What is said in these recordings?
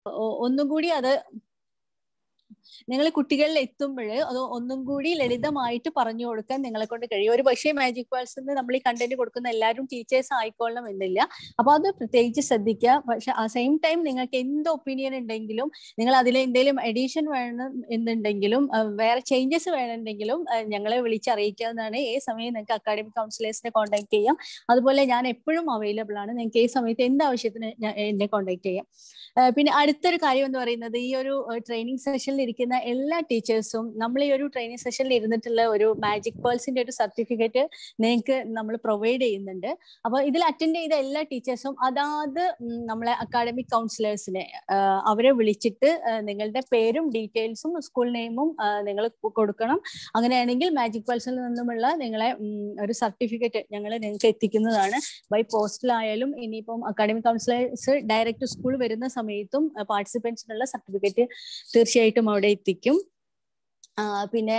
O- ഒന്നും കൂടി അത് നിങ്ങൾ കുട്ടികളിൽ എത്തുമ്പോൾ അത് ഒന്നും കൂടി ലളിതമായിട്ട് പറഞ്ഞു കൊടുക്കാൻ നിങ്ങളെ കൊണ്ട് കഴിയും ഒരു പക്ഷേ മാജിക് പേഴ്സണ് നമ്മൾ ഈ കണ്ടന്റ് കൊടുക്കുന്ന എല്ലാവരും ടീച്ചേഴ്സ് ആയിക്കൊള്ളണം എന്നില്ല അപ്പൊ അത് പ്രത്യേകിച്ച് ശ്രദ്ധിക്കുക പക്ഷെ ആ സെയിം ടൈം നിങ്ങൾക്ക് എന്ത് ഒപ്പീനിയൻ ഉണ്ടെങ്കിലും നിങ്ങൾ അതിൽ എന്തെങ്കിലും എഡീഷൻ വേണം എന്നുണ്ടെങ്കിലും ആ, വേറെ ചേഞ്ചസ് വേണമെന്നുണ്ടെങ്കിലും ആ, ഞങ്ങളെ വിളിച്ചറിയിക്കാവുന്നതാണ് ഏത് സമയം നിങ്ങൾക്ക് അക്കാഡമിക് കൗൺസിലേഴ്സിനെ കോൺടാക്ട് ചെയ്യാം അതുപോലെ ഞാൻ എപ്പോഴും അവൈലബിൾ ആണ് നിങ്ങൾക്ക് ഏത് സമയത്ത് എന്ത് ആവശ്യത്തിന് ഞാൻ- എന്നെ കോൺടാക്ട് ചെയ്യാം ആ, പിന്നെ അടുത്തൊരു കാര്യം എന്ന് പറയുന്നത് ഈ ഒരു ട്രെയിനിങ് സെഷനിൽ ഇരിക്കുന്ന എല്ലാ ടീച്ചേഴ്സും നമ്മൾ ഈ ഒരു ട്രെയിനിങ് സെഷനിൽ ഇരുന്നിട്ടുള്ള ഒരു മാജിക് പേൾസിന്റെ ഒരു സർട്ടിഫിക്കറ്റ് നിങ്ങൾക്ക് നമ്മൾ പ്രൊവൈഡ് ചെയ്യുന്നുണ്ട് അപ്പൊ ഇതിൽ അറ്റൻഡ് ചെയ്ത എല്ലാ ടീച്ചേഴ്സും അതാത് ഉം, നമ്മളെ അക്കാഡമിക് കൗൺസിലേഴ്സിനെ അവരെ വിളിച്ചിട്ട് ആ, നിങ്ങളുടെ പേരും ഡീറ്റെയിൽസും സ്കൂൾ നെയിമും നിങ്ങൾ കൊടുക്കണം അങ്ങനെയാണെങ്കിൽ മാജിക് പേൾസിൽ നിന്നുമുള്ള നിങ്ങളെ ഉം, ഒരു സർട്ടിഫിക്കറ്റ് ഞങ്ങൾ നിങ്ങൾക്ക് എത്തിക്കുന്നതാണ് ബൈ പോസ്റ്റിലായാലും ഇനിയിപ്പം അക്കാഡമിക് കൗൺസിലേഴ്സ് ഡയറക്റ്റ് സ്കൂൾ വരുന്ന സമയത്തും പാർട്ടിസിപ്പൻസിനുള്ള സർട്ടിഫിക്കറ്റ് തീർച്ചയായിട്ടും അവിടെ എത്തിക്കും ആ, പിന്നെ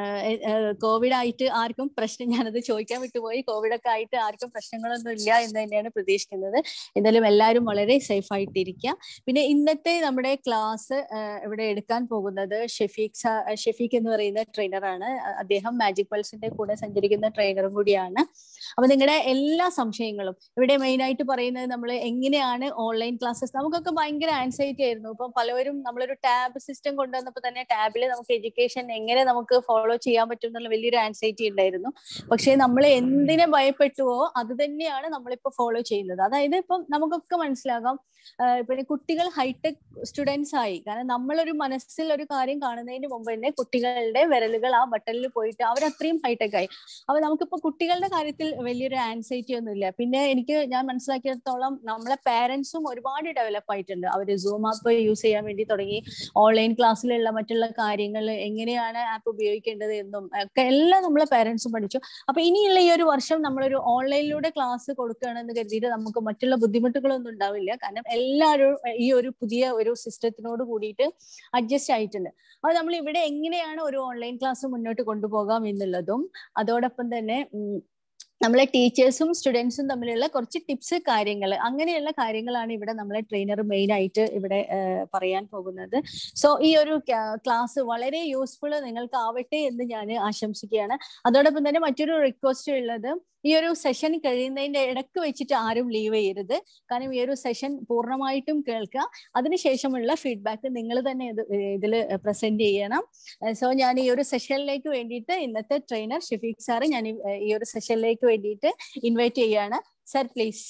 കോവിഡ് ആയിട്ട് ആർക്കും പ്രശ്നം ഞാനത് ചോദിക്കാൻ വിട്ടുപോയി കോവിഡ് ഒക്കെ ആയിട്ട് ആർക്കും പ്രശ്നങ്ങളൊന്നും ഇല്ല എന്ന് തന്നെയാണ് പ്രതീക്ഷിക്കുന്നത് എന്തായാലും എല്ലാവരും വളരെ സേഫ് ആയിട്ടിരിക്കുക പിന്നെ ഇന്നത്തെ നമ്മുടെ ക്ലാസ് ഇവിടെ എടുക്കാൻ പോകുന്നത് ഷെഫീഖ് സാ- ഷെഫീഖ് എന്ന് പറയുന്ന ട്രെയിനറാണ് അദ്ദേഹം മാജിക് പൾസിന്റെ കൂടെ സഞ്ചരിക്കുന്ന ട്രെയിനറും കൂടിയാണ് അപ്പൊ നിങ്ങളുടെ എല്ലാ സംശയങ്ങളും ഇവിടെ മെയിൻ ആയിട്ട് പറയുന്നത് നമ്മൾ എങ്ങനെയാണ് ഓൺലൈൻ ക്ലാസ്സസ് നമുക്കൊക്കെ ഭയങ്കര ആൻസൈറ്റി ആയിരുന്നു ഇപ്പം പലവരും നമ്മളൊരു ടാബ് സിസ്റ്റം കൊണ്ടുവന്നപ്പോൾ തന്നെ ടാബിൽ നമുക്ക് എഡ്യൂക്കേഷൻ എങ്ങനെ നമുക്ക് ഫോളോ ചെയ്യാൻ പറ്റും എന്നുള്ള വലിയൊരു ആൻസൈറ്റി ഉണ്ടായിരുന്നു പക്ഷേ നമ്മൾ എന്തിനെ ഭയപ്പെട്ടുവോ അത് തന്നെയാണ് നമ്മളിപ്പോ ഫോളോ ചെയ്യുന്നത് അതായത് ഇപ്പം നമുക്കൊക്കെ മനസ്സിലാകാം ആഹ് പിന്നെ കുട്ടികൾ ഹൈടെക് സ്റ്റുഡൻസ് ആയി കാരണം നമ്മളൊരു മനസ്സിൽ ഒരു കാര്യം കാണുന്നതിന് മുമ്പ് തന്നെ കുട്ടികളുടെ വിരലുകൾ ആ ബട്ടണിൽ പോയിട്ട് അവർ അത്രയും ഹൈടെക് ആയി അപ്പൊ നമുക്കിപ്പോ കുട്ടികളുടെ കാര്യത്തിൽ വലിയൊരു ആൻസൈറ്റി ഒന്നുമില്ല പിന്നെ എനിക്ക് ഞാൻ മനസ്സിലാക്കിയിടത്തോളം നമ്മളെ പാരന്റ്സും ഒരുപാട് ഡെവലപ്പ് ആയിട്ടുണ്ട് അവർ സൂം ആപ്പ് യൂസ് ചെയ്യാൻ വേണ്ടി തുടങ്ങി ഓൺലൈൻ ക്ലാസ്സിലുള്ള മറ്റുള്ള കാര്യങ്ങൾ എങ്ങനെയാണ് ആപ്പ് ഉപയോഗിക്കേണ്ടത് എന്നും ഒക്കെ എല്ലാം നമ്മളെ പാരന്റ്സും പഠിച്ചു അപ്പൊ ഇനിയുള്ള ഈ ഒരു വർഷം നമ്മളൊരു ഓൺലൈനിലൂടെ ക്ലാസ് കൊടുക്കുകയാണെന്ന് കരുതിയിട്ട് നമുക്ക് മറ്റുള്ള ബുദ്ധിമുട്ടുകളൊന്നും ഉണ്ടാവില്ല കാരണം എല്ലാവരും ഈ ഒരു പുതിയ ഒരു സിസ്റ്റത്തിനോട് കൂടിയിട്ട് അഡ്ജസ്റ്റ് ആയിട്ടുണ്ട് അപ്പൊ നമ്മൾ ഇവിടെ എങ്ങനെയാണ് ഒരു ഓൺലൈൻ ക്ലാസ് മുന്നോട്ട് കൊണ്ടുപോകാം എന്നുള്ളതും അതോടൊപ്പം തന്നെ ഉം, നമ്മളെ ടീച്ചേഴ്സും സ്റ്റുഡൻസും തമ്മിലുള്ള കുറച്ച് ടിപ്സ് കാര്യങ്ങൾ അങ്ങനെയുള്ള കാര്യങ്ങളാണ് ഇവിടെ നമ്മളെ ട്രെയിനർ മെയിൻ ആയിട്ട് ഇവിടെ ആ, പറയാൻ പോകുന്നത് സോ ഈ ഒരു ക്ലാസ് വളരെ യൂസ്ഫുൾ നിങ്ങൾക്ക് ആവട്ടെ എന്ന് ഞാൻ ആശംസിക്കുകയാണ് അതോടൊപ്പം തന്നെ മറ്റൊരു റിക്വസ്റ്റ് ഉള്ളത് ഈ ഒരു സെഷൻ കഴിയുന്നതിന്റെ ഇടക്ക് വെച്ചിട്ട് ആരും ലീവ് ചെയ്യരുത് കാരണം ഈ ഒരു സെഷൻ പൂർണ്ണമായിട്ടും കേൾക്കുക അതിനുശേഷമുള്ള ഫീഡ്ബാക്ക് നിങ്ങൾ തന്നെ ഇത് ഇതിൽ പ്രസന്റ് ചെയ്യണം സോ ഞാൻ ഈ ഒരു സെഷനിലേക്ക് വേണ്ടിയിട്ട് ഇന്നത്തെ ട്രെയിനർ ഷഫീഖ് സാറ് ഞാൻ ഈ ഈ ഒരു സെഷനിലേക്ക് വേണ്ടിയിട്ട് ഇൻവൈറ്റ് ചെയ്യാണ് sir please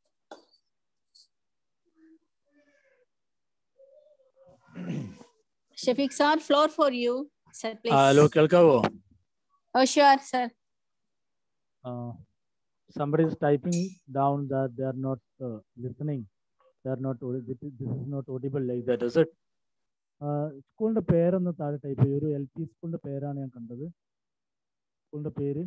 Shafeeq sir floor for you sir hello please കേൾക്കാവോ oh sure sir somebody is typing down that they are not uh, listening they are not audi- this is this is not audible like that is it സ്കൂളിന്റെ പേരൊന്ന് താഴെ type ചെയ്യും ഒരു L P സ്കൂളിന്റെ പേരാണ് ഞാൻ കണ്ടത് സ്കൂളിന്റെ പേര്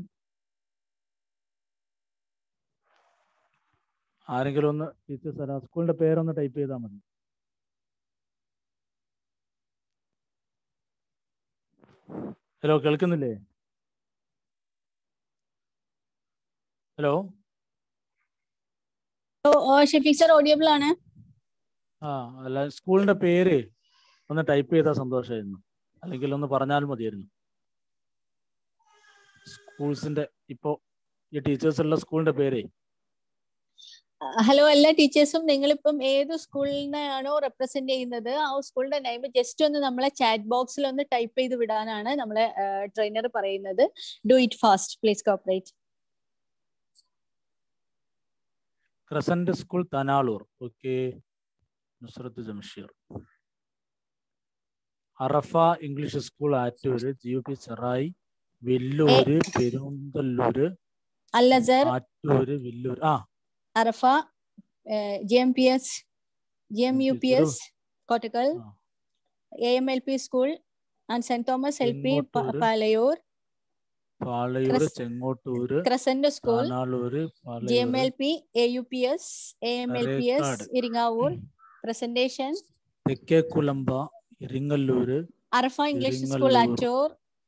ആരെങ്കിലും ഒന്ന് ടീച്ചേഴ്സ് തരാം സ്കൂളിന്റെ പേരൊന്ന് ടൈപ്പ് ചെയ്താൽ മതി ഹലോ കേൾക്കുന്നില്ലേ hello oh Shafeeq sir audible ആണ് ആ അല്ല സ്കൂളിന്റെ പേര് ഒന്ന് ടൈപ്പ് ചെയ്താൽ സന്തോഷമായിരുന്നു അല്ലെങ്കിൽ ഒന്ന് പറഞ്ഞാൽ മതിയായിരുന്നു സ്കൂൾസിന്റെ ഇപ്പോ ഈ ടീച്ചേഴ്സ് ഉള്ള സ്കൂളിന്റെ പേരേ ഹലോ എല്ലാ ടീച്ചേഴ്സും നിങ്ങളിപ്പം ഏത് സ്കൂളിനെയാണോ റെപ്രസെന്റ് ചെയ്യുന്നത് ആ സ്കൂളിന്റെ നെയിം ജസ്റ്റ് ഒന്ന് നമ്മളെ ചാറ്റ് ബോക്സിൽ ഒന്ന് ടൈപ്പ് ചെയ്ത് വിടാനാണ് നമ്മളെ ട്രെയിനർ പറയുന്നത് do it fast please cooperate crescent school Tanalur okay Nusrath Jamsheer Arafa English school Attur G U P Cherai Vellur Perunthallur അല്ല സർ ആറ്റൂര് വെല്ലൂർ ആ Arafa G M P S G M U P S Kottakkal ആ. A M L P school and Saint Thomas L P Chengottur. Palayur Palayur ക്രസ്- Chengottur crescent school Tanalur G M Palayur L P A U P S A M L P S Arekkad. Iringavur presentation Thekkekulamba Iringallur Arafa English school Iringallur. Attur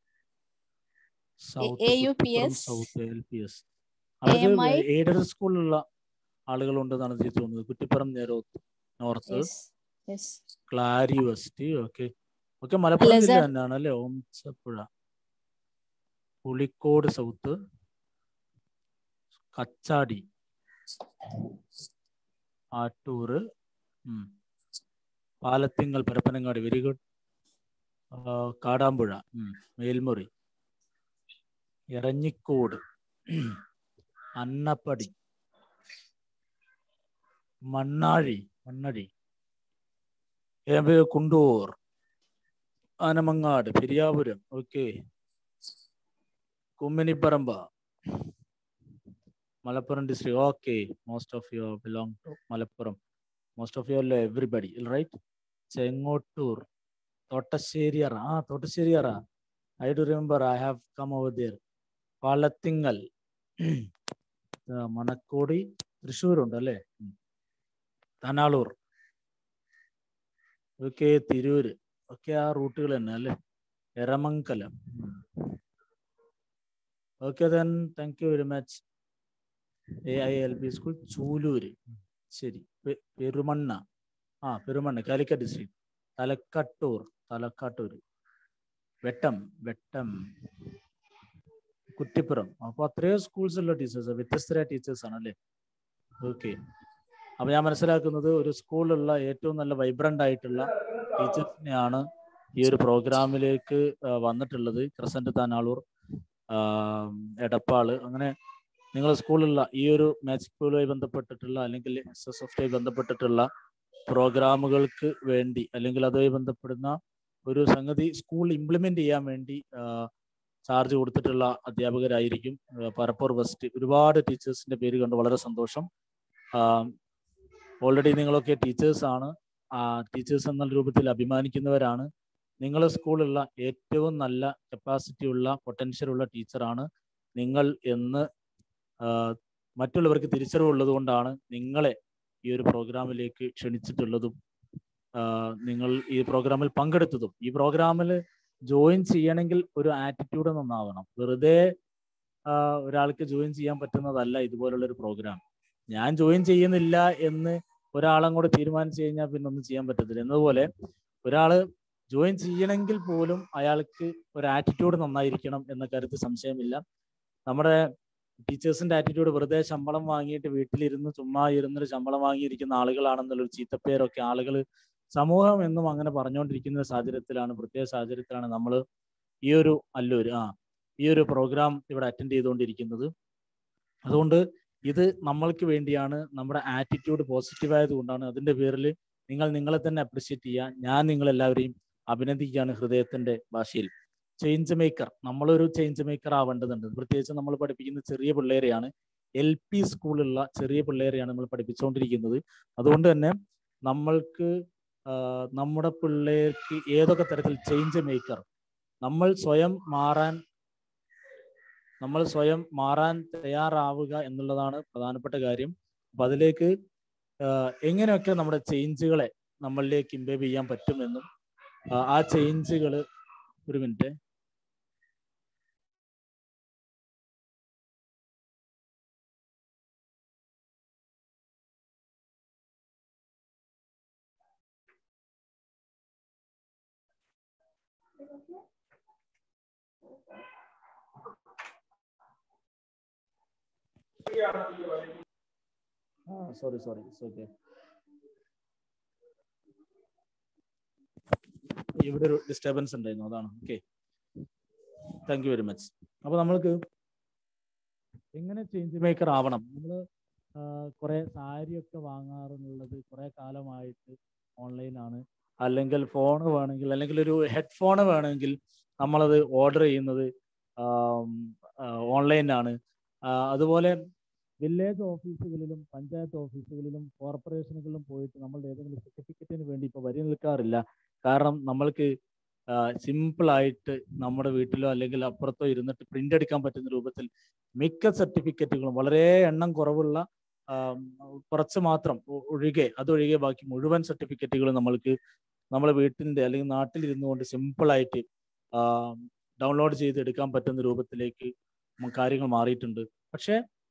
south AUPS, south L P S AMI. Aided സ്കൂളിലുള്ള ആളുകളുണ്ടെന്നാണ് എനിക്ക് തോന്നുന്നത് കുറ്റിപ്പുറം നേരോ north Yes. Yes Klari west okay okay Malappuram ജില്ല sir. തന്നെയാണ് അല്ലേ ഓംസപ്പുഴ പുളിക്കോട് south Kachadi Attur ഉം. Palathingal Parappanangadi very good Kadampuzha ഉം. മേൽമുറി എറഞ്ഞിക്കോട് അന്നപ്പടി മണ്ണാഴി മണ്ണടി ഏമ്പ് Kundur Anamangad Periyapuram okay Kumminiparamba Malappuram district okay most of you belong to Malappuram most of you അല്ല എവറിബഡി റൈറ്റ് ചെങ്ങോട്ടൂർ തോട്ടശ്ശേരിയറ ആ Thottasseriyara I do remember I have come over there Palathingal ആ, മണക്കോടി തൃശ്ശൂരുണ്ട് അല്ലേ ഉം. തനാളൂർ ഓക്കെ തിരൂര് ഒക്കെ ആ റൂട്ടുകൾ തന്നെ അല്ലേ Eramangalam okay then thank you very much A I L P school Chulur ശരി പെ- പെരുമണ്ണ ആ പെരുമണ്ണ കാലിക്കറ്റ് ഡിസ്ട്രിക്ട് തലക്കട്ടൂർ തലക്കാട്ടൂർ വെട്ടം വെട്ടം കുറ്റിപ്പുറം അപ്പൊ അത്രയും സ്കൂൾസ് ഉള്ള ടീച്ചേഴ്സ് വ്യത്യസ്തരായ ടീച്ചേഴ്സ് ആണ് അല്ലേ ഓക്കെ അപ്പൊ ഞാൻ മനസ്സിലാക്കുന്നത് ഒരു സ്കൂളിലുള്ള ഏറ്റവും നല്ല വൈബ്രന്റ് ആയിട്ടുള്ള ടീച്ചേഴ്സിനെയാണ് ഈ ഒരു പ്രോഗ്രാമിലേക്ക് ആ, വന്നിട്ടുള്ളത് ക്രസന്റ് താനാളൂർ ആ, എടപ്പാള് അങ്ങനെ നിങ്ങളുടെ സ്കൂളിലുള്ള ഈ ഒരു മാജിക് സ്കൂളുമായി ബന്ധപ്പെട്ടിട്ടുള്ള അല്ലെങ്കിൽ എസ് എസ് എഫ് ബന്ധപ്പെട്ടിട്ടുള്ള പ്രോഗ്രാമുകൾക്ക് വേണ്ടി അല്ലെങ്കിൽ അതുമായി ബന്ധപ്പെടുന്ന ഒരു സംഗതി സ്കൂൾ ഇംപ്ലിമെന്റ് ചെയ്യാൻ വേണ്ടി ചാർജ് കൊടുത്തിട്ടുള്ള അധ്യാപകരായിരിക്കും ആ, പരപ്പൂർ വെസ്റ്റ് ഒരുപാട് ടീച്ചേഴ്സിന്റെ പേര് കണ്ട് വളരെ സന്തോഷം ഓൾറെഡി നിങ്ങളൊക്കെ ടീച്ചേഴ്സ് ആണ് ആ ടീച്ചേഴ്സ് എന്ന രൂപത്തിൽ അഭിമാനിക്കുന്നവരാണ് നിങ്ങളെ സ്കൂളിലുള്ള ഏറ്റവും നല്ല കപ്പാസിറ്റി ഉള്ള പൊട്ടൻഷ്യൽ ഉള്ള ടീച്ചറാണ് നിങ്ങൾ എന്ന് ആ, മറ്റുള്ളവർക്ക് തിരിച്ചറിവുള്ളത് കൊണ്ടാണ് നിങ്ങളെ ഈ ഒരു പ്രോഗ്രാമിലേക്ക് ക്ഷണിച്ചിട്ടുള്ളതും ആ, നിങ്ങൾ ഈ പ്രോഗ്രാമിൽ പങ്കെടുത്തതും ഈ പ്രോഗ്രാമിൽ ജോയിൻ ചെയ്യണമെങ്കിൽ ഒരു ആറ്റിറ്റ്യൂഡ് നന്നാവണം വെറുതെ ആ, ഒരാൾക്ക് ജോയിൻ ചെയ്യാൻ പറ്റുന്നതല്ല ഇതുപോലുള്ള ഒരു പ്രോഗ്രാം ഞാൻ ജോയിൻ ചെയ്യുന്നില്ല എന്ന് ഒരാളങ്ങോട്ട് തീരുമാനിച്ചു കഴിഞ്ഞാൽ പിന്നെ ഒന്നും ചെയ്യാൻ പറ്റത്തില്ല എന്നതുപോലെ ഒരാള് ജോയിൻ ചെയ്യണമെങ്കിൽ പോലും അയാൾക്ക് ഒരു ആറ്റിറ്റ്യൂഡ് നന്നായിരിക്കണം എന്ന കാര്യത്തിൽ സംശയമില്ല നമ്മുടെ ടീച്ചേഴ്സിന്റെ ആറ്റിറ്റ്യൂഡ് വെറുതെ ശമ്പളം വാങ്ങിയിട്ട് വീട്ടിലിരുന്ന് ചുമ്മാ ഇരുന്നൊരു ശമ്പളം വാങ്ങിയിരിക്കുന്ന ആളുകളാണെന്നുള്ളൊരു ചീത്തപ്പേരൊക്കെ ആളുകൾ സമൂഹം എന്നും അങ്ങനെ പറഞ്ഞുകൊണ്ടിരിക്കുന്ന ഒരു സാഹചര്യത്തിലാണ് പ്രത്യേക സാഹചര്യത്തിലാണ് നമ്മൾ ഈ ഒരു അല്ലൂര് ആ ഈ ഒരു പ്രോഗ്രാം ഇവിടെ അറ്റൻഡ് ചെയ്തുകൊണ്ടിരിക്കുന്നത് അതുകൊണ്ട് ഇത് നമ്മൾക്ക് വേണ്ടിയാണ് നമ്മുടെ ആറ്റിറ്റ്യൂഡ് പോസിറ്റീവ് ആയതുകൊണ്ടാണ് അതിന്റെ പേരിൽ നിങ്ങൾ നിങ്ങളെ തന്നെ അപ്രിഷ്യേറ്റ് ചെയ്യുക ഞാൻ നിങ്ങളെല്ലാവരെയും അഭിനന്ദിക്കുകയാണ് ഹൃദയത്തിന്റെ ഭാഷയിൽ ചേഞ്ച് മേക്കർ നമ്മളൊരു ചേഞ്ച് മേക്കർ ആവേണ്ടതുണ്ട് പ്രത്യേകിച്ച് നമ്മൾ പഠിപ്പിക്കുന്ന ചെറിയ പിള്ളേരെയാണ് എൽ പി സ്കൂളിലുള്ള ചെറിയ പിള്ളേരെയാണ് നമ്മൾ പഠിപ്പിച്ചുകൊണ്ടിരിക്കുന്നത് അതുകൊണ്ട് തന്നെ നമ്മൾക്ക് ആ, നമ്മുടെ പിള്ളേർക്ക് ഏതൊക്കെ തരത്തിൽ ചേഞ്ച് മേക്കർ നമ്മൾ സ്വയം മാറാൻ നമ്മൾ സ്വയം മാറാൻ തയ്യാറാവുക എന്നുള്ളതാണ് പ്രധാനപ്പെട്ട കാര്യം അപ്പൊ അതിലേക്ക് ആ, എങ്ങനെയൊക്കെ നമ്മുടെ ചേഞ്ചുകളെ നമ്മളിലേക്ക് ഇംബേബ് ചെയ്യാൻ പറ്റുമെന്നും ആ, ആ ചേഞ്ചുകൾ ഒരു മിനിറ്റ് ആ സോറി സോറി ഓക്കെ ഇവിടെ ഒരു ഡിസ്റ്റർബൻസ് ഉണ്ടായിരുന്നു അതാണ് okay thank you very much അപ്പൊ നമ്മൾക്ക് എങ്ങനെ ചേഞ്ച് മേക്കർ ആവണം നമ്മൾ കുറെ സാരിയൊക്കെ വാങ്ങാറുള്ളത് കുറെ കാലമായിട്ട് ഓൺലൈനാണ് അല്ലെങ്കിൽ ഫോൺ വേണമെങ്കിൽ അല്ലെങ്കിൽ ഒരു ഹെഡ്ഫോൺ വേണമെങ്കിൽ നമ്മളത് ഓർഡർ ചെയ്യുന്നത് ഓൺലൈനാണ് അതുപോലെ വില്ലേജ് ഓഫീസുകളിലും പഞ്ചായത്ത് ഓഫീസുകളിലും കോർപ്പറേഷനുകളിലും പോയിട്ട് നമ്മളുടെ ഏതെങ്കിലും സർട്ടിഫിക്കറ്റിന് വേണ്ടി ഇപ്പോൾ വരി നിൽക്കാറില്ല കാരണം നമ്മൾക്ക് സിമ്പിൾ ആയിട്ട് നമ്മുടെ വീട്ടിലോ അല്ലെങ്കിൽ അപ്പുറത്തോ ഇരുന്നിട്ട് പ്രിന്റ് എടുക്കാൻ പറ്റുന്ന രൂപത്തിൽ മിക്ക സർട്ടിഫിക്കറ്റുകളും വളരെ എണ്ണം കുറവുള്ള ആം, കുറച്ച് മാത്രം ഒ- ഒഴികെ അതൊഴികെ ബാക്കി മുഴുവൻ സർട്ടിഫിക്കറ്റുകളും നമ്മൾക്ക് നമ്മുടെ വീട്ടിന്റെ അല്ലെങ്കിൽ നാട്ടിൽ ഇരുന്നുകൊണ്ട് സിമ്പിൾ ആയിട്ട് ഡൗൺലോഡ് ചെയ്ത് എടുക്കാൻ പറ്റുന്ന രൂപത്തിലേക്ക് മ- കാര്യങ്ങൾ മാറിയിട്ടുണ്ട് പക്ഷേ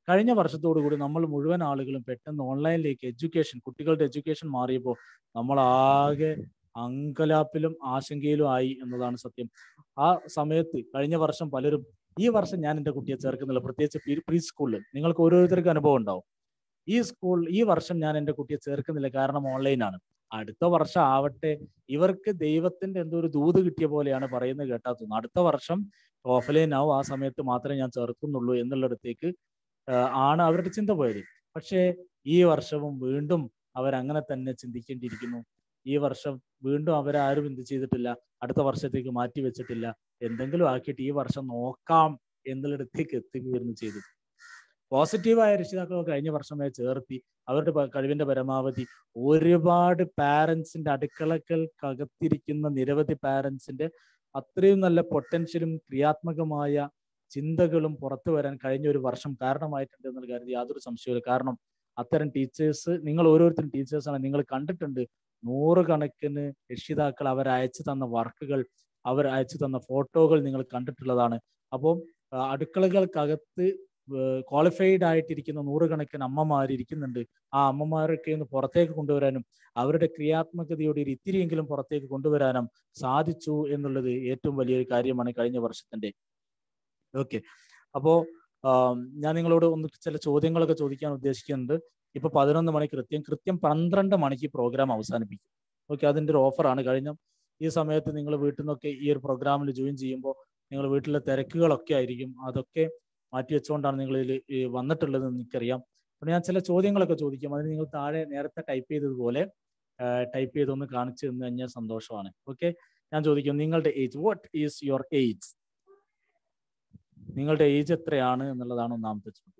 കഴിഞ്ഞ വർഷത്തോടു കൂടി നമ്മൾ മുഴുവൻ ആളുകളും പെട്ടെന്ന് ഓൺലൈനിലേക്ക് എഡ്യൂക്കേഷൻ കുട്ടികളുടെ എഡ്യൂക്കേഷൻ മാറിയപ്പോൾ നമ്മൾ ആകെ അങ്കലാപ്പിലും ആശങ്കയിലും ആയി എന്നതാണ് സത്യം ആ സമയത്ത് കഴിഞ്ഞ വർഷം പലരും ഈ വർഷം ഞാൻ എൻ്റെ കുട്ടിയെ ചേർക്കുന്നില്ല പ്രത്യേകിച്ച് പ്രീ സ്കൂളിൽ നിങ്ങൾക്ക് ഓരോരുത്തർക്കും അനുഭവം ഉണ്ടാവും ഈ സ്കൂൾ ഈ വർഷം ഞാൻ എൻ്റെ കുട്ടിയെ ചേർക്കുന്നില്ല കാരണം ഓൺലൈനാണ് അടുത്ത വർഷം ആവട്ടെ ഇവർക്ക് ദൈവത്തിന്റെ എന്തോ ഒരു ദൂത് കിട്ടിയ പോലെയാണ് പറയുന്നത് കേട്ടാ തോന്നുന്നു അടുത്ത വർഷം ഓഫ്ലൈൻ ആവും ആ സമയത്ത് മാത്രമേ ഞാൻ ചേർക്കുന്നുള്ളൂ എന്നുള്ളിടത്തേക്ക് ആണ് അവരുടെ ചിന്ത പോയത് പക്ഷേ ഈ വർഷവും വീണ്ടും അവരങ്ങനെ തന്നെ ചിന്തിക്കേണ്ടിയിരിക്കുന്നു ഈ വർഷം വീണ്ടും അവരാരും എന്ത് ചെയ്തിട്ടില്ല അടുത്ത വർഷത്തേക്ക് മാറ്റി വെച്ചിട്ടില്ല എന്തെങ്കിലും ആക്കിയിട്ട് ഈ വർഷം നോക്കാം എന്നുള്ളിടത്തേക്ക് എത്തുകയായിരുന്നു ചെയ്തത് പോസിറ്റീവായ രക്ഷിതാക്കൾ കഴിഞ്ഞ വർഷമേ ചേർത്തി അവരുടെ കഴിവിന്റെ പരമാവധി ഒരുപാട് പാരൻസിന്റെ അടുക്കളകൾക്കകത്തിരിക്കുന്ന നിരവധി പാരൻസിന്റെ അത്രയും നല്ല പൊട്ടൻഷ്യലും ക്രിയാത്മകമായ ചിന്തകളും പുറത്തു വരാൻ കഴിഞ്ഞ ഒരു വർഷം കാരണമായിട്ടുണ്ട് എന്നുള്ള കാര്യത്തിൽ യാതൊരു സംശയമില്ല കാരണം അത്തരം ടീച്ചേഴ്സ് നിങ്ങൾ ഓരോരുത്തരും ടീച്ചേഴ്സാണ് നിങ്ങൾ കണ്ടിട്ടുണ്ട് നൂറുകണക്കിന് രക്ഷിതാക്കൾ അവർ അയച്ചു തന്ന വർക്കുകൾ അവർ അയച്ചു തന്ന ഫോട്ടോകൾ നിങ്ങൾ കണ്ടിട്ടുള്ളതാണ് അപ്പോൾ അടുക്കളകൾക്കകത്ത് ക്വാളിഫൈഡ് ആയിട്ടിരിക്കുന്ന നൂറുകണക്കിന് അമ്മമാർ ഇരിക്കുന്നുണ്ട് ആ അമ്മമാരൊക്കെ ഒന്ന് പുറത്തേക്ക് കൊണ്ടുവരാനും അവരുടെ ക്രിയാത്മകതയോടെ ഒരു ഇത്തിരിയെങ്കിലും പുറത്തേക്ക് കൊണ്ടുവരാനും സാധിച്ചു എന്നുള്ളത് ഏറ്റവും വലിയൊരു കാര്യമാണ് കഴിഞ്ഞ വർഷത്തിന്റെ ഓക്കെ അപ്പോ ഞാൻ നിങ്ങളോട് ഒന്ന് ചില ചോദ്യങ്ങളൊക്കെ ചോദിക്കാൻ ഉദ്ദേശിക്കുന്നുണ്ട് ഇപ്പൊ പതിനൊന്ന് മണി കൃത്യം കൃത്യം പന്ത്രണ്ട് മണിക്ക് പ്രോഗ്രാം അവസാനിപ്പിക്കും ഓക്കെ അതിന്റെ ഒരു ഓഫറാണ് കഴിഞ്ഞ ഈ സമയത്ത് നിങ്ങൾ വീട്ടിൽ നിന്നൊക്കെ ഈ ഒരു പ്രോഗ്രാമിൽ ജോയിൻ ചെയ്യുമ്പോൾ നിങ്ങൾ വീട്ടിലെ തിരക്കുകളൊക്കെ ആയിരിക്കും അതൊക്കെ മാറ്റി വെച്ചുകൊണ്ടാണ് നിങ്ങൾ ഇതിൽ വന്നിട്ടുള്ളത് എനിക്കറിയാം അപ്പോൾ ഞാൻ ചില ചോദ്യങ്ങളൊക്കെ ചോദിക്കും അതിന് നിങ്ങൾ താഴെ നേരത്തെ ടൈപ്പ് ചെയ്തതുപോലെ ടൈപ്പ് ചെയ്തൊന്ന് കാണിച്ചു തന്നു കഴിഞ്ഞാൽ സന്തോഷമാണ് ഓക്കെ ഞാൻ ചോദിക്കും നിങ്ങളുടെ age what is your age നിങ്ങളുടെ ഏജ് എത്രയാണ് എന്നുള്ളതാണ് ഒന്നാമത്തെ ചോദ്യം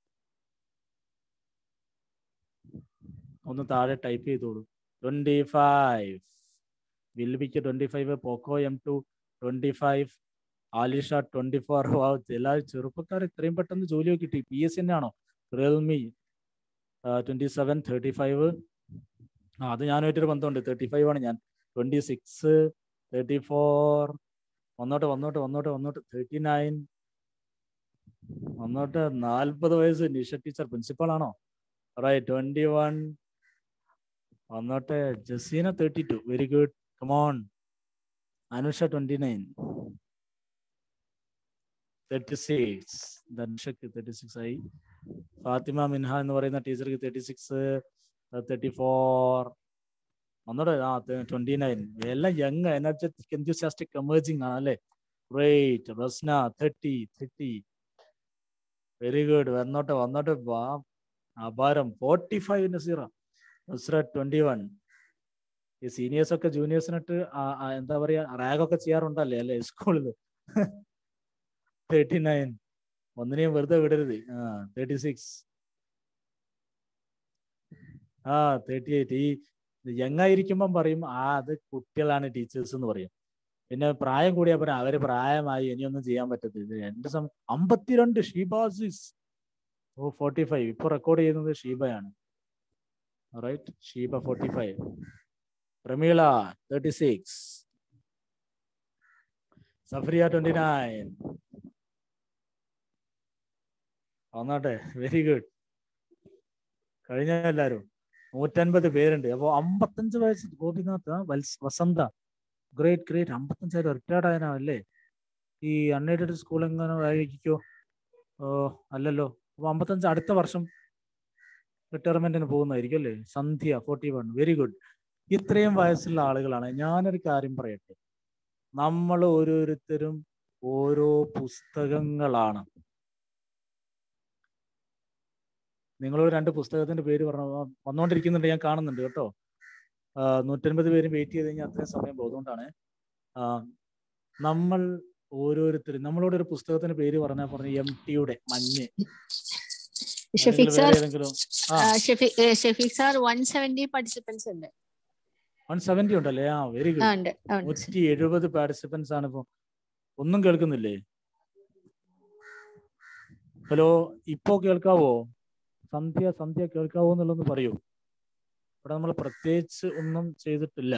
ഒന്ന് താഴെ ടൈപ്പ് ചെയ്തോളൂ ട്വന്റി ഫൈവ് വിൽബിക്ക് twenty five Poco M two twenty five Alisha twenty four എല്ലാവരും ചെറുപ്പക്കാർ ഇത്രയും പെട്ടെന്ന് ജോലി കിട്ടി പി എസ് സി ആണോ Realme twenty seven thirty five ആ അത് ഞാനായിട്ടൊരു ബന്ധമുണ്ട് തേർട്ടി ഫൈവ് ആണ് ഞാൻ ട്വന്റി സിക്സ് തേർട്ടി ഫോർ വന്നോട്ടെ വന്നോട്ടെ വന്നോട്ടെ വന്നോട്ടെ തേർട്ടി നയൻ വന്നോട്ടെ നാൽപ്പത് വയസ്സ് നിഷ ടീച്ചർ പ്രിൻസിപ്പൾ ആണോ റൈറ്റ് ട്വന്റി വൺ വന്നോട്ടെ Jaseena thirty two very good come on Anusha twenty nine thirty six ധനുഷക്ക് തേർട്ടി സിക്സ് ആയി ഫാത്തിമ മിൻഹ എന്ന് പറയുന്ന ടീച്ചർക്ക് തേർട്ടി സിക്സ് തേർട്ടി ഫോർ ഒന്നൂടെ ആ ട്വന്റി നയൻ എല്ലാം യങ് എനർജറ്റിക് എൻത്യൂസിയാസ്റ്റിക് എമേർജിങ് ആണ് അല്ലേ great Rasna thirty thirty very good വന്നോട്ടെ വന്നോട്ടെ വാ അപാരം forty five Naseera Nusra twenty one ഈ സീനിയേഴ്സ് ഒക്കെ ജൂനിയേഴ്സിനിട്ട് എന്താ പറയാ റാഗൊക്കെ ചെയ്യാറുണ്ടല്ലേ അല്ലേ സ്കൂളിൽ തേർട്ടി നയൻ ഒന്നിനെയും വെറുതെ വിടരുത് ആ തേർട്ടി സിക്സ് ആ തേർട്ടി എയ്റ്റ് ഈ യങ് ആയിരിക്കുമ്പം പറയും ആ അത് കുട്ടികളാണ് ടീച്ചേഴ്സ് എന്ന് പറയും പിന്നെ പ്രായം കൂടിയാ പറയാം അവര് പ്രായമായി ഇനിയൊന്നും ചെയ്യാൻ പറ്റത്തില്ല എന്റെ സമയം അമ്പത്തിരണ്ട് ഷീബാസിസ് ഓ ഫോർട്ടി ഫൈവ് ഇപ്പൊ റെക്കോർഡ് ചെയ്യുന്നത് ഷീബയാണ് right Sheeba forty five Pramila thirty six Safariya twenty nine വന്നാട്ടെ വെരി ഗുഡ് കഴിഞ്ഞ എല്ലാരും നൂറ്റൻപത് പേരുണ്ട് അപ്പൊ അമ്പത്തഞ്ച് വയസ്സ് ഗോപിനാഥ് വസന്ത ഗ്രേറ്റ് ഗ്രേറ്റ് അമ്പത്തഞ്ചായിരം റിട്ടയർഡ് ആയനാ അല്ലേ ഈ അൺഎയ്ഡഡ് സ്കൂൾ എങ്ങനെ ആയിരിക്കോ ഓ അല്ലല്ലോ അപ്പൊ അമ്പത്തഞ്ച് അടുത്ത വർഷം റിട്ടയർമെന്റിന് പോകുന്നതായിരിക്കും അല്ലേ Sandhya forty one very good ഇത്രയും വയസ്സുള്ള ആളുകളാണ് ഞാനൊരു കാര്യം പറയട്ടെ നമ്മൾ ഓരോരുത്തരും ഓരോ പുസ്തകങ്ങളാണ് നിങ്ങൾ രണ്ട് പുസ്തകത്തിന്റെ പേര് പറഞ്ഞു വന്നുകൊണ്ടിരിക്കുന്നുണ്ട് ഞാൻ കാണുന്നുണ്ട് കേട്ടോ നൂറ്റൻപത് പേരും വെയിറ്റ് ചെയ്ത് കഴിഞ്ഞാൽ അത്രയും സമയം പോകും അതുകൊണ്ടാണ് നമ്മൾ ഓരോരുത്തരും നമ്മളോട് ഒരു പുസ്തകത്തിന്റെ പേര് പറഞ്ഞാൽ പറഞ്ഞു എം ടിയുടെ മഞ്ഞ് ഷെഫീഖ് സാർ ഏതെങ്കിലും Shefeeq sir one seventy participants ഉണ്ട് വൺ സെവന്റി ഉണ്ടല്ലേ ആ വെരി ആ ഗുഡ് ഉണ്ട് ഉണ്ട് നൂറ്റി എഴുപത് പാർട്ടിസിപ്പൻസ് ആണ് ഇപ്പൊ ഒന്നും കേൾക്കുന്നില്ലേ ഹലോ ഇപ്പോ കേൾക്കാവോ സന്ധ്യ സന്ധ്യ കേൾക്കാവോ എന്നുള്ളതൊന്ന് പറയൂ ഇവിടെ നമ്മൾ പ്രത്യേകിച്ച് ഒന്നും ചെയ്തിട്ടില്ല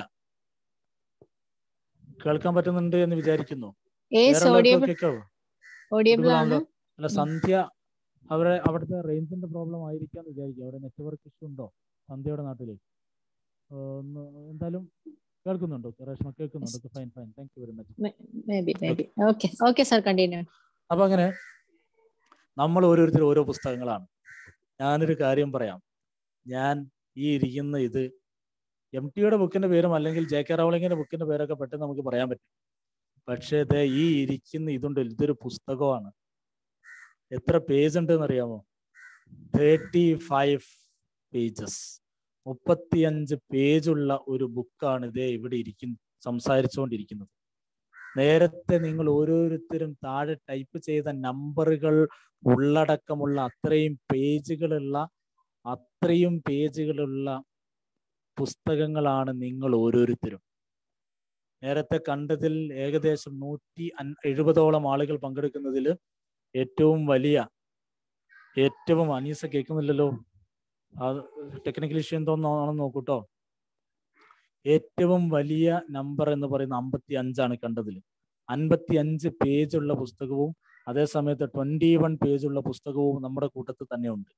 കേൾക്കാൻ പറ്റുന്നുണ്ട് എന്ന് വിചാരിക്കുന്നു ഏസ് വേറെ ഓഡിയബിൾ ഉള്ളവർക്ക് കേൾക്കാവോ ഓഡിയബിൾ ആണ് ആണല്ലോ. അല്ല സന്ധ്യ അവരെ അവിടുത്തെ റേഞ്ചിന്റെ പ്രോബ്ലം ആയിരിക്കാം എന്ന് വിചാരിക്കും അവിടെ നെറ്റ്വർക്ക് ഇഷ്യൂ ഉണ്ടോ സന്ധ്യയുടെ നാട്ടിൽ ഒന്ന് എന്തായാലും കേൾക്കുന്നുണ്ടോ റേഷ്മ കേൾക്കുന്നുണ്ടോ fine fine thank you very much maybe maybe okay okay sir continue അപ്പൊ അങ്ങനെ നമ്മൾ ഓരോരുത്തരും ഓരോ പുസ്തകങ്ങളാണ് ഞാനൊരു കാര്യം പറയാം ഞാൻ ഈ ഇരിക്കുന്ന ഇത് എം ടിയുടെ ബുക്കിന്റെ പേരും അല്ലെങ്കിൽ ജെ കെ റൗളിങ്ങിന്റെ ബുക്കിന്റെ പേരൊക്കെ പെട്ടെന്ന് നമുക്ക് പറയാൻ പറ്റും പക്ഷേ ഇത് ഈ ഇരിക്കുന്ന ഇതുണ്ട് ഇതൊരു പുസ്തകമാണ് എത്ര പേജ് ഉണ്ട് എന്നറിയാമോ തേർട്ടി ഫൈവ് പേജസ് മുപ്പത്തിയഞ്ച് പേജുള്ള ഒരു ബുക്കാണ് ഇതേ ഇവിടെ ഇരിക്കുന്ന സംസാരിച്ചുകൊണ്ടിരിക്കുന്നത് നേരത്തെ നിങ്ങൾ ഓരോരുത്തരും താഴെ ടൈപ്പ് ചെയ്ത നമ്പറുകൾ ഉള്ളടക്കമുള്ള അത്രയും പേജുകളുള്ള അത്രയും പേജുകളുള്ള പുസ്തകങ്ങളാണ് നിങ്ങൾ ഓരോരുത്തരും നേരത്തെ കണ്ടതിൽ ഏകദേശം നൂറ്റി അൻ എഴുപതോളം ആളുകൾ പങ്കെടുക്കുന്നതിൽ ഏറ്റവും വലിയ ഏറ്റവും അനീസ കേൾക്കുന്നില്ലല്ലോ അത് ടെക്നിക്കൽ ഇഷ്യൂ എന്തോന്നാണെന്ന് നോക്കൂട്ടോ ഏറ്റവും വലിയ നമ്പർ എന്ന് പറയുന്ന അമ്പത്തി അഞ്ചാണ് കണ്ടതിൽ അൻപത്തി അഞ്ച് പേജുള്ള പുസ്തകവും അതേ സമയത്ത് ട്വന്റി വൺ പേജുള്ള പുസ്തകവും നമ്മുടെ കൂട്ടത്തിൽ തന്നെ ഉണ്ട്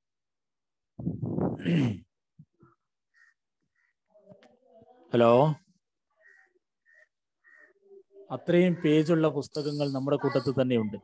ഹലോ അത്രയും പേജുള്ള പുസ്തകങ്ങൾ നമ്മുടെ കൂട്ടത്തിൽ തന്നെയുണ്ട്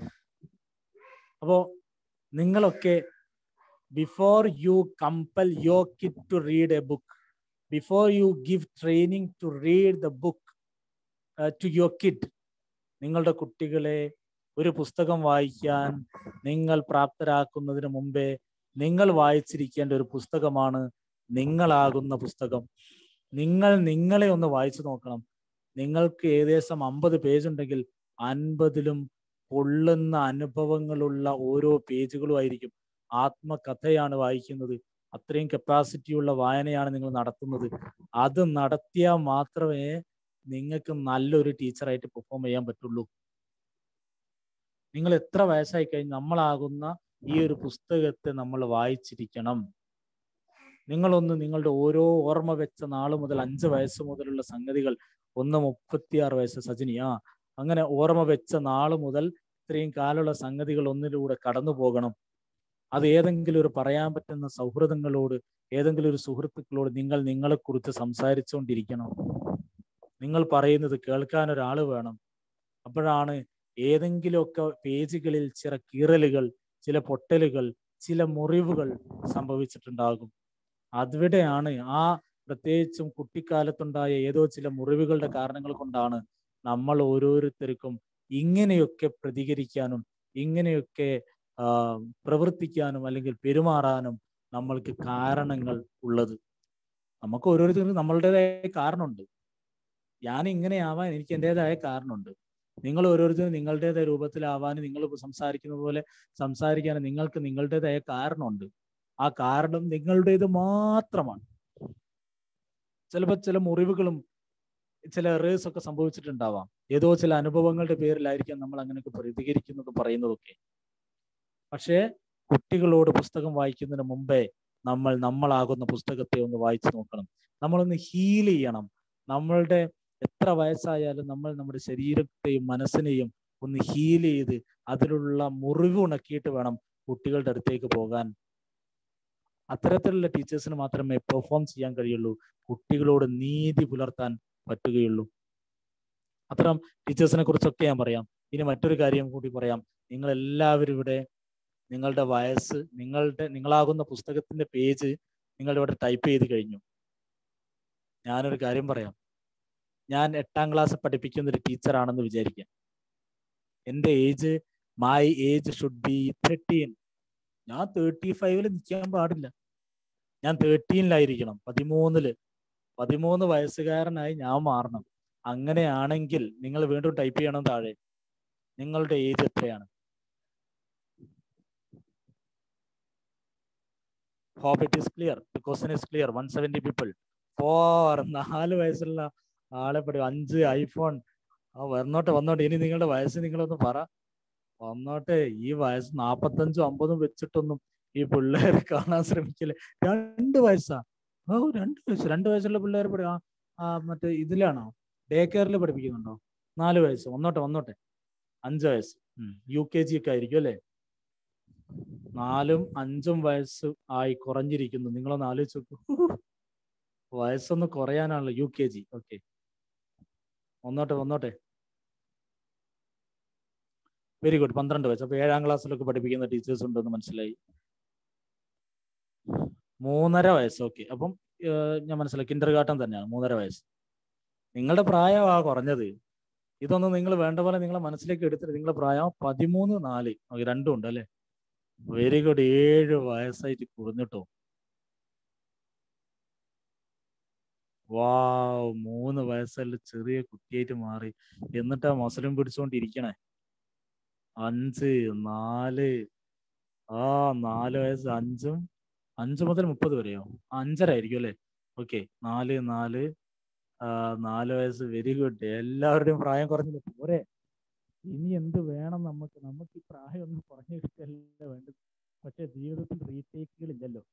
അപ്പോ നിങ്ങളൊക്കെ before you compel your kid to read a book before you give training to read the book to your kid നിങ്ങളുടെ കുട്ടികളെ ഒരു പുസ്തകം വായിക്കാൻ നിങ്ങൾ പ്രാപ്തരാക്കുന്നതിന് മുമ്പേ നിങ്ങൾ വായിച്ചിരിക്കേണ്ട ഒരു പുസ്തകമാണ് നിങ്ങളാകുന്ന പുസ്തകം നിങ്ങൾ നിങ്ങളെ ഒന്ന് വായിച്ചു നോക്കണം നിങ്ങൾക്ക് ഏകദേശം അമ്പത് പേജ് ഉണ്ടെങ്കിൽ അൻപതിലും പൊള്ളുന്ന അനുഭവങ്ങളുള്ള ഓരോ പേജുകളും ആയിരിക്കും ആത്മകഥയാണ് വായിക്കുന്നത് അത്രയും കപ്പാസിറ്റിയുള്ള വായനയാണ് നിങ്ങൾ നടത്തുന്നത് അത് നടത്തിയാൽ മാത്രമേ നിങ്ങൾക്ക് നല്ലൊരു ടീച്ചറായിട്ട് പെർഫോം ചെയ്യാൻ പറ്റുള്ളൂ നിങ്ങൾ എത്ര വയസ്സായി കഴിഞ്ഞ് നമ്മളാകുന്ന ഈ ഒരു പുസ്തകത്തെ നമ്മൾ വായിച്ചിരിക്കണം നിങ്ങളൊന്ന് നിങ്ങളുടെ ഓരോ ഓർമ്മ വെച്ച നാൾ മുതൽ അഞ്ച് വയസ്സ് മുതലുള്ള സംഗതികൾ ഒന്ന് മുപ്പത്തിയാറ് വയസ്സ് സജിനി ആ അങ്ങനെ ഓർമ്മ വെച്ച നാൾ മുതൽ ഇത്രയും കാലമുള്ള സംഗതികൾ ഒന്നിലൂടെ കടന്നു പോകണം അത് ഏതെങ്കിലും ഒരു പറയാൻ പറ്റുന്ന സൗഹൃദങ്ങളോട് ഏതെങ്കിലും ഒരു സുഹൃത്തുക്കളോട് നിങ്ങൾ നിങ്ങളെക്കുറിച്ച് സംസാരിച്ചുകൊണ്ടിരിക്കണം നിങ്ങൾ പറയുന്നത് കേൾക്കാൻ ഒരാൾ വേണം അപ്പോഴാണ് ഏതെങ്കിലുമൊക്കെ പേജുകളിൽ ചില കീറലുകൾ ചില പൊട്ടലുകൾ ചില മുറിവുകൾ സംഭവിച്ചിട്ടുണ്ടാകും അവിടെയാണ് ആ പ്രത്യേകിച്ചും കുട്ടിക്കാലത്തുണ്ടായ ഏതോ ചില മുറിവുകളുടെ കാരണങ്ങൾ കൊണ്ടാണ് നമ്മൾ ഓരോരുത്തർക്കും ഇങ്ങനെയൊക്കെ പ്രതികരിക്കാനും ഇങ്ങനെയൊക്കെ ആ, പ്രവർത്തിക്കാനും അല്ലെങ്കിൽ പെരുമാറാനും നമ്മൾക്ക് കാരണങ്ങൾ ഉള്ളത് നമുക്ക് ഓരോരുത്തർക്കും നമ്മളുടേതായ കാരണമുണ്ട് ഞാൻ ഇങ്ങനെ ആവാൻ എനിക്ക് എൻ്റെതായ കാരണമുണ്ട് നിങ്ങൾ ഓരോരുത്തരും നിങ്ങളുടേതായ രൂപത്തിലാവാനും നിങ്ങൾ സംസാരിക്കുന്ന പോലെ സംസാരിക്കാനും നിങ്ങൾക്ക് നിങ്ങളുടേതായ കാരണമുണ്ട് ആ കാരണം നിങ്ങളുടേത് മാത്രമാണ് ചിലപ്പോൾ ചില മുറിവുകളും ചില എറേഴ്സ് ഒക്കെ സംഭവിച്ചിട്ടുണ്ടാവാം ഏതോ ചില അനുഭവങ്ങളുടെ പേരിലായിരിക്കാം നമ്മൾ അങ്ങനെയൊക്കെ പ്രതികരിക്കുന്നതും പറയുന്നതൊക്കെ പക്ഷേ കുട്ടികളോട് പുസ്തകം വായിക്കുന്നതിന് മുമ്പേ നമ്മൾ നമ്മളാകുന്ന പുസ്തകത്തെ ഒന്ന് വായിച്ചു നോക്കണം നമ്മളൊന്ന് ഹീൽ ചെയ്യണം നമ്മളുടെ എത്ര വയസ്സായാലും നമ്മൾ നമ്മുടെ ശരീരത്തെയും മനസ്സിനെയും ഒന്ന് ഹീൽ ചെയ്ത് അതിലുള്ള മുറിവ് ഉണക്കിയിട്ട് വേണം കുട്ടികളുടെ അടുത്തേക്ക് പോകാൻ അത്തരത്തിലുള്ള ടീച്ചേഴ്സിന് മാത്രമേ പെർഫോം ചെയ്യാൻ കഴിയുള്ളൂ കുട്ടികളോട് നീതി പുലർത്താൻ പറ്റുകയുള്ളൂ അത്തരം ടീച്ചേഴ്സിനെ കുറിച്ചൊക്കെ ഞാൻ പറയാം ഇനി മറ്റൊരു കാര്യം കൂടി പറയാം നിങ്ങൾ എല്ലാവരും ഇവിടെ നിങ്ങളുടെ വയസ്സ് നിങ്ങളുടെ നിങ്ങളാകുന്ന പുസ്തകത്തിന്റെ പേജ് നിങ്ങളുടെ ഇവിടെ ടൈപ്പ് ചെയ്ത് കഴിഞ്ഞു ഞാനൊരു കാര്യം പറയാം ഞാൻ എട്ടാം ക്ലാസ് പഠിപ്പിക്കുന്ന ഒരു ടീച്ചറാണെന്ന് വിചാരിക്കാം എൻ്റെ age my age should be thirteen ഞാൻ തേർട്ടി ഫൈവില് നിൽക്കാൻ പാടില്ല ഞാൻ തേർട്ടീനിലായിരിക്കണം പതിമൂന്നില് പതിമൂന്ന് വയസ്സുകാരനായി ഞാൻ മാറണം അങ്ങനെയാണെങ്കിൽ നിങ്ങൾ വീണ്ടും ടൈപ്പ് ചെയ്യണം താഴെ നിങ്ങളുടെ ഏജ് എത്രയാണ് hope it is clear the question is clear one seventy people four നാല് വയസ്സുള്ള ആളെ പഠി അഞ്ച് ഐഫോൺ ആ വന്നോട്ടെ വന്നോട്ടെ ഇനി നിങ്ങളുടെ വയസ്സ് നിങ്ങളൊന്ന് പറ വന്നോട്ടെ ഈ വയസ്സ് നാപ്പത്തഞ്ചും അമ്പതും വെച്ചിട്ടൊന്നും ഈ പിള്ളേർ കാണാൻ ശ്രമിക്കില്ല രണ്ട് വയസ്സാ ഓ രണ്ട് വയസ്സ് രണ്ട് വയസ്സുള്ള പിള്ളേർ പഠി ആ ആ, മറ്റേ ഇതിലാണോ ഡേ കെയറിൽ പഠിപ്പിക്കുന്നുണ്ടോ നാല് വയസ്സ് വന്നോട്ടെ വന്നോട്ടെ അഞ്ച് വയസ്സ് യു കെ ജി ഒക്കെ ആയിരിക്കും അല്ലേ നാലും അഞ്ചും വയസ്സ് ആയി കുറഞ്ഞിരിക്കുന്നു നിങ്ങളൊന്ന് ആലോചിച്ച് നോക്കൂ വയസ്സൊന്ന് കുറയാനാണല്ലോ യു കെ ജി ഓക്കെ ഒന്നോട്ടെ ഒന്നോട്ടെ വെരി ഗുഡ് പന്ത്രണ്ട് വയസ്സ് അപ്പൊ ഏഴാം ക്ലാസ്സിലൊക്കെ പഠിപ്പിക്കുന്ന ടീച്ചേഴ്സ് ഉണ്ടെന്ന് മനസ്സിലായി മൂന്നര വയസ്സ് ഓക്കെ അപ്പം ഏർ ഞാൻ മനസ്സിലായി കിൻഡർ ഗാർട്ടൻ തന്നെയാണ് മൂന്നര വയസ്സ് നിങ്ങളുടെ പ്രായമാ കുറഞ്ഞത് ഇതൊന്നും നിങ്ങൾ വേണ്ട പോലെ നിങ്ങളെ മനസ്സിലേക്ക് എടുത്തിട്ട് നിങ്ങളുടെ പ്രായം പതിമൂന്ന് നാല് ഓക്കെ രണ്ടും ഉണ്ട് അല്ലെ വെരി ഗുഡ് ഏഴ് വയസ്സായിട്ട് കുറഞ്ഞിട്ടോ വാവ് മൂന്ന് വയസ്സല്ല ചെറിയ കുട്ടിയായിട്ട് മാറി എന്നിട്ടാ മസലും പിടിച്ചോണ്ടിരിക്കണേ അഞ്ച് നാല് ആ നാല് വയസ്സ് അഞ്ചും അഞ്ച് മുതൽ മുപ്പത് വരെയോ അഞ്ചര ആയിരിക്കും അല്ലേ ഓക്കെ നാല് നാല് ആ, നാല് വയസ്സ് വെരി ഗുഡ് എല്ലാവരുടെയും പ്രായം കുറഞ്ഞില്ല പോരെ ഇനി എന്ത് വേണം നമുക്ക് നമുക്ക് ഈ പ്രായം ഒന്ന് കുറഞ്ഞു കിട്ടല്ലേ വേണ്ടത് പക്ഷെ ജീവിതത്തിൽ റീടേക്കുകൾ ഇല്ലല്ലോ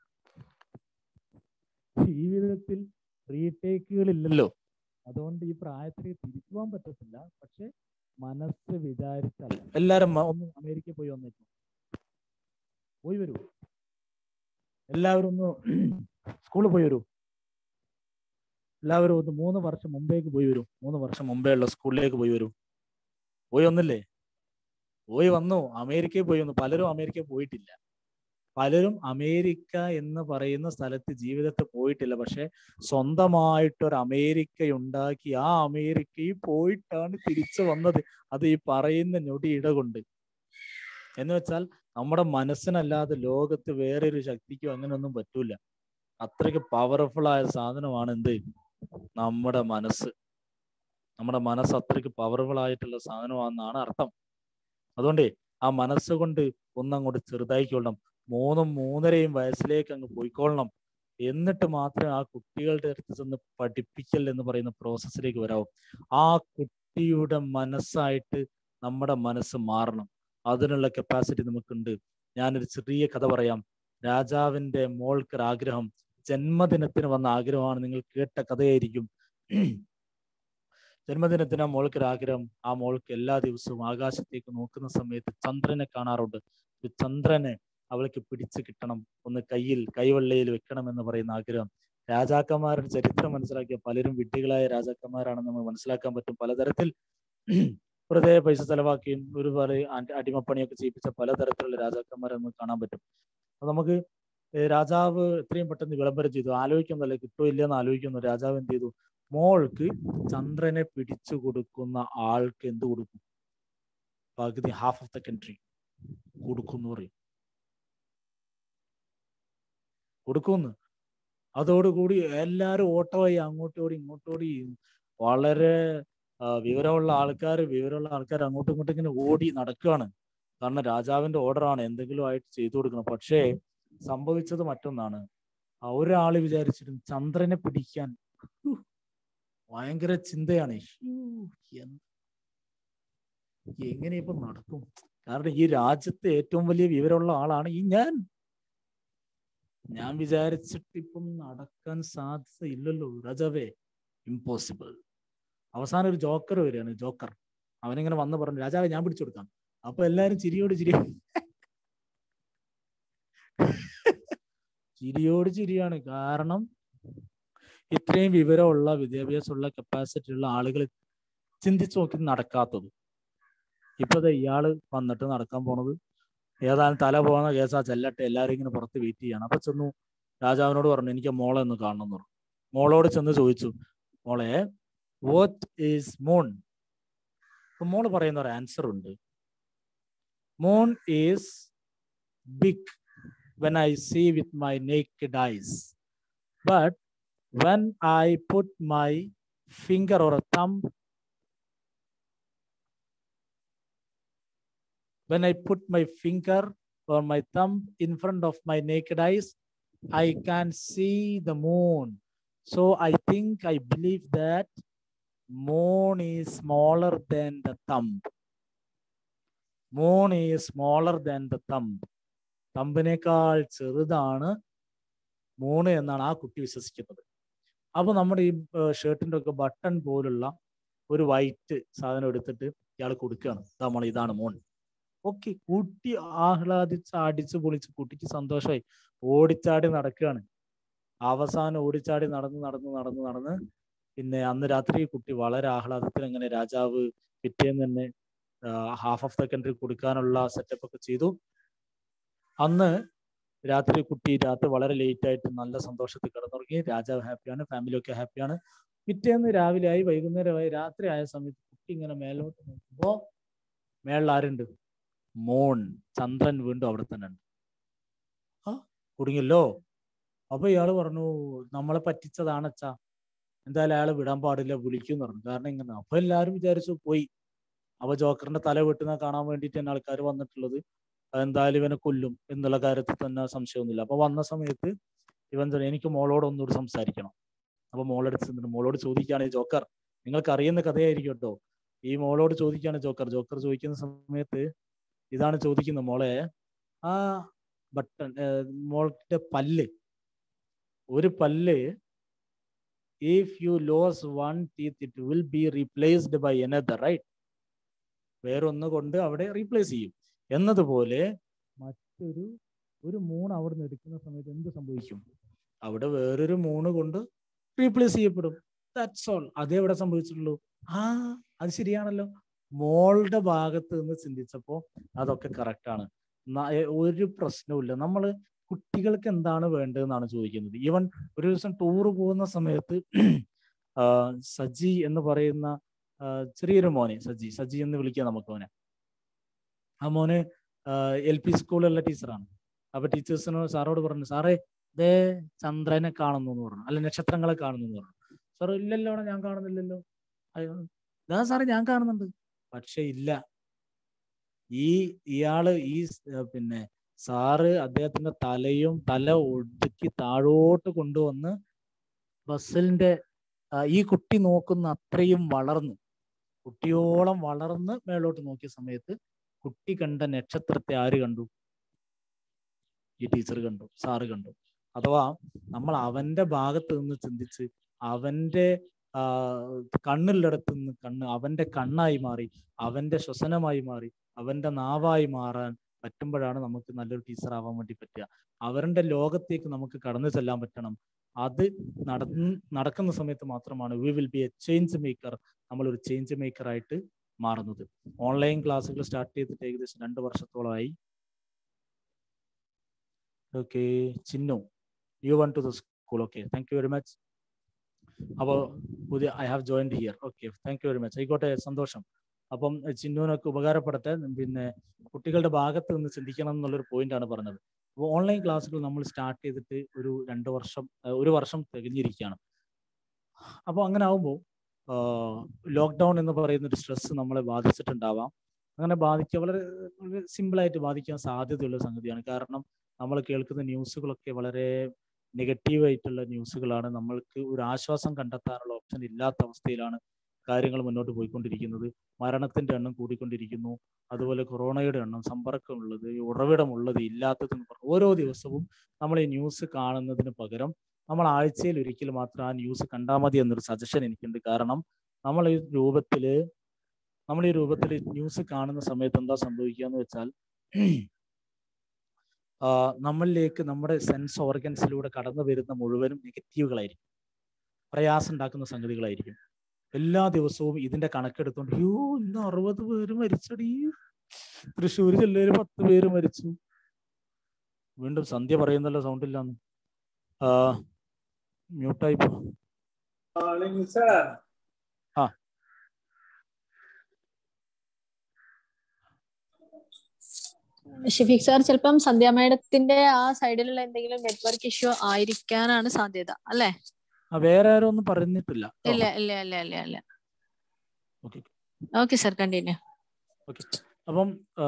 ജീവിതത്തിൽ റീടേക്കുകൾ ഇല്ലല്ലോ അതുകൊണ്ട് ഈ പ്രായത്തിലേക്ക് തിരിച്ചു പോകാൻ പറ്റത്തില്ല പക്ഷെ മനസ്സ് വിചാരിച്ചാൽ എല്ലാരും മ- ഒന്ന് അമേരിക്കയിൽ പോയി വന്നേക്കും പോയി വരൂ എല്ലാവരും ഒന്ന് സ്കൂളിൽ പോയി വരൂ എല്ലാവരും ഒന്ന് മൂന്ന് വർഷം മുമ്പേക്ക് പോയി വരും മൂന്ന് വർഷം മുമ്പേ ഉള്ള സ്കൂളിലേക്ക് പോയി വരും പോയി വന്നില്ലേ പോയി വന്നു അമേരിക്കയിൽ പോയി വന്നു പലരും അമേരിക്കയിൽ പോയിട്ടില്ല പലരും അമേരിക്ക എന്ന് പറയുന്ന സ്ഥലത്ത് ജീവിതത്തിൽ പോയിട്ടില്ല പക്ഷെ സ്വന്തമായിട്ടൊരു അമേരിക്ക ഉണ്ടാക്കി ആ അമേരിക്കയിൽ പോയിട്ടാണ് തിരിച്ചു വന്നത് അത് ഈ പറയുന്ന ഞൊടിയിട കൊണ്ട് എന്ന് വെച്ചാൽ നമ്മുടെ മനസ്സിനല്ലാതെ ലോകത്ത് വേറൊരു ശക്തിക്കോ അങ്ങനെയൊന്നും പറ്റൂല അത്രയ്ക്ക് പവർഫുൾ ആയ സാധനമാണ് എന്ത് നമ്മുടെ മനസ്സ് നമ്മുടെ മനസ്സ് അത്രയ്ക്ക് പവർഫുൾ ആയിട്ടുള്ള സാധനമാണെന്നാണ് അർത്ഥം അതുകൊണ്ടേ ആ മനസ്സുകൊണ്ട് ഒന്നങ്ങോട്ട് ചെറുതായിക്കൊള്ളണം മൂന്നും മൂന്നരയും വയസ്സിലേക്ക് അങ്ങ് പോയിക്കൊള്ളണം എന്നിട്ട് മാത്രമേ ആ കുട്ടികളുടെ അടുത്ത് ചെന്ന് പഠിപ്പിക്കൽ എന്ന് പറയുന്ന പ്രോസസ്സിലേക്ക് വരാവൂ ആ കുട്ടിയുടെ മനസ്സായിട്ട് നമ്മുടെ മനസ്സ് മാറണം അതിനുള്ള കപ്പാസിറ്റി നമുക്കുണ്ട് ഞാനൊരു ചെറിയ കഥ പറയാം രാജാവിന്റെ മോൾക്കൊരു ആഗ്രഹം ജന്മദിനത്തിന് വന്ന ആഗ്രഹമാണ് നിങ്ങൾ കേട്ട കഥയായിരിക്കും ജന്മദിനത്തിന് ആ മോൾക്കൊരു ആഗ്രഹം ആ മോൾക്ക് എല്ലാ ദിവസവും ആകാശത്തേക്ക് നോക്കുന്ന സമയത്ത് ചന്ദ്രനെ കാണാറുണ്ട് ഒരു ചന്ദ്രനെ അവൾക്ക് പിടിച്ചു കിട്ടണം ഒന്ന് കയ്യിൽ കൈവെള്ളയിൽ വെക്കണം എന്ന് പറയുന്ന ആഗ്രഹം രാജാക്കന്മാരുടെ ചരിത്രം മനസ്സിലാക്കിയ പലരും വിഡ്ഢികളായ രാജാക്കന്മാരാണെന്ന് നമ്മൾ മനസ്സിലാക്കാൻ പറ്റും പലതരത്തിൽ വെറുതെ പൈസ ചെലവാക്കിയും ഒരുപാട് അടി- അടിമപ്പണിയൊക്കെ ചെയ്യിപ്പിച്ച പലതരത്തിലുള്ള രാജാക്കന്മാരെ നമുക്ക് കാണാൻ പറ്റും അപ്പൊ നമുക്ക് ഏർ രാജാവ് എത്രയും പെട്ടെന്ന് വിളംബരം ചെയ്തു ആലോചിക്കുന്നല്ലേ കിട്ടോ ഇല്ലെന്ന് ആലോചിക്കുന്നു രാജാവ് എന്ത് ചെയ്തു മോൾക്ക് ചന്ദ്രനെ പിടിച്ചു കൊടുക്കുന്ന ആൾക്ക് എന്ത് കൊടുക്കും പകുതി ഹാഫ് ഓഫ് ദ കൺട്രി കൊടുക്കും പറയും കൊടുക്കുമെന്ന് അതോടുകൂടി എല്ലാരും ഓട്ടമായി അങ്ങോട്ടോടി ഇങ്ങോട്ടോടി വളരെ ആ, വിവരമുള്ള ആൾക്കാർ വിവരമുള്ള ആൾക്കാർ അങ്ങോട്ടും ഇങ്ങോട്ടും ഇങ്ങനെ ഓടി നടക്കുകയാണ് കാരണം രാജാവിന്റെ ഓർഡറാണ് എന്തെങ്കിലും ആയിട്ട് ചെയ്തു കൊടുക്കണം പക്ഷേ സംഭവിച്ചത് മറ്റൊന്നാണ് ആ ഒരാള് വിചാരിച്ചിരുന്നു ചന്ദ്രനെ പിടിക്കാൻ ഹൂ, ഭയങ്കര ചിന്തയാണ് ഹ്യൂ, എന്ത് എങ്ങനെ ഇപ്പൊ നടക്കും കാരണം ഈ രാജ്യത്തെ ഏറ്റവും വലിയ വിവരമുള്ള ആളാണ് ഈ ഞാൻ ഞാൻ വിചാരിച്ചിട്ട് ഇപ്പം നടക്കാൻ സാധ്യത ഇല്ലല്ലോ രാജാവേ ഇമ്പോസിബിൾ അവസാനം ഒരു ജോക്കർ വരികയാണ് ജോക്കർ അവനിങ്ങനെ വന്ന് പറഞ്ഞു രാജാവെ ഞാൻ പിടിച്ചു കൊടുക്കാം അപ്പൊ എല്ലാരും ചിരിയോട് ചിരി ചിരിയോട് ചിരിയാണ് കാരണം ഇത്രയും വിവരമുള്ള വിദ്യാഭ്യാസമുള്ള കപ്പാസിറ്റി ഉള്ള ആളുകൾ ചിന്തിച്ചു നോക്കി നടക്കാത്തത് ഇപ്പൊ ദേ ഇയാള് വന്നിട്ട് നടക്കാൻ പോണത് ഏതായാലും തല പോകുന്ന കേസാ ചെല്ലട്ടെ എല്ലാവരും ഇങ്ങനെ പുറത്ത് വെയിറ്റ് ചെയ്യാണ് അപ്പൊ ചെന്നു രാജാവിനോട് പറഞ്ഞു എനിക്ക് മോളെ ഒന്ന് കാണണം എന്ന് പറഞ്ഞു മോളോട് ചെന്ന് ചോദിച്ചു മോളെ വാട്ട് ഈസ് മൂൺ അപ്പൊ മോള് പറയുന്ന ഒരു ആൻസർ ഉണ്ട് moon is big when I see with my naked eyes. But when I put my finger or a thumb, when I put my finger or my thumb in front of my naked eyes, I can see the moon. So I think I believe that moon is smaller than the thumb. Moon is smaller than the thumb. തമ്പിനേക്കാൾ ചെറുതാണ് moon എന്നാണ് ആ കുട്ടി വിശ്വസിക്കുന്നത് അപ്പൊ നമ്മുടെ ഈ ഷർട്ടിന്റെ ഒക്കെ ബട്ടൺ പോലുള്ള ഒരു വൈറ്റ് സാധനം എടുത്തിട്ട് ഇയാൾ കൊടുക്കുകയാണ് നമ്മൾ ഇതാണ് മോൺ ഓക്കെ കുട്ടി ആഹ്ലാദിച്ച് അടിച്ച് പൊളിച്ച് കുട്ടിക്ക് സന്തോഷമായി ഓടിച്ചാടി നടക്കുകയാണ് അവസാനം ഓടിച്ചാടി നടന്ന് നടന്ന് നടന്ന് നടന്ന് പിന്നെ അന്ന് രാത്രി കുട്ടി വളരെ ആഹ്ലാദത്തിൽ അങ്ങനെ രാജാവ് പിറ്റേന്ന് തന്നെ ഹാഫ് ഓഫ് സെക്കൻഡറി കൊടുക്കാനുള്ള സെറ്റപ്പ് ഒക്കെ ചെയ്തു അന്ന് രാത്രി കുട്ടി രാത്രി വളരെ ലേറ്റ് ആയിട്ട് നല്ല സന്തോഷത്തിൽ കിടന്നുറങ്ങി രാജാവ് ഹാപ്പിയാണ് ഫാമിലി ഒക്കെ ഹാപ്പിയാണ് പിറ്റേന്ന് രാവിലെ ആയി വൈകുന്നേരമായി രാത്രി ആയ സമയത്ത് കുട്ടി ഇങ്ങനെ മേലോട്ട് നോക്കുമ്പോ മേളിൽ ആരുണ്ട് മോൺ ചന്ദ്രൻ വീണ്ടും അവിടെ തന്നെ ഉണ്ട് ആ കുടുങ്ങിയല്ലോ അപ്പൊ ഇയാള് പറഞ്ഞു നമ്മളെ പറ്റിച്ചതാണ് അച്ഛാ എന്തായാലും അയാളെ വിടാൻ പാടില്ല വിളിക്കും പറഞ്ഞു കാരണം ഇങ്ങനെ അപ്പൊ എല്ലാരും വിചാരിച്ചു പോയി അപ്പൊ ജോക്കറിന്റെ തല വെട്ടുന്ന കാണാൻ വേണ്ടിയിട്ട് തന്നെ ആൾക്കാർ വന്നിട്ടുള്ളത് എന്തായാലും ഇവനെ കൊല്ലും എന്നുള്ള കാര്യത്തിൽ തന്നെ സംശയമൊന്നുമില്ല അപ്പൊ വന്ന സമയത്ത് ഇവൻ പറഞ്ഞു, എനിക്ക് മോളോട് ഒന്നുകൂടി സംസാരിക്കണം അപ്പൊ മോളെടുത്ത് ചെന്നിട്ട് മോളോട് ചോദിക്കുകയാണ് ഈ ജോക്കർ നിങ്ങൾക്ക് അറിയുന്ന കഥയായിരിക്കും കേട്ടോ ഈ മോളോട് ചോദിക്കുകയാണ് ജോക്കർ ജോക്കർ ചോദിക്കുന്ന സമയത്ത് ഇതാണ് ചോദിക്കുന്നത് മോളെ ആ ബട്ടൺ മോളുടെ പല്ല് ഒരു പല്ല് if you lose one teeth it will be replaced by another right വേറൊന്ന് കൊണ്ട് അവിടെ റീപ്ലേസ് ചെയ്യും എന്നതുപോലെ മറ്റൊരു ഒരു മൂൺ അവിടെ നിന്ന് എടുക്കുന്ന സമയത്ത് എന്ത് സംഭവിക്കും അവിടെ വേറൊരു മൂണ് കൊണ്ട് റീപ്ലേസ് ചെയ്യപ്പെടും ദാറ്റ്സ് ഓൾ അതേ ഇവിടെ സംഭവിച്ചിട്ടുള്ളൂ ആ അത് ശരിയാണല്ലോ മോളുടെ ഭാഗത്ത് നിന്ന് ചിന്തിച്ചപ്പോ അതൊക്കെ കറക്റ്റ് ആണ് ന- ഏ, ഒരു പ്രശ്നവുമില്ല നമ്മൾ കുട്ടികൾക്ക് എന്താണ് വേണ്ടതെന്നാണ് ചോദിക്കുന്നത് ഈവൻ ഒരു ദിവസം ടൂർ പോകുന്ന സമയത്ത് ആ, സജി എന്ന് പറയുന്ന ആ, ചെറിയൊരു മോനെ സജി സജി എന്ന് വിളിക്കാം നമുക്ക് മോനെ ആ മോന് എൽ പി സ്കൂളിലുള്ള ടീച്ചറാണ് അപ്പൊ ടീച്ചേഴ്സിനോട് സാറോട് പറഞ്ഞു സാറേ ദേ ചന്ദ്രനെ കാണുന്നു എന്ന് പറഞ്ഞു അല്ല നക്ഷത്രങ്ങളെ കാണുന്നു എന്ന് പറഞ്ഞു സാർ ഇല്ലല്ലോ അവിടെ ഞാൻ കാണുന്നില്ലല്ലോ അയ്യോ, ഇതാ സാറേ ഞാൻ കാണുന്നുണ്ട് പക്ഷെ ഇല്ല ഈ ഇയാള് ഈ സ്- ഏർ പിന്നെ സാറ് അദ്ദേഹത്തിന്റെ തലയും തല ഒടുക്കി താഴോട്ട് കൊണ്ടുവന്ന് ബസ്സിന്റെ ആ, ഈ കുട്ടി നോക്കുന്ന അത്രയും വളർന്നു കുട്ടിയോളം വളർന്ന് മേലോട്ട് നോക്കിയ സമയത്ത് കുട്ടി കണ്ട നക്ഷത്രത്തെ ആര് കണ്ടു ഈ ടീച്ചർ കണ്ടു സാറ് കണ്ടു അഥവാ നമ്മൾ അവന്റെ ഭാഗത്ത് നിന്ന് ചിന്തിച്ച് അവന്റെ ആ കണ്ണുള്ളിടത്ത് നിന്ന് കണ്ണ് അവന്റെ കണ്ണായി മാറി അവന്റെ ശ്വസനമായി മാറി അവന്റെ നാവായി മാറാൻ പറ്റുമ്പോഴാണ് നമുക്ക് നല്ലൊരു ടീച്ചർ ആവാൻ വേണ്ടി പറ്റുക അവരുടെ ലോകത്തേക്ക് നമുക്ക് കടന്നു ചെല്ലാൻ പറ്റണം അത് നടന്ന് നടക്കുന്ന സമയത്ത് മാത്രമാണ് we will be a change maker നമ്മൾ ഒരു ചേഞ്ച് മേക്കർ ആയിട്ട് മാറുന്നത് ഓൺലൈൻ ക്ലാസ്സുകൾ സ്റ്റാർട്ട് ചെയ്തിട്ട് ഏകദേശം രണ്ട് വർഷത്തോളമായി okay Chinnu you one to the school okay thank you very much അപ്പോൾ പുതിയ I have joined here okay thank you very much ആയിക്കോട്ടെ സന്തോഷം അപ്പം ചിന്നുവിനൊക്കെ ഉപകാരപ്പെടട്ടെ പിന്നെ കുട്ടികളുടെ ഭാഗത്ത് നിന്ന് ചിന്തിക്കണം എന്നുള്ളൊരു പോയിന്റ് ആണ് പറഞ്ഞത് അപ്പോൾ ഓൺലൈൻ ക്ലാസ്സുകൾ നമ്മൾ സ്റ്റാർട്ട് ചെയ്തിട്ട് ഒരു രണ്ട് വർഷം ഏഹ് ഒരു വർഷം തികഞ്ഞിരിക്കുകയാണ് അപ്പോൾ അങ്ങനെ ആവുമ്പോൾ ലോക്ക്ഡൗൺ എന്ന് പറയുന്ന ഒരു സ്ട്രെസ് നമ്മളെ ബാധിച്ചിട്ടുണ്ടാവാം അങ്ങനെ ബാധിക്കുക വളരെ വളരെ സിമ്പിളായിട്ട് ബാധിക്കാൻ സാധ്യതയുള്ള സംഗതിയാണ് കാരണം നമ്മൾ കേൾക്കുന്ന ന്യൂസുകളൊക്കെ വളരെ നെഗറ്റീവ് ആയിട്ടുള്ള ന്യൂസുകളാണ് നമ്മൾക്ക് ഒരു ആശ്വാസം കണ്ടെത്താനുള്ള ഓപ്ഷൻ ഇല്ലാത്ത അവസ്ഥയിലാണ് കാര്യങ്ങൾ മുന്നോട്ട് പോയിക്കൊണ്ടിരിക്കുന്നത് മരണത്തിന്റെ എണ്ണം കൂടിക്കൊണ്ടിരിക്കുന്നു അതുപോലെ കൊറോണയുടെ എണ്ണം സമ്പർക്കമുള്ളത് ഉറവിടമുള്ളത് ഇല്ലാത്തത് എന്ന് പറഞ്ഞു ഓരോ ദിവസവും നമ്മൾ ഈ ന്യൂസ് കാണുന്നതിന് പകരം നമ്മൾ ആഴ്ചയിൽ ഒരിക്കൽ മാത്രം ആ ന്യൂസ് കണ്ടാൽ മതി എന്നൊരു സജഷൻ എനിക്കുണ്ട് കാരണം നമ്മൾ ഈ രൂപത്തില് നമ്മൾ ഈ രൂപത്തിൽ ന്യൂസ് കാണുന്ന സമയത്ത് എന്താ സംഭവിക്കുക എന്ന് വെച്ചാൽ ആ, നമ്മളിലേക്ക് നമ്മുടെ സെൻസ് ഓർഗൻസിലൂടെ കടന്നു വരുന്ന മുഴുവനും നെഗറ്റീവുകളായിരിക്കും പ്രയാസം ഉണ്ടാക്കുന്ന സംഗതികളായിരിക്കും എല്ലാ ദിവസവും ഇതിന്റെ കണക്കെടുത്തോണ്ട് അയ്യോ ഇന്ന് അറുപത് പേര് മരിച്ചടി തൃശ്ശൂർ ജില്ലയിൽ പത്ത് പേര് മരിച്ചു വീണ്ടും സന്ധ്യ പറയുന്നല്ലോ സൗണ്ട് ഇല്ലാന്ന് ആ മ്യൂട്ടായി പോ ആ ഷഫീഖ് സാർ ചിലപ്പം സന്ധ്യ മേഡത്തിന്റെ ആ സൈഡിലുള്ള എന്തെങ്കിലും നെറ്റ്വർക്ക് ഇഷ്യൂ ആയിരിക്കാനാണ് സാധ്യത അല്ലെ ആ, വേറെ ആരും ഒന്നും പറഞ്ഞിട്ടില്ല ട്ടോ. ഇല്ല ഇല്ല ഇല്ല ഇല്ല ഇല്ല okay okay sir continue okay അപ്പം ആ,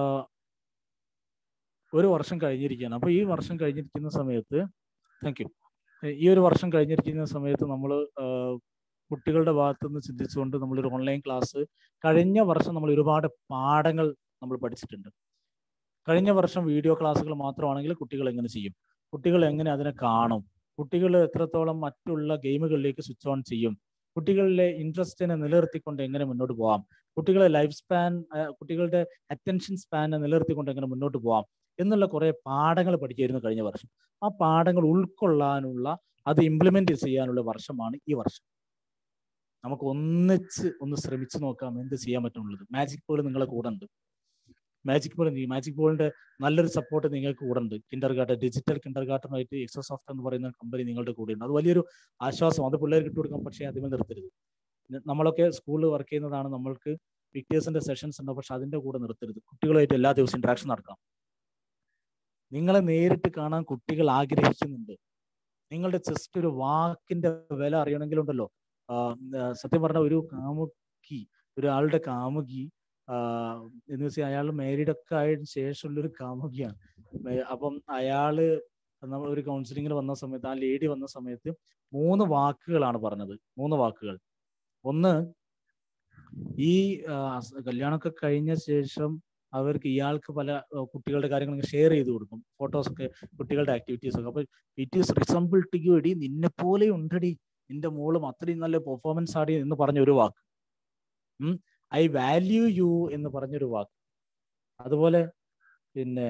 ഒരു വർഷം കഴിഞ്ഞിരിക്കുകയാണ് അപ്പൊ ഈ വർഷം കഴിഞ്ഞിരിക്കുന്ന സമയത്ത് താങ്ക് യു ഈ ഒരു വർഷം കഴിഞ്ഞിരിക്കുന്ന സമയത്ത് നമ്മൾ കുട്ടികളുടെ ഭാഗത്തു നിന്ന് ചിന്തിച്ചുകൊണ്ട് നമ്മളൊരു ഓൺലൈൻ ക്ലാസ് കഴിഞ്ഞ വർഷം നമ്മൾ ഒരുപാട് പാഠങ്ങൾ നമ്മൾ പഠിച്ചിട്ടുണ്ട് കഴിഞ്ഞ വർഷം വീഡിയോ ക്ലാസ്സുകൾ മാത്രമാണെങ്കിൽ കുട്ടികൾ എങ്ങനെ ചെയ്യും കുട്ടികൾ എങ്ങനെ അതിനെ കാണും കുട്ടികൾ എത്രത്തോളം മറ്റുള്ള ഗെയിമുകളിലേക്ക് സ്വിച്ച് ഓൺ ചെയ്യും കുട്ടികളിലെ ഇൻട്രസ്റ്റിനെ നിലനിർത്തിക്കൊണ്ട് എങ്ങനെ മുന്നോട്ട് പോകാം കുട്ടികളെ ലൈഫ് സ്പാൻ കുട്ടികളുടെ അറ്റൻഷൻ സ്പാനെ നിലനിർത്തിക്കൊണ്ട് എങ്ങനെ മുന്നോട്ട് പോകാം എന്നുള്ള കുറെ പാഠങ്ങൾ പഠിക്കായിരുന്നു കഴിഞ്ഞ വർഷം ആ പാഠങ്ങൾ ഉൾക്കൊള്ളാനുള്ള അത് ഇംപ്ലിമെന്റ് ചെയ്യാനുള്ള വർഷമാണ് ഈ വർഷം നമുക്ക് ഒന്നിച്ച് ഒന്ന് ശ്രമിച്ചു നോക്കാം എന്ത് ചെയ്യാൻ പറ്റുള്ളത് മാജിക് ബോൾ നിങ്ങളെ കൂടെ ഉണ്ട് മാജിക് ബോൾ മാജിക് ബോളിന്റെ നല്ലൊരു സപ്പോർട്ട് നിങ്ങൾക്ക് കൂടെ ഉണ്ട് കിൻഡർ ഗാർട്ടൻ ഡിജിറ്റൽ കിൻഡർ ഗാർട്ടനുമായിട്ട് എക്സോസോഫ്റ്റ് എന്ന് പറയുന്ന കമ്പനി നിങ്ങളുടെ കൂടെ ഉണ്ട് അത് വലിയൊരു ആശ്വാസം അത് പിള്ളേർക്ക് ഇട്ട് കൊടുക്കാം പക്ഷേ അതിമേ നിർത്തരുത് നമ്മളൊക്കെ സ്കൂളിൽ വർക്ക് ചെയ്യുന്നതാണ് നമ്മൾക്ക് വിക്ടേഴ്സിന്റെ സെഷൻസ് ഉണ്ട് പക്ഷെ അതിന്റെ കൂടെ നിർത്തരുത് കുട്ടികളുമായിട്ട് എല്ലാ ദിവസവും ഇന്ററാക്ഷൻ നടക്കാം നിങ്ങളെ നേരിട്ട് കാണാൻ കുട്ടികൾ ആഗ്രഹിക്കുന്നുണ്ട് നിങ്ങളുടെ ജസ്റ്റ് ഒരു വാക്കിന്റെ വില അറിയണമെങ്കിലുണ്ടല്ലോ സത്യം പറഞ്ഞ ഒരു കാമുകി ഒരാളുടെ കാമുകി എന്ന് വെച്ചാൽ അയാൾ മാരീഡ് ഒക്കെ ആയതിനു ശേഷമുള്ള ഒരു കാമുകിയാണ് അപ്പം അയാള് നമ്മൾ ഒരു കൗൺസിലിങ്ങിന് വന്ന സമയത്ത് ആ ലേഡി വന്ന സമയത്ത് മൂന്ന് വാക്കുകളാണ് പറഞ്ഞത് മൂന്ന് വാക്കുകൾ ഒന്ന് ഈ കല്യാണമൊക്കെ കഴിഞ്ഞ ശേഷം അവർക്ക് ഇയാൾക്ക് പല കുട്ടികളുടെ കാര്യങ്ങൾ ഷെയർ ചെയ്ത് കൊടുക്കും ഫോട്ടോസ് ഒക്കെ കുട്ടികളുടെ ആക്ടിവിറ്റീസ് ഒക്കെ അപ്പൊ it is resemble to you എടി നിന്നെ പോലെ ഉണ്ടടി നിന്റെ മോളും അത്രയും നല്ല പെർഫോമൻസ് ആടി എന്ന് പറഞ്ഞ ഒരു വാക്ക് ഐ വാല്യൂ യു എന്ന് പറഞ്ഞൊരു വാക്ക് അതുപോലെ പിന്നെ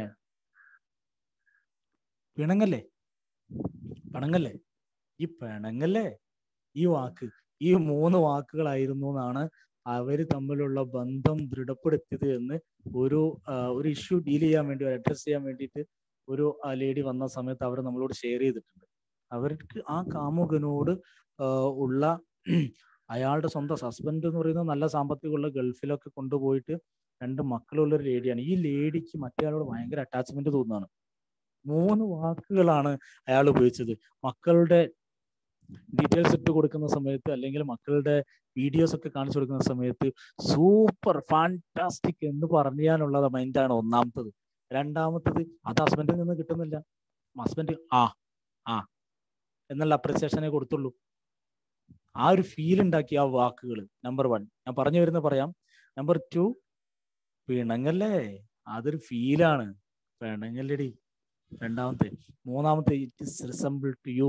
പിണങ്ങല്ലേ പണങ്ങല്ലേ ഈ പിണങ്ങല്ലേ ഈ വാക്ക് ഈ മൂന്ന് വാക്കുകളായിരുന്നു എന്നാണ് അവര് തമ്മിലുള്ള ബന്ധം ദൃഢപ്പെടുത്തിയത് എന്ന് ഒരു ഒരു ഇഷ്യൂ ഡീൽ ചെയ്യാൻ വേണ്ടി അഡ്രസ് ചെയ്യാൻ വേണ്ടിയിട്ട് ഒരു ലേഡി വന്ന സമയത്ത് അവർ നമ്മളോട് ഷെയർ ചെയ്തിട്ടുണ്ട് അവർക്ക് ആ കാമുകനോട് ഉള്ള അയാളുടെ സ്വന്തം ഹസ്ബൻഡ് എന്ന് പറയുന്നത് നല്ല സാമ്പത്തികമുള്ള ഗൾഫിലൊക്കെ കൊണ്ടുപോയിട്ട് രണ്ട് മക്കളുള്ള ഒരു ലേഡിയാണ് ഈ ലേഡിക്ക് മറ്റേയാളോട് ഭയങ്കര അറ്റാച്ച്മെന്റ് തോന്നുന്നതാണ് മൂന്ന് വാക്കുകളാണ് അയാൾ ഉപയോഗിച്ചത് മക്കളുടെ ഡീറ്റെയിൽസ് ഇട്ട് കൊടുക്കുന്ന സമയത്ത് അല്ലെങ്കിൽ മക്കളുടെ വീഡിയോസ് ഒക്കെ കാണിച്ചു കൊടുക്കുന്ന സമയത്ത് സൂപ്പർ ഫാന്റാസ്റ്റിക് എന്ന് പറയാനുള്ള മൈൻഡാണ് ഒന്നാമത്തത് രണ്ടാമത്തത് അത് ഹസ്ബൻഡിൽ നിന്ന് കിട്ടുന്നില്ല ഹസ്ബൻഡ് ആ ആ എന്നുള്ള അപ്രിസിയേഷനെ കൊടുത്തുള്ളൂ ആ ഒരു ഫീൽ ഉണ്ടാക്കിയ ആ വാക്കുകൾ നമ്പർ വൺ ഞാൻ പറഞ്ഞു വരുന്ന പറയാം നമ്പർ ടു പിണങ്ങല്ലേ അതൊരു ഫീലാണ് പിണങ്ങല്ലടി രണ്ടാമത്തെ മൂന്നാമത്തെ it is resemble to you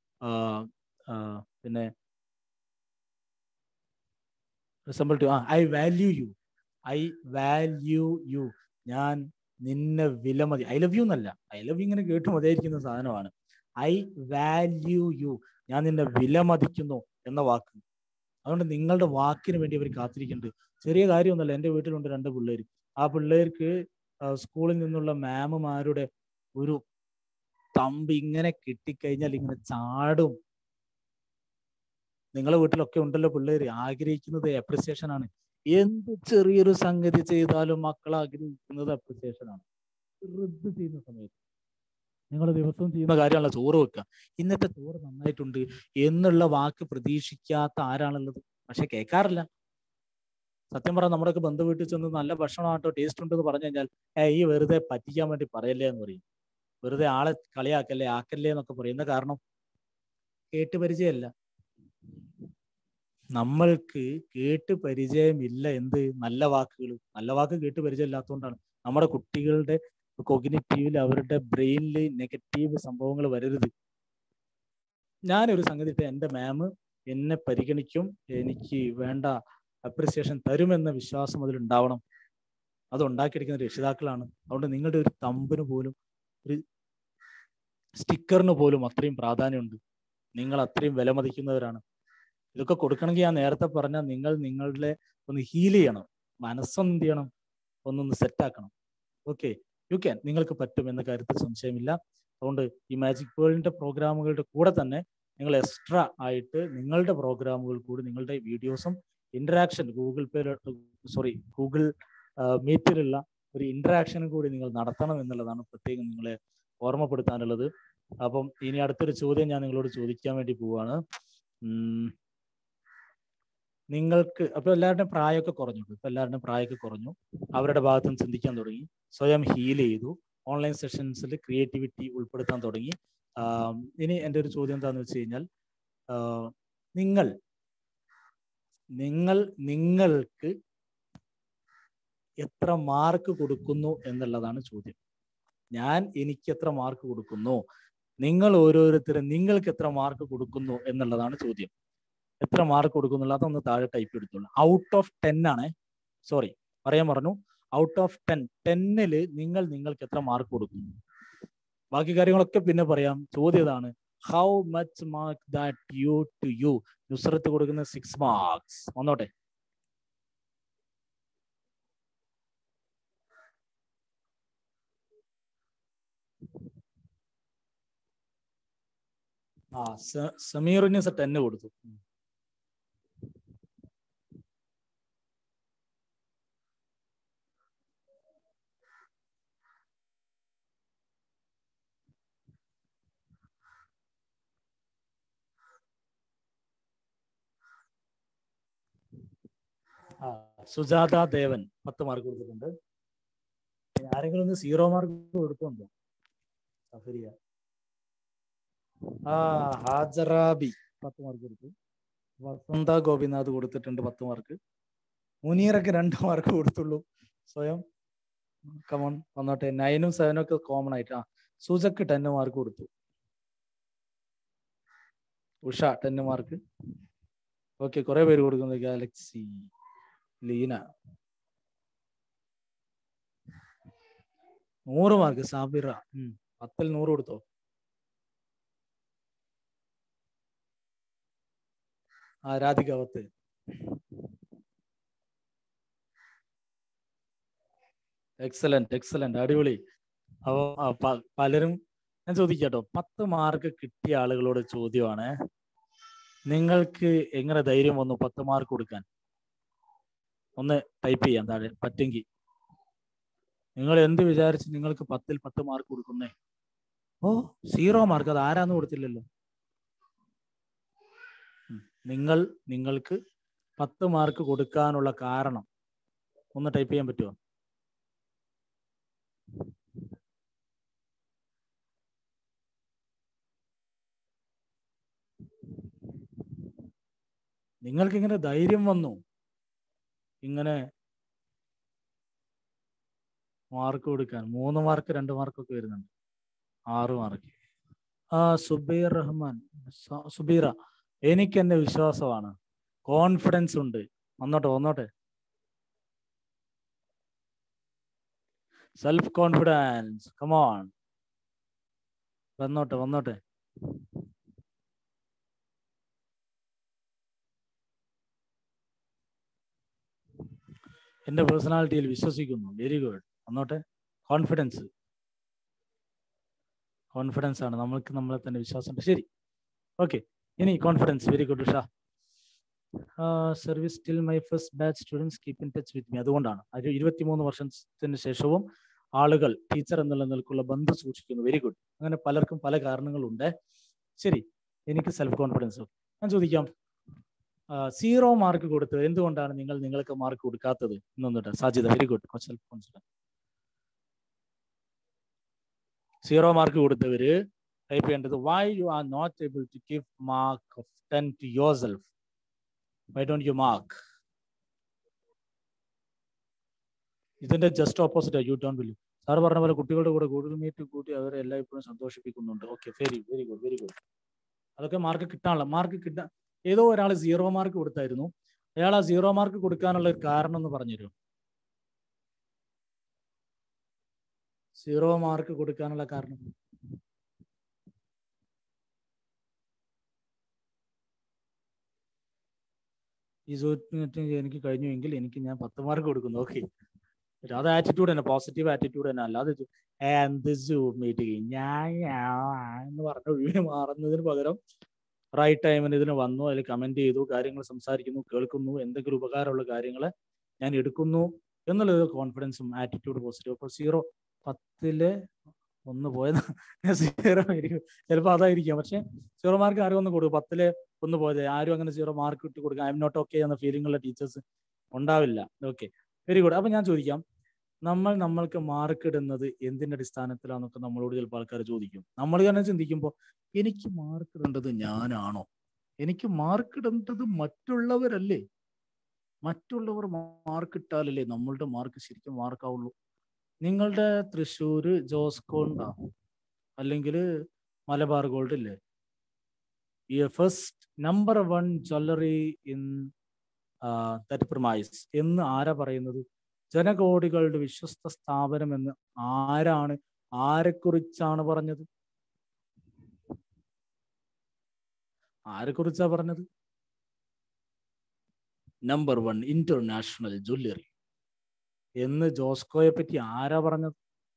പിന്നെ റിസംബിൾ ടു ആ I value you I value you ഞാൻ നിന്നെ വിലമതി ഐ ലവ് യു എന്നല്ല ഐ ലവ് യു ഇങ്ങനെ കേട്ട് മതിയായിരിക്കുന്ന സാധനമാണ് ഐ വാല്യൂ യു ഞാൻ നിന്നെ വിലമതിക്കുന്നു എന്ന വാക്ക് അതുകൊണ്ട് നിങ്ങളുടെ വാക്കിന് വേണ്ടി അവർ കാത്തിരിക്കുന്നുണ്ട് ചെറിയ കാര്യമൊന്നുമല്ല എൻ്റെ വീട്ടിലുണ്ട് രണ്ട് പിള്ളേർ ആ പിള്ളേർക്ക് സ്കൂളിൽ നിന്നുള്ള മാമുമാരുടെ ഒരു തമ്പ് ഇങ്ങനെ കിട്ടിക്കഴിഞ്ഞാൽ ഇങ്ങനെ ചാടും നിങ്ങളെ വീട്ടിലൊക്കെ ഉണ്ടല്ലോ പിള്ളേര് ആഗ്രഹിക്കുന്നത് അപ്രിസിയേഷൻ ആണ് എന്ത് ചെറിയൊരു സംഗതി ചെയ്താലും മക്കൾ ആഗ്രഹിക്കുന്നത് അപ്രിസിയേഷൻ ആണ് റദ്ദ് ചെയ്യുന്ന സമയത്ത് നിങ്ങൾ ദിവസവും ചെയ്യുന്ന കാര്യമല്ല ചോറ് വെക്കുക ഇന്നത്തെ ചോറ് നന്നായിട്ടുണ്ട് എന്നുള്ള വാക്ക് പ്രതീക്ഷിക്കാത്ത ആരാണുള്ളത് പക്ഷെ കേൾക്കാറില്ല സത്യം പറഞ്ഞാൽ നമ്മുടെയൊക്കെ ബന്ധു വീട്ടിൽ ചെന്ന് നല്ല ഭക്ഷണമാട്ടോ ടേസ്റ്റ് ഉണ്ടെന്ന് പറഞ്ഞു കഴിഞ്ഞാൽ ഏ ഈ വെറുതെ പറ്റിക്കാൻ വേണ്ടി പറയല്ലേ എന്ന് പറയും വെറുതെ ആളെ കളിയാക്കല്ലേ ആക്കല്ലേ എന്നൊക്കെ പറയുന്ന കാരണം കേട്ട് പരിചയമല്ല നമ്മൾക്ക് കേട്ട് പരിചയമില്ല എന്ത് നല്ല വാക്കുകൾ നല്ല വാക്ക് കേട്ട് പരിചയമില്ലാത്തതുകൊണ്ടാണ് നമ്മുടെ കുട്ടികളുടെ കൊഗ്നിറ്റീവിൽ അവരുടെ ബ്രെയിനിൽ നെഗറ്റീവ് സംഭവങ്ങൾ വരരുത് ഞാനൊരു സംഗതി എൻ്റെ മാം എന്നെ പരിഗണിക്കും എനിക്ക് വേണ്ട അപ്രിസിയേഷൻ തരുമെന്ന വിശ്വാസം അതിൽ ഉണ്ടാവണം അത് ഉണ്ടാക്കിയെടുക്കുന്ന രക്ഷിതാക്കളാണ് അതുകൊണ്ട് നിങ്ങളുടെ ഒരു തമ്പിന് പോലും ഒരു സ്റ്റിക്കറിന് പോലും അത്രയും പ്രാധാന്യമുണ്ട് നിങ്ങൾ അത്രയും വിലമതിക്കുന്നവരാണ് ഇതൊക്കെ കൊടുക്കണമെങ്കിൽ ഞാൻ നേരത്തെ പറഞ്ഞ നിങ്ങൾ നിങ്ങളുടെ ഒന്ന് ഹീൽ ചെയ്യണം മനസ്സൊന്ന് എന്ത് ചെയ്യണം ഒന്നൊന്ന് സെറ്റാക്കണം ഓക്കെ യു ക്യാൻ നിങ്ങൾക്ക് പറ്റും എന്ന കാര്യത്തിൽ സംശയമില്ല അതുകൊണ്ട് ഈ മാജിക് വേൾഡിന്റെ പ്രോഗ്രാമുകളുടെ കൂടെ തന്നെ നിങ്ങൾ എക്സ്ട്രാ ആയിട്ട് നിങ്ങളുടെ പ്രോഗ്രാമുകൾ കൂടി നിങ്ങളുടെ വീഡിയോസും interaction Google Pay sorry Google മീറ്റിലുള്ള ഒരു ഇന്ററാക്ഷനും കൂടി നിങ്ങൾ നടത്തണം എന്നുള്ളതാണ് പ്രത്യേകം നിങ്ങളെ ഓർമ്മപ്പെടുത്താനുള്ളത് അപ്പം ഇനി അടുത്തൊരു ചോദ്യം ഞാൻ നിങ്ങളോട് ചോദിക്കാൻ വേണ്ടി പോവാണ് നിങ്ങൾക്ക് അപ്പൊ എല്ലാവരുടെയും പ്രായമൊക്കെ കുറഞ്ഞു ഇപ്പൊ എല്ലാവരുടെയും പ്രായമൊക്കെ കുറഞ്ഞു അവരുടെ ഭാഗത്ത് നിന്ന് ചിന്തിക്കാൻ തുടങ്ങി സ്വയം ഹീൽ ചെയ്തു ഓൺലൈൻ സെഷൻസിൽ ക്രിയേറ്റിവിറ്റി ഉൾപ്പെടുത്താൻ തുടങ്ങി ഇനി എൻ്റെ ഒരു ചോദ്യം എന്താണെന്ന് വെച്ച് കഴിഞ്ഞാൽ നിങ്ങൾ നിങ്ങൾ നിങ്ങൾക്ക് എത്ര മാർക്ക് കൊടുക്കുന്നു എന്നുള്ളതാണ് ചോദ്യം ഞാൻ എനിക്ക് എത്ര മാർക്ക് കൊടുക്കുന്നു നിങ്ങൾ ഓരോരുത്തരും നിങ്ങൾക്ക് എത്ര മാർക്ക് കൊടുക്കുന്നു എന്നുള്ളതാണ് ചോദ്യം എത്ര മാർക്ക് കൊടുക്കുന്നുള്ള അതൊന്ന് താഴെ ടൈപ്പ് എടുത്തോളൂ ഔട്ട് ഓഫ് ടെൻ ആണ് സോറി പറയാൻ പറഞ്ഞു ഔട്ട് ഓഫ് ടെൻ ടെന്നില് നിങ്ങൾ നിങ്ങൾക്ക് എത്ര മാർക്ക് കൊടുക്കും ബാക്കി കാര്യങ്ങളൊക്കെ പിന്നെ പറയാം ചോദ്യം ഇതാണ് how much mark that you to you Nusrath കൊടുക്കുന്ന സിക്സ് മാർക്സ് വന്നോട്ടെ ആ സ- സമീറിന് ടെന്ന് കൊടുത്തു ആ സുജാത ദേവൻ പത്ത് മാർക്ക് കൊടുത്തിട്ടുണ്ട് ആരെങ്കിലും ഒന്ന് സീറോ മാർക്ക് കൊടുക്കുന്നുണ്ടോ സഫരിയ ആ ഹാജറാബി പത്ത് മാർക്ക് കൊടുത്തു വസന്ത ഗോപിനാഥ് കൊടുത്തിട്ടുണ്ട് പത്ത് മാർക്ക് മുനീറൊക്കെ രണ്ട് മാർക്ക് കൊടുത്തുള്ളൂ സ്വയം കമോൺ വന്നോട്ടെ നയനും സെവനും ഒക്കെ കോമൺ ആയിട്ട് ആ സുജക്ക് ടെൻ മാർക്ക് കൊടുത്തു ഉഷ ടെൻ മാർക്ക് ഓക്കെ കുറെ പേര് കൊടുക്കുന്നു ഗാലക്സി ലീന നൂറ് മാർക്ക് സാബിറ ഉം പത്തിൽ നൂറ് കൊടുത്തോ ആ രാധിക പത്ത് എക്സലന്റ് എക്സലന്റ് അടിപൊളി അപ്പോ ആ, പ- പലരും ഞാൻ ചോദിക്കാട്ടോ പത്ത് മാർക്ക് കിട്ടിയ ആളുകളോട് ചോദ്യമാണ് നിങ്ങൾക്ക് എങ്ങനെ ധൈര്യം വന്നു പത്ത് മാർക്ക് കൊടുക്കാൻ ഒന്ന് ടൈപ്പ് ചെയ്യാം താഴെ പറ്റെങ്കിൽ നിങ്ങൾ എന്ത് വിചാരിച്ച് നിങ്ങൾക്ക് പത്തിൽ പത്ത് മാർക്ക് കൊടുക്കുന്നേ ഓ സീറോ മാർക്ക് അത് ആരാന്ന് കൊടുത്തില്ലല്ലോ ഉം. നിങ്ങൾ നിങ്ങൾക്ക് പത്ത് മാർക്ക് കൊടുക്കാനുള്ള കാരണം ഒന്ന് ടൈപ്പ് ചെയ്യാൻ പറ്റുമോ നിങ്ങൾക്ക് ഇങ്ങനെ ധൈര്യം വന്നു ഇങ്ങനെ മാർക്ക് കൊടുക്കാൻ മൂന്ന് മാർക്ക് രണ്ട് മാർക്കൊക്കെ വരുന്നുണ്ട് ആറ് മാർക്ക് ആ സുബൈർ റഹ്മാൻ സ- സുബീറ എനിക്ക് എന്നെ വിശ്വാസമാണ് കോൺഫിഡൻസ് ഉണ്ട് വന്നോട്ടെ വന്നോട്ടെ സെൽഫ് കോൺഫിഡൻസ് കമോൺ വന്നോട്ടെ വന്നോട്ടെ എന്റെ പേഴ്സണാലിറ്റിയിൽ വിശ്വസിക്കുന്നു വെരി ഗുഡ് വന്നോട്ടെ കോൺഫിഡൻസ് കോൺഫിഡൻസ് ആണ് നമ്മൾക്ക് നമ്മളെ തന്നെ വിശ്വാസമുണ്ട് ശരി ഓക്കെ ഇനി confidence very good Usha service still my first batch students keep in touch with me അതുകൊണ്ടാണ് അത് ഇരുപത്തിമൂന്ന് വർഷത്തിന് ശേഷവും ആളുകൾ ടീച്ചർ എന്നുള്ള നിലക്കുള്ള ബന്ധം സൂക്ഷിക്കുന്നു വെരി ഗുഡ് അങ്ങനെ പലർക്കും പല കാരണങ്ങളുണ്ട് ശരി എനിക്ക് സെൽഫ് കോൺഫിഡൻസ് ഞാൻ ചോദിക്കാം സീറോ മാർക്ക് കൊടുത്തത് എന്തുകൊണ്ടാണ് നിങ്ങൾ നിങ്ങൾക്ക് മാർക്ക് കൊടുക്കാത്തത് എന്നൊന്നിട്ട് Sajida very good self confidence zero mark കൊടുത്തവര് ടൈപ്പ് ചെയ്യേണ്ടത് why you are not able to give mark of ten to yourself why don't you mark ഇതിന്റെ just opposite you don't value sir പറഞ്ഞ പോലെ കുട്ടികളുടെ കൂടെ Google meet കൂട്ടി അവരെ എല്ലായ്പ്പോഴും സന്തോഷിപ്പിക്കുന്നുണ്ട് okay very very good very good അതൊക്കെ മാർക്ക് കിട്ടാനുള്ള മാർക്ക് കിട്ടാൻ ഏതോ ഒരാൾ സീറോ മാർക്ക് കൊടുത്തായിരുന്നു അയാൾ ആ സീറോ മാർക്ക് കൊടുക്കാനുള്ള ഒരു കാരണം എന്ന് പറഞ്ഞുതരും സീറോ മാർക്ക് കൊടുക്കാനുള്ള കാരണം ഈ സൂറ്റ് എനിക്ക് കഴിഞ്ഞുവെങ്കിൽ എനിക്ക് ഞാൻ പത്ത് മാർക്ക് കൊടുക്കുന്നു ഓക്കെ അത് ആറ്റിറ്റ്യൂഡ് തന്നെ പോസിറ്റീവ് ആറ്റിറ്റ്യൂഡ് തന്നെ അല്ലാതെ ഇത് എന്ത് സൂം മീറ്റിംഗ് ഞാൻ ഞാൻ എന്ന് പറഞ്ഞ ഒഴിവിന് മാറുന്നതിന് പകരം റൈറ്റ് ടൈമിന് ഇതിന് വന്നു അതിൽ കമന്റ് ചെയ്തു കാര്യങ്ങൾ സംസാരിക്കുന്നു കേൾക്കുന്നു എന്തെങ്കിലും ഉപകാരമുള്ള കാര്യങ്ങൾ ഞാൻ എടുക്കുന്നു എന്നുള്ളത് കോൺഫിഡൻസും ആറ്റിറ്റ്യൂഡ് പോസിറ്റീവ് അപ്പോൾ സീറോ പത്തില് ഒന്ന് പോയത് സീറോ ആയിരിക്കും ചിലപ്പോൾ അതായിരിക്കാം പക്ഷെ സീറോ മാർക്ക് ആരും ഒന്ന് കൊടുക്കും പത്തില് ഒന്ന് പോയത് ആരും അങ്ങനെ സീറോ മാർക്ക് ഇട്ട് കൊടുക്കുക ഐ എം നോട്ട് ഓക്കെ എന്ന ഫീലിംഗ് ഉള്ള ടീച്ചേഴ്സ് ഉണ്ടാവില്ല ഓക്കെ വെരി ഗുഡ് അപ്പൊ ഞാൻ ചോദിക്കാം നമ്മൾ നമ്മൾക്ക് മാർക്ക് ഇടുന്നത് എന്തിന്റെ അടിസ്ഥാനത്തിലാന്നൊക്കെ നമ്മളോട് ചിലപ്പോൾ ആൾക്കാർ ചോദിക്കും നമ്മൾ തന്നെ ചിന്തിക്കുമ്പോൾ എനിക്ക് മാർക്ക് ഇടേണ്ടത് ഞാനാണോ എനിക്ക് മാർക്ക് ഇടേണ്ടത് മറ്റുള്ളവരല്ലേ മറ്റുള്ളവർ മാർക്ക് ഇട്ടാലല്ലേ നമ്മളുടെ മാർക്ക് ശരിക്കും മാർക്കാവുള്ളൂ നിങ്ങളുടെ തൃശ്ശൂര് ജോസ്കോണ്ട അല്ലെങ്കിൽ മലബാർ ഗോൾഡ് ഇല്ലേ first number one jewellery in that premise എന്ന് ആരാ പറയുന്നത് ജനകോടികളുടെ വിശ്വസ്ത സ്ഥാപനം എന്ന് ആരാണ് ആരെക്കുറിച്ചാണ് പറഞ്ഞത് ആരെക്കുറിച്ചാ പറഞ്ഞത് നമ്പർ വൺ ഇന്റർനാഷണൽ ജ്വല്ലറി എന്ന് ജോസ്കോയെ പറ്റി ആരാ പറഞ്ഞത്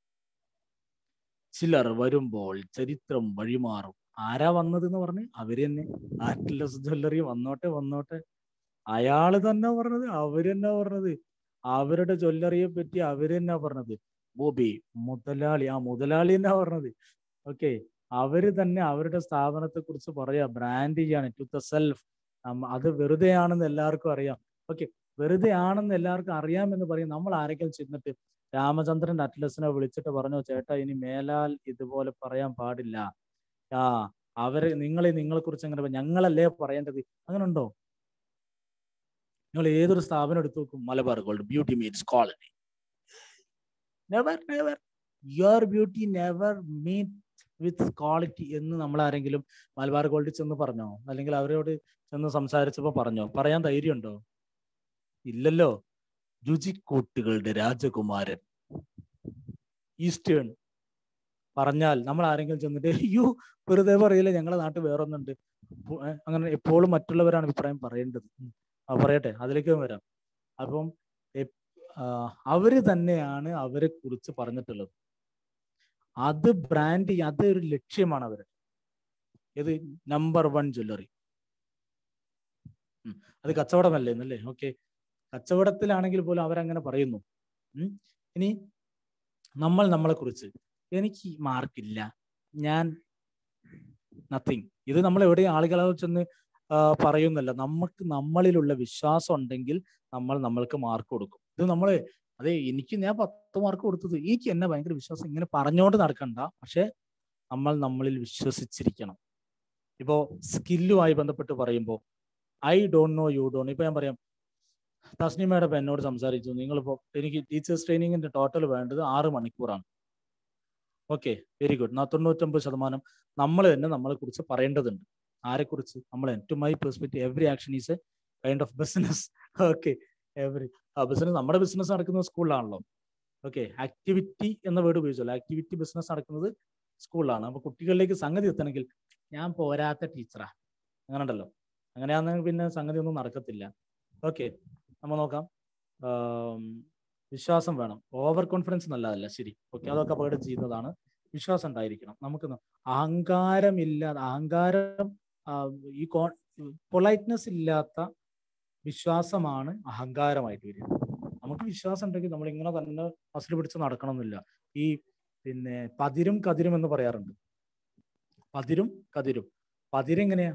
ചിലർ വരുമ്പോൾ ചരിത്രം വഴിമാറും ആരാ വന്നത് എന്ന് പറഞ്ഞ് അവര് തന്നെ ആറ്റ്ലസ് ജ്വല്ലറി വന്നോട്ടെ വന്നോട്ടെ അയാള് തന്നെ പറഞ്ഞത് അവര് തന്നെ പറഞ്ഞത് അവരുടെ ജ്വല്ലറിയെ പറ്റി അവര് തന്നെ പറഞ്ഞത് ബോബി മുതലാളി ആ മുതലാളി എന്നാ പറഞ്ഞത് ഓക്കെ അവര് തന്നെ അവരുടെ സ്ഥാപനത്തെ കുറിച്ച് പറയാ ബ്രാൻഡ് ചെയ്യാണ് ടു ദ സെൽഫ് അത് വെറുതെ ആണെന്ന് എല്ലാവർക്കും അറിയാം ഓക്കെ വെറുതെ ആണെന്ന് എല്ലാവർക്കും അറിയാമെന്ന് പറയും നമ്മൾ ആരെങ്കിലും ചെന്നിട്ട് രാമചന്ദ്രൻ അറ്റ്ലസിനെ വിളിച്ചിട്ട് പറഞ്ഞു ചേട്ടാ ഇനി മേലാൽ ഇതുപോലെ പറയാൻ പാടില്ല ആ അവരെ നിങ്ങളെ നിങ്ങളെ കുറിച്ച് അങ്ങനെ ഞങ്ങളല്ലേ പറയേണ്ടത് അങ്ങനെ ഉണ്ടോ നിങ്ങൾ ഏതൊരു സ്ഥാപനം എടുത്തു നോക്കും Malabar Gold beauty meets quality never never your beauty never meet with quality എന്ന് നമ്മൾ ആരെങ്കിലും മലബാർ ഗോൾഡിൽ ചെന്ന് പറഞ്ഞോ അല്ലെങ്കിൽ അവരോട് ചെന്ന് സംസാരിച്ചപ്പോ പറഞ്ഞോ പറയാൻ ധൈര്യമുണ്ടോ ഇല്ലല്ലോ രുചിക്കൂട്ടുകളുടെ രാജകുമാരൻ ഈസ്റ്റേൺ പറഞ്ഞാൽ നമ്മൾ ആരെങ്കിലും ചെന്നിട്ട് അയ്യോ വെറുതെ പറയില്ല ഞങ്ങളുടെ നാട്ടിൽ വേറൊന്നുണ്ട് അങ്ങനെ എപ്പോഴും മറ്റുള്ളവരാണ് അഭിപ്രായം പറയേണ്ടത് ആ പറയട്ടെ അതിലേക്ക് വരാം അപ്പം അവര് തന്നെയാണ് അവരെ കുറിച്ച് പറഞ്ഞിട്ടുള്ളത് അത് ബ്രാൻഡ് അത് ഒരു ലക്ഷ്യമാണ് അവര് ഇത് നമ്പർ വൺ ജ്വല്ലറി അത് കച്ചവടമല്ലേ എന്നല്ലേ ഓക്കെ കച്ചവടത്തിലാണെങ്കിൽ പോലും അവരങ്ങനെ പറയുന്നു ഇനി നമ്മൾ നമ്മളെ കുറിച്ച് എനിക്ക് മാർക്കില്ല ഞാൻ നത്തിങ് ഇത് നമ്മൾ എവിടെയും ആളുകളെ ചെന്ന് പറയുന്നല്ല നമുക്ക് നമ്മളിലുള്ള വിശ്വാസം ഉണ്ടെങ്കിൽ നമ്മൾ നമ്മൾക്ക് മാർക്ക് കൊടുക്കും ഇത് നമ്മൾ അതെ എനിക്ക് ഞാൻ പത്ത് മാർക്ക് കൊടുത്തത് എനിക്ക് എന്നെ ഭയങ്കര വിശ്വാസം ഇങ്ങനെ പറഞ്ഞുകൊണ്ട് നടക്കണ്ട പക്ഷെ നമ്മൾ നമ്മളിൽ വിശ്വസിച്ചിരിക്കണം ഇപ്പോ സ്കില്ലുമായി ബന്ധപ്പെട്ട് പറയുമ്പോൾ I don't know you don't ഇപ്പൊ ഞാൻ പറയാം തസ്നി മേഡം എന്നോട് സംസാരിച്ചു നിങ്ങളിപ്പോ എനിക്ക് ടീച്ചേഴ്സ് ട്രെയിനിങ്ങിന്റെ ടോട്ടൽ വേണ്ടത് ആറ് മണിക്കൂറാണ് ഓക്കെ വെരി ഗുഡ് നാ തൊണ്ണൂറ്റൊമ്പത് ശതമാനം നമ്മൾ തന്നെ നമ്മളെ കുറിച്ച് പറയേണ്ടതുണ്ട് ആരെ കുറിച്ച് നമ്മൾ to my perspective every action is a kind of business okay every ആ ബിസിനസ് നമ്മുടെ ബിസിനസ് നടക്കുന്നത് സ്കൂളിലാണല്ലോ ഓക്കെ ആക്ടിവിറ്റി എന്ന വേർഡ് ഉപയോഗിച്ചല്ലോ ആക്ടിവിറ്റി ബിസിനസ് നടക്കുന്നത് സ്കൂളിലാണ് അപ്പൊ കുട്ടികളിലേക്ക് സംഗതി എത്തണമെങ്കിൽ ഞാൻ പോരാത്ത ടീച്ചറാ അങ്ങനെ ഉണ്ടല്ലോ അങ്ങനെയാണെങ്കിൽ പിന്നെ സംഗതി ഒന്നും നടക്കത്തില്ല ഓക്കെ നമ്മൾ നോക്കാം വിശ്വാസം വേണം ഓവർ കോൺഫിഡൻസ് നല്ലതല്ല ശരി ഓക്കെ അതൊക്കെ അപകടം ചെയ്യുന്നതാണ് വിശ്വാസം ഉണ്ടായിരിക്കണം നമുക്ക് അഹങ്കാരമില്ലാതെ അഹങ്കാരം ഈ കോ പൊളൈറ്റ്നെസ് ഇല്ലാത്ത വിശ്വാസമാണ് അഹങ്കാരമായിട്ട് വരിക നമുക്ക് വിശ്വാസം ഉണ്ടെങ്കിൽ നമ്മൾ ഇങ്ങനെ തന്നെ മസിൽ പിടിച്ച് നടക്കണമെന്നില്ല ഈ പിന്നെ പതിരും കതിരും എന്ന് പറയാറുണ്ട് പതിരും കതിരും പതിരെങ്ങനെയാ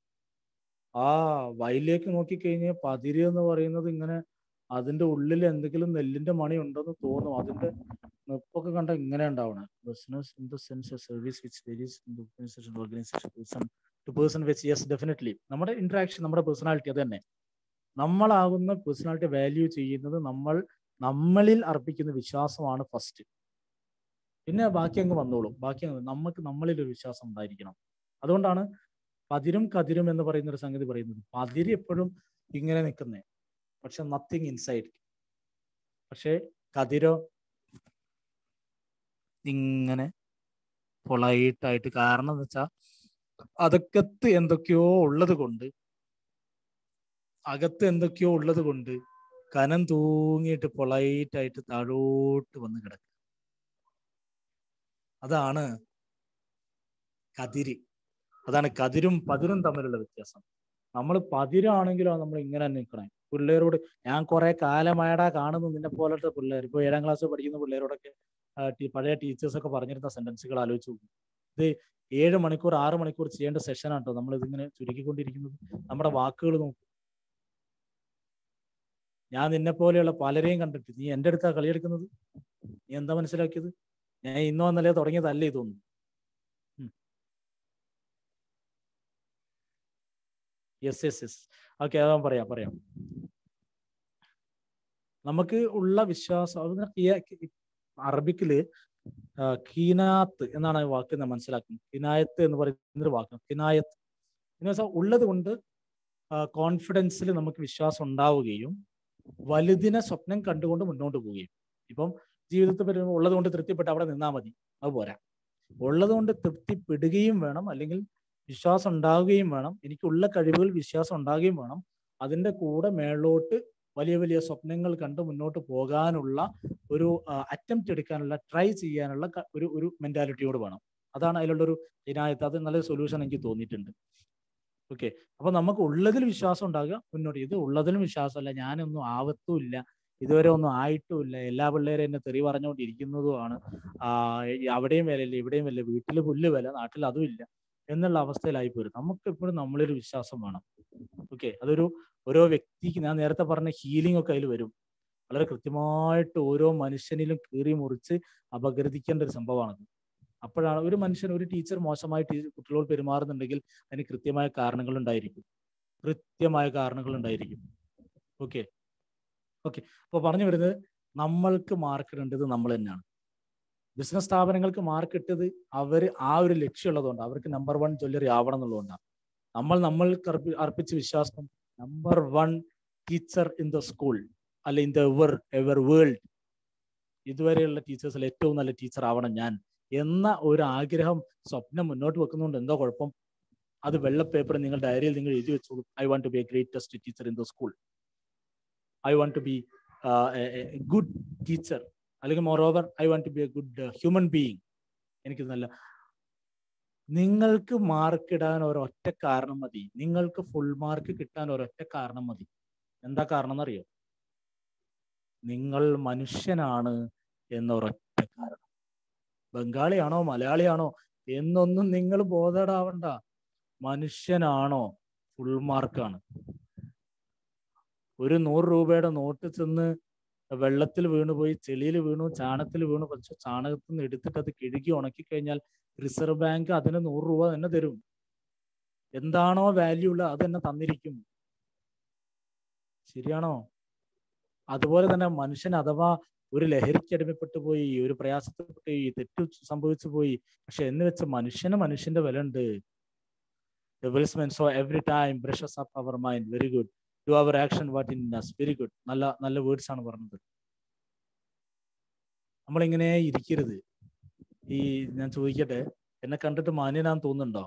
ആ വയലിലേക്ക് നോക്കിക്കഴിഞ്ഞാൽ പതിര് എന്ന് പറയുന്നത് ഇങ്ങനെ അതിന്റെ ഉള്ളിൽ എന്തെങ്കിലും നെല്ലിന്റെ മണി ഉണ്ടെന്ന് തോന്നും അതിന്റെ നിപ്പൊക്കെ കണ്ട ഇങ്ങനെ ഉണ്ടാവണം business in the sense service which varies in organization organization person to person which yes definitely നമ്മുടെ ഇന്ററാക്ഷൻ നമ്മുടെ പേഴ്സണാലിറ്റി അത് തന്നെ നമ്മളാകുന്ന പേഴ്സണാലിറ്റി വാല്യൂ ചെയ്യുന്നത് നമ്മൾ നമ്മളിൽ അർപ്പിക്കുന്ന വിശ്വാസമാണ് ഫസ്റ്റ് പിന്നെ ബാക്കി അങ്ങ് വന്നോളും ബാക്കി നമുക്ക് നമ്മളിൽ ഒരു വിശ്വാസം ഉണ്ടായിരിക്കണം അതുകൊണ്ടാണ് പതിരും കതിരും എന്ന് പറയുന്ന ഒരു സംഗതി പറയുന്നത് പതിര് എപ്പോഴും ഇങ്ങനെ നിൽക്കുന്നേ പക്ഷെ നത്തിങ് ഇൻസൈഡ് പക്ഷെ കതിരോ ഇങ്ങനെ പൊളൈറ്റായിട്ട് കാരണം എന്ന് വെച്ചാൽ അതൊക്കത്ത് എന്തൊക്കെയോ ഉള്ളത് കൊണ്ട് അകത്ത് എന്തൊക്കെയോ ഉള്ളത് കൊണ്ട് കനം തൂങ്ങിയിട്ട് പൊളൈറ്റായിട്ട് താഴോട്ട് വന്ന് കിടക്കുക അതാണ് കതിര് അതാണ് കതിരും പതിരും തമ്മിലുള്ള വ്യത്യാസം നമ്മൾ പതിരാണെങ്കിലോ നമ്മൾ ഇങ്ങനെ നിൽക്കണേ പിള്ളേരോട് ഞാൻ കുറെ കാലമായടാ കാണുന്നു നിന്നെ പോലത്തെ പിള്ളേർ ഇപ്പൊ ഏഴാം ക്ലാസ് പഠിക്കുന്ന പിള്ളേരോടൊക്കെ പഴയ ടീച്ചേഴ്സ് ഒക്കെ പറഞ്ഞിരുന്ന സെന്റൻസുകൾ ആലോചിച്ച് നോക്കും ഇത് ഏഴ് മണിക്കൂർ ആറ് മണിക്കൂർ ചെയ്യേണ്ട സെഷനാണ് കേട്ടോ നമ്മൾ ഇതിങ്ങനെ ചുരുക്കിക്കൊണ്ടിരിക്കുന്നത് നമ്മുടെ വാക്കുകൾ നോക്കും ഞാൻ നിന്നെ പോലെയുള്ള പലരെയും കണ്ടിട്ട് നീ എൻ്റെ അടുത്താ കളിയെടുക്കുന്നത് നീ എന്താ മനസ്സിലാക്കിയത് ഞാൻ ഇന്നോ ഇന്നലെ തുടങ്ങിയതല്ലേ ഇതൊന്നും യെസ് യെസ് യെസ് ഓക്കെ അതാ പറയാം പറയാം നമുക്ക് ഉള്ള വിശ്വാസം അറബിക്കില് കീനാത്ത് എന്നാണ് വാക്ക് ഞാൻ മനസ്സിലാക്കുന്നത് കിനായത്ത് എന്ന് പറയുന്ന ഒരു വാക്ക് കിനായത്ത് എന്ന് വെച്ചാൽ ഉള്ളത് കൊണ്ട് കോൺഫിഡൻസിൽ നമുക്ക് വിശ്വാസം ഉണ്ടാവുകയും വലുതിനെ സ്വപ്നം കണ്ടുകൊണ്ട് മുന്നോട്ട് പോവുകയും ഇപ്പം ജീവിതത്തിൽ വരുമ്പോൾ ഉള്ളത് കൊണ്ട് തൃപ്തിപ്പെട്ട് അവിടെ നിന്നാൽ മതി അത് പോരാ ഉള്ളത് കൊണ്ട് തൃപ്തിപ്പെടുകയും വേണം അല്ലെങ്കിൽ വിശ്വാസം ഉണ്ടാവുകയും വേണം എനിക്കുള്ള കഴിവുകൾ വിശ്വാസം ഉണ്ടാവുകയും വേണം അതിൻ്റെ കൂടെ മേളോട്ട് വലിയ വലിയ സ്വപ്നങ്ങൾ കണ്ട് മുന്നോട്ട് പോകാനുള്ള ഒരു അറ്റംപ്റ്റ് എടുക്കാനുള്ള ട്രൈ ചെയ്യാനുള്ള ക- ഒരു ഒരു മെന്റാലിറ്റിയോട് വേണം അതാണ് അതിലുള്ള ഒരു ഇനായത്ത് അത് നല്ലൊരു സൊല്യൂഷൻ എനിക്ക് തോന്നിയിട്ടുണ്ട് ഓക്കെ അപ്പൊ നമുക്ക് ഉള്ളതിൽ വിശ്വാസം ഉണ്ടാകുക മുന്നോട്ട് ഇത് ഉള്ളതിലും വിശ്വാസമല്ല ഞാനൊന്നും ആവത്തുമില്ല ഇതുവരെ ഒന്നും ആയിട്ടുമില്ല എല്ലാ പിള്ളേരും എന്നെ തെറി പറഞ്ഞുകൊണ്ടിരിക്കുന്നതുമാണ് ആ അവിടെയും വിലയില്ല ഇവിടെയും വില വീട്ടിൽ പുല്ല് വില നാട്ടിൽ അതും ഇല്ല എന്നുള്ള അവസ്ഥയിലായി പോരും നമുക്ക് എപ്പോഴും നമ്മളൊരു വിശ്വാസം വേണം ഓക്കെ അതൊരു ഓരോ വ്യക്തിക്ക് ഞാൻ നേരത്തെ പറഞ്ഞ ഹീലിംഗ് ഒക്കെ അതിൽ വരും വളരെ കൃത്യമായിട്ട് ഓരോ മനുഷ്യനിലും കീറി മുറിച്ച് അപഗ്രഥിക്കേണ്ട ഒരു സംഭവമാണത് അപ്പോഴാണ് ഒരു മനുഷ്യൻ ഒരു ടീച്ചർ മോശമായി ടീ കുട്ടികളോട് പെരുമാറുന്നുണ്ടെങ്കിൽ അതിന് കൃത്യമായ കാരണങ്ങൾ ഉണ്ടായിരിക്കും കൃത്യമായ കാരണങ്ങൾ ഉണ്ടായിരിക്കും ഓക്കെ ഓക്കെ അപ്പൊ പറഞ്ഞു വരുന്നത് നമ്മൾക്ക് മാർക്ക് ഇടേണ്ടത് നമ്മൾ തന്നെയാണ് ബിസിനസ് സ്ഥാപനങ്ങൾക്ക് മാർക്ക് ഇട്ടത് അവർ ആ ഒരു ലക്ഷ്യമുള്ളതുകൊണ്ട് അവർക്ക് നമ്പർ വൺ ജ്വല്ലറി ആവണം എന്നുള്ളതുകൊണ്ടാണ് നമ്മൾ നമ്മൾക്ക് അർപ്പി അർപ്പിച്ച വിശ്വാസം number one teacher in the school അല്ല in the ever ever world ഇതുവരെയുള്ള ടീച്ചേഴ്സിൽ ഏറ്റവും നല്ല ടീച്ചർ ആവണം ഞാൻ എന്ന ഒരു ആഗ്രഹം സ്വപ്നം മുന്നോട്ട് വെക്കുന്നതുകൊണ്ട് എന്താ കുഴപ്പം അത് വെള്ള പേപ്പർ നിങ്ങൾ ഡയറിയിൽ നിങ്ങൾ എഴുതി വെച്ചോളൂ I want to be a greatest teacher in the school I want to be good teacher അല്ലെങ്കിൽ moreover I want to be a good human being എനിക്ക് നല്ല നിങ്ങൾക്ക് മാർക്ക് ഇടാൻ ഒരൊറ്റ കാരണം മതി നിങ്ങൾക്ക് ഫുൾ മാർക്ക് കിട്ടാൻ ഒരൊറ്റ കാരണം മതി എന്താ കാരണം എന്നറിയോ നിങ്ങൾ മനുഷ്യനാണ് എന്നൊരൊറ്റ കാരണം ബംഗാളിയാണോ മലയാളിയാണോ എന്നൊന്നും നിങ്ങൾ ബോധടാവണ്ട മനുഷ്യനാണോ ഫുൾ മാർക്കാണ് ഒരു നൂറ് രൂപയുടെ നോട്ട് ചെന്ന് വെള്ളത്തിൽ വീണുപോയി ചെളിയിൽ വീണു ചാണകത്തിൽ വീണു പക്ഷെ ചാണകത്തിൽ നിന്ന് എടുത്തിട്ട് അത് കിഴുകി ഉണക്കി കഴിഞ്ഞാൽ റിസർവ് ബാങ്ക് അതിന് നൂറ് രൂപ തന്നെ തരും എന്താണോ വാല്യൂ ഉള്ളത് അത് തന്നെ തന്നിരിക്കും ശരിയാണോ അതുപോലെ തന്നെ മനുഷ്യൻ അഥവാ ഒരു ലഹരിക്ക് അടിമപ്പെട്ടു പോയി ഒരു പ്രയാസത്തിൽപ്പെട്ടു പോയി തെറ്റ് സംഭവിച്ചു പോയി പക്ഷെ എന്ന് വെച്ച് മനുഷ്യന് മനുഷ്യന്റെ വില ഉണ്ട് so every time brushes up our mind very good do our action what in us very good നല്ല നല്ല വേർഡ്സ് ആണ് പറഞ്ഞത് നമ്മളിങ്ങനെ ഇരിക്കരുത് ഈ ഞാൻ ചോദിക്കട്ടെ എന്നെ കണ്ടിട്ട് മാന്യനാന്ന് തോന്നുന്നുണ്ടോ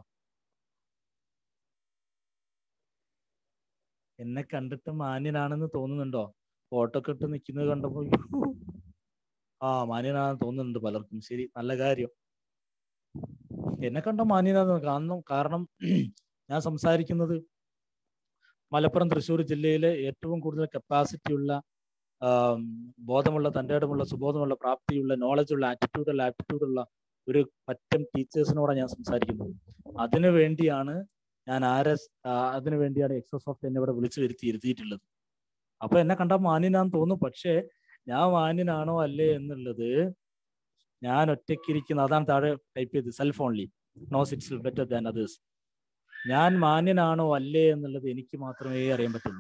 എന്നെ കണ്ടിട്ട് മാന്യനാണെന്ന് തോന്നുന്നുണ്ടോ ഫോട്ടോ ഒക്കെ ഇട്ട് നിൽക്കുന്നത് കണ്ടപ്പോ യ്യോ, ആ മാന്യനാണെന്ന് തോന്നുന്നുണ്ട് പലർക്കും ശരി നല്ല കാര്യം എന്നെ കണ്ട മാന്യനാന്ന് കാരണം കാരണം ഞാൻ സംസാരിക്കുന്നത് മലപ്പുറം തൃശ്ശൂർ ജില്ലയിലെ ഏറ്റവും കൂടുതൽ കപ്പാസിറ്റി ഉള്ള ആം, ബോധമുള്ള തൻ്റെ ഇടമുള്ള സുബോധമുള്ള പ്രാപ്തിയുള്ള നോളജുള്ള ആറ്റിറ്റ്യൂഡുള്ള ആപ്റ്റിറ്റ്യൂഡുള്ള ഒരു പറ്റം ടീച്ചേഴ്സിനോടാണ് ഞാൻ സംസാരിക്കുന്നത് അതിനു വേണ്ടിയാണ് ഞാൻ ആരെ അതിനു വേണ്ടിയാണ് എക്സോസോഫ്റ്റ് എന്നെ ഇവിടെ വിളിച്ചു വരുത്തി ഇരുത്തിയിട്ടുള്ളത് അപ്പൊ എന്നെ കണ്ടാൽ മാന്യനാന്ന് തോന്നും പക്ഷേ ഞാൻ മാന്യനാണോ അല്ലേ എന്നുള്ളത് ഞാൻ ഒറ്റയ്ക്കിരിക്കുന്ന അതാണ് താഴെ ടൈപ്പ് ചെയ്ത് self only knows it's better than others ഞാൻ മാന്യനാണോ അല്ലേ എന്നുള്ളത് എനിക്ക് മാത്രമേ അറിയാൻ പറ്റുള്ളൂ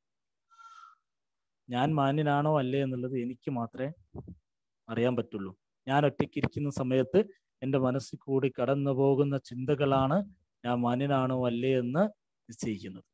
ഞാൻ മാന്യനാണോ അല്ലേ എന്നുള്ളത് എനിക്ക് മാത്രമേ അറിയാൻ പറ്റുള്ളൂ ഞാൻ ഒറ്റയ്ക്കിരിക്കുന്ന സമയത്ത് എൻ്റെ മനസ്സിൽ കൂടി കടന്നു പോകുന്ന ചിന്തകളാണ് ഞാൻ മാന്യനാണോ അല്ലേ എന്ന് നിശ്ചയിക്കുന്നത്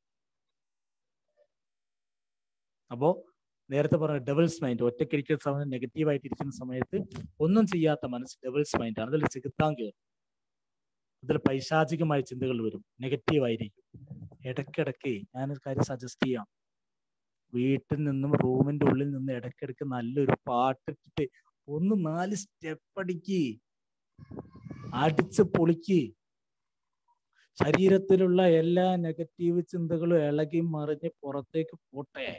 അപ്പോ നേരത്തെ പറഞ്ഞ ഡബിൾസ് മൈൻഡ് ഒറ്റയ്ക്കിരിക്കുന്ന സമയം നെഗറ്റീവായിട്ട് ഇരിക്കുന്ന സമയത്ത് ഒന്നും ചെയ്യാത്ത മനസ്സ് ഡബിൾസ് മൈൻഡ് ആണ് അതിൽ ചെകുത്താൻ കയറും അതിൽ പൈശാചികമായ ചിന്തകൾ വരും നെഗറ്റീവ് ആയിരിക്കും ഇടയ്ക്കിടയ്ക്ക് ഞാനൊരു കാര്യം സജസ്റ്റ് ചെയ്യാം വീട്ടിൽ നിന്നും റൂമിന്റെ ഉള്ളിൽ നിന്ന് ഇടയ്ക്കിടയ്ക്ക് നല്ലൊരു പാട്ടിട്ടിട്ട് ഒന്ന് നാല് സ്റ്റെപ്പ് അടിക്ക് അടിച്ച് പൊളിക്ക് ശരീരത്തിലുള്ള എല്ലാ നെഗറ്റീവ് ചിന്തകളും ഇളകി മറിഞ്ഞ് പുറത്തേക്ക് പോട്ടെ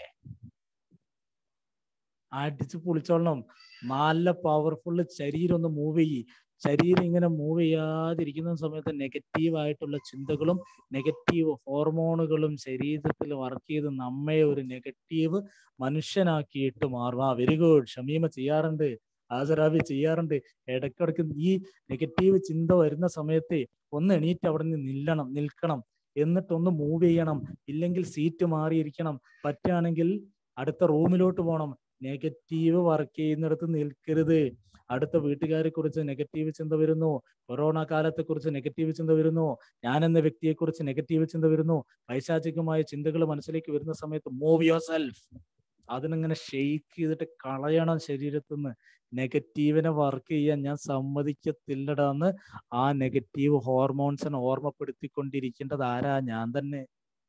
അടിച്ച് പൊളിച്ചോളണം നല്ല പവർഫുള്ള് ശരീരം ഒന്ന് മൂവ് ചെയ്യ് ശരീരം ഇങ്ങനെ മൂവ് ചെയ്യാതിരിക്കുന്ന സമയത്ത് നെഗറ്റീവ് ആയിട്ടുള്ള ചിന്തകളും നെഗറ്റീവ് ഹോർമോണുകളും ശരീരത്തിൽ വർക്ക് ചെയ്ത് നമ്മെ ഒരു നെഗറ്റീവ് മനുഷ്യനാക്കിയിട്ട് മാറും ആ വെരി ഗുഡ് ഷമീമ ചെയ്യാറുണ്ട് ആസറാബി ചെയ്യാറുണ്ട് ഇടയ്ക്കിടയ്ക്ക് ഈ നെഗറ്റീവ് ചിന്ത വരുന്ന സമയത്ത് ഒന്ന് എണീറ്റ് അവിടെ നിന്ന് നില്ലണം നിൽക്കണം എന്നിട്ടൊന്ന് മൂവ് ചെയ്യണം ഇല്ലെങ്കിൽ സീറ്റ് മാറിയിരിക്കണം പറ്റുകയാണെങ്കിൽ അടുത്ത റൂമിലോട്ട് പോകണം നെഗറ്റീവ് വർക്ക് ചെയ്യുന്നിടത്ത് നിൽക്കരുത് അടുത്ത വീട്ടുകാരെ കുറിച്ച് നെഗറ്റീവ് ചിന്ത വരുന്നു കൊറോണ കാലത്തെ കുറിച്ച് നെഗറ്റീവ് ചിന്ത വരുന്നു ഞാൻ എന്ന വ്യക്തിയെ കുറിച്ച് നെഗറ്റീവ് ചിന്ത വരുന്നു പൈശാചികമായ ചിന്തകൾ മനസ്സിലേക്ക് വരുന്ന സമയത്ത് മൂവ് യുവർ സെൽഫ് അതിനങ്ങനെ ഷെയ്ക്ക് ചെയ്തിട്ട് കളയണം ശരീരത്തിൽ നിന്ന് നെഗറ്റീവിനെ വർക്ക് ചെയ്യാൻ ഞാൻ സമ്മതിക്കത്തില്ലടാന്ന് ആ നെഗറ്റീവ് ഹോർമോൺസിനെ ഓർമ്മപ്പെടുത്തിക്കൊണ്ടിരിക്കേണ്ടത് ആരാ ഞാൻ തന്നെ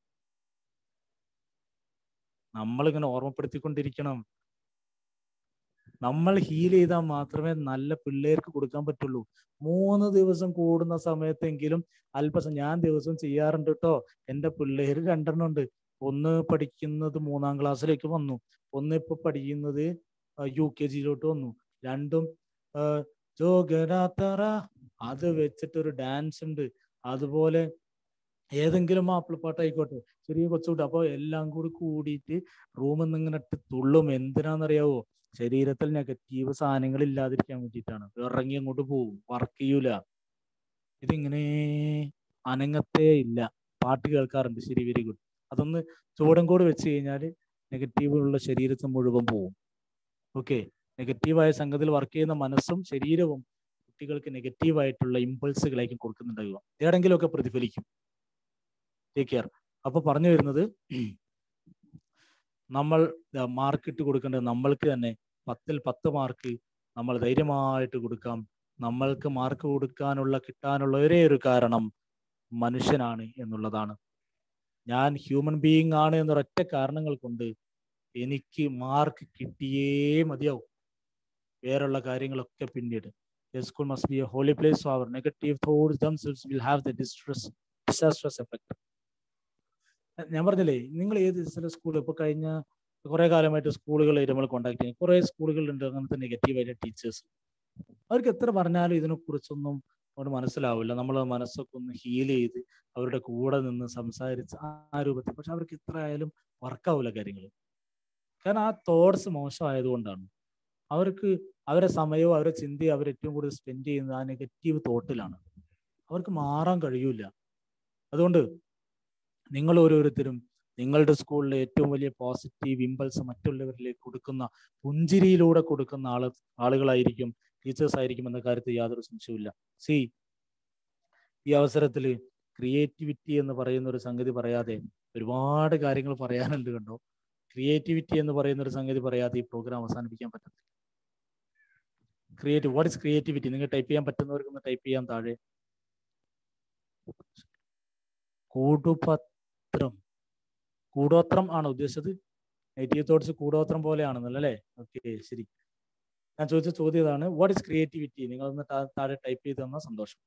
നമ്മളിങ്ങനെ ഓർമ്മപ്പെടുത്തിക്കൊണ്ടിരിക്കണം നമ്മൾ ഹീൽ ചെയ്താൽ മാത്രമേ നല്ല പിള്ളേർക്ക് കൊടുക്കാൻ പറ്റുള്ളൂ മൂന്ന് ദിവസം കൂടുന്ന സമയത്തെങ്കിലും അല്പസം ഞാൻ ദിവസം ചെയ്യാറുണ്ട് കേട്ടോ എൻ്റെ പിള്ളേർ രണ്ടെണ്ണം ഉണ്ട് ഒന്ന് പഠിക്കുന്നത് മൂന്നാം ക്ലാസ്സിലേക്ക് വന്നു ഒന്ന് ഇപ്പൊ പഠിക്കുന്നത് യു കെ ജിയിലോട്ട് വന്നു രണ്ടും ജോഗരാത്തറ അത് വെച്ചിട്ടൊരു ഡാൻസ് ഉണ്ട് അതുപോലെ ഏതെങ്കിലും മാപ്പിളപ്പാട്ടായിക്കോട്ടെ ചെറിയ കൊച്ചുകൂട്ട് അപ്പൊ എല്ലാം കൂടി കൂടിയിട്ട് റൂമിൽ നിന്ന് ഇങ്ങനെ ഇട്ട് തുള്ളും എന്തിനാന്നറിയാവോ ശരീരത്തിൽ നെഗറ്റീവ് സാധനങ്ങൾ ഇല്ലാതിരിക്കാൻ വേണ്ടിയിട്ടാണ് ഇറങ്ങി അങ്ങോട്ട് പോവും വർക്ക് ചെയ്യൂല ഇതിങ്ങനെ അനങ്ങത്തേ ഇല്ല പാട്ട് കേൾക്കാറുണ്ട് ശരി വെരി ഗുഡ് അതൊന്ന് ചൂടം കൂടെ വെച്ച് കഴിഞ്ഞാൽ നെഗറ്റീവ് ഉള്ള ശരീരത്തിൽ മുഴുവൻ പോവും ഓക്കെ നെഗറ്റീവായ സംഗതിയിൽ വർക്ക് ചെയ്യുന്ന മനസ്സും ശരീരവും കുട്ടികൾക്ക് നെഗറ്റീവായിട്ടുള്ള ഇമ്പൾസുകളായിരിക്കും കൊടുക്കുന്നുണ്ടാവുക ഏടെങ്കിലുമൊക്കെ പ്രതിഫലിക്കും ടേക്ക് കെയർ അപ്പൊ പറഞ്ഞു വരുന്നത് നമ്മൾ മാർക്ക് ഇട്ട് കൊടുക്കേണ്ടത് നമ്മൾക്ക് തന്നെ പത്തിൽ പത്ത് മാർക്ക് നമ്മൾ ധൈര്യമായിട്ട് കൊടുക്കാം നമ്മൾക്ക് മാർക്ക് കൊടുക്കാനുള്ള കിട്ടാനുള്ള ഒരേ ഒരു കാരണം മനുഷ്യനാണ് എന്നുള്ളതാണ് ഞാൻ ഹ്യൂമൻ ബീയിങ് ആണ് എന്നൊരൊറ്റ കാരണങ്ങൾ കൊണ്ട് എനിക്ക് മാർക്ക് കിട്ടിയേ മതിയാവും വേറുള്ള കാര്യങ്ങളൊക്കെ പിന്നീട് The school must be a holy place so our negative thoughts themselves will have the distress, disastrous effect. ഞാൻ പറഞ്ഞില്ലേ നിങ്ങൾ ഏത് ചില സ്കൂൾ ഇപ്പൊ കഴിഞ്ഞ കുറെ കാലമായിട്ട് സ്കൂളുകളായിട്ട് നമ്മൾ കോൺടാക്ട് ചെയ്യും കുറെ സ്കൂളുകളുണ്ട് അങ്ങനത്തെ നെഗറ്റീവായിട്ട് ടീച്ചേഴ്സ് അവർക്ക് എത്ര പറഞ്ഞാലും ഇതിനെ കുറിച്ചൊന്നും അവർക്ക് മനസ്സിലാവില്ല നമ്മൾ മനസ്സൊക്കെ ഒന്ന് ഹീൽ ചെയ്ത് അവരുടെ കൂടെ നിന്ന് സംസാരിച്ച് ആ രൂപത്തിൽ പക്ഷെ അവർക്ക് എത്ര ആയാലും വർക്കാവില്ല കാര്യങ്ങൾ കാരണം ആ തോട്ട്സ് മോശമായതുകൊണ്ടാണ് അവർക്ക് അവരെ സമയവും അവരുടെ ചിന്തയും അവർ ഏറ്റവും കൂടുതൽ സ്പെൻഡ് ചെയ്യുന്നത് ആ നെഗറ്റീവ് തോട്ടിലാണ് അവർക്ക് മാറാൻ കഴിയൂല അതുകൊണ്ട് നിങ്ങൾ ഓരോരുത്തരും നിങ്ങളുടെ സ്കൂളിലെ ഏറ്റവും വലിയ പോസിറ്റീവ് ഇമ്പൾസ് മറ്റുള്ളവരിലേക്ക് കൊടുക്കുന്ന പുഞ്ചിരിയിലൂടെ കൊടുക്കുന്ന ആള് ആളുകളായിരിക്കും ടീച്ചേഴ്സ് ആയിരിക്കും എന്ന കാര്യത്തിൽ യാതൊരു സംശയവുമില്ല സി ഈ അവസരത്തിൽ ക്രിയേറ്റിവിറ്റി എന്ന് പറയുന്ന ഒരു സംഗതി പറയാതെ ഒരുപാട് കാര്യങ്ങൾ പറയാനുണ്ട് കണ്ടോ ക്രിയേറ്റിവിറ്റി എന്ന് പറയുന്ന ഒരു സംഗതി പറയാതെ ഈ പ്രോഗ്രാം അവസാനിപ്പിക്കാൻ പറ്റത്തില്ല ക്രിയേറ്റീവ് വാട്ട് ഇസ് ക്രിയേറ്റിവിറ്റി നിങ്ങൾ ടൈപ്പ് ചെയ്യാൻ പറ്റുന്നവർക്ക് ടൈപ്പ് ചെയ്യാൻ താഴെ കൂടുപത്രം കൂടോത്രം ആണ് ഉദ്ദേശിച്ചത് നെഗറ്റീവ് തോട്ട്സ് കൂടോത്രം പോലെയാണെന്നല്ലോ അല്ലേ ഓക്കെ ശരി ഞാൻ ചോദിച്ച ചോദ്യം ഇതാണ് വാട്ട് ഇസ് ക്രിയേറ്റിവിറ്റി നിങ്ങളൊന്ന് താഴെ ടൈപ്പ് ചെയ്ത് തന്നാൽ സന്തോഷം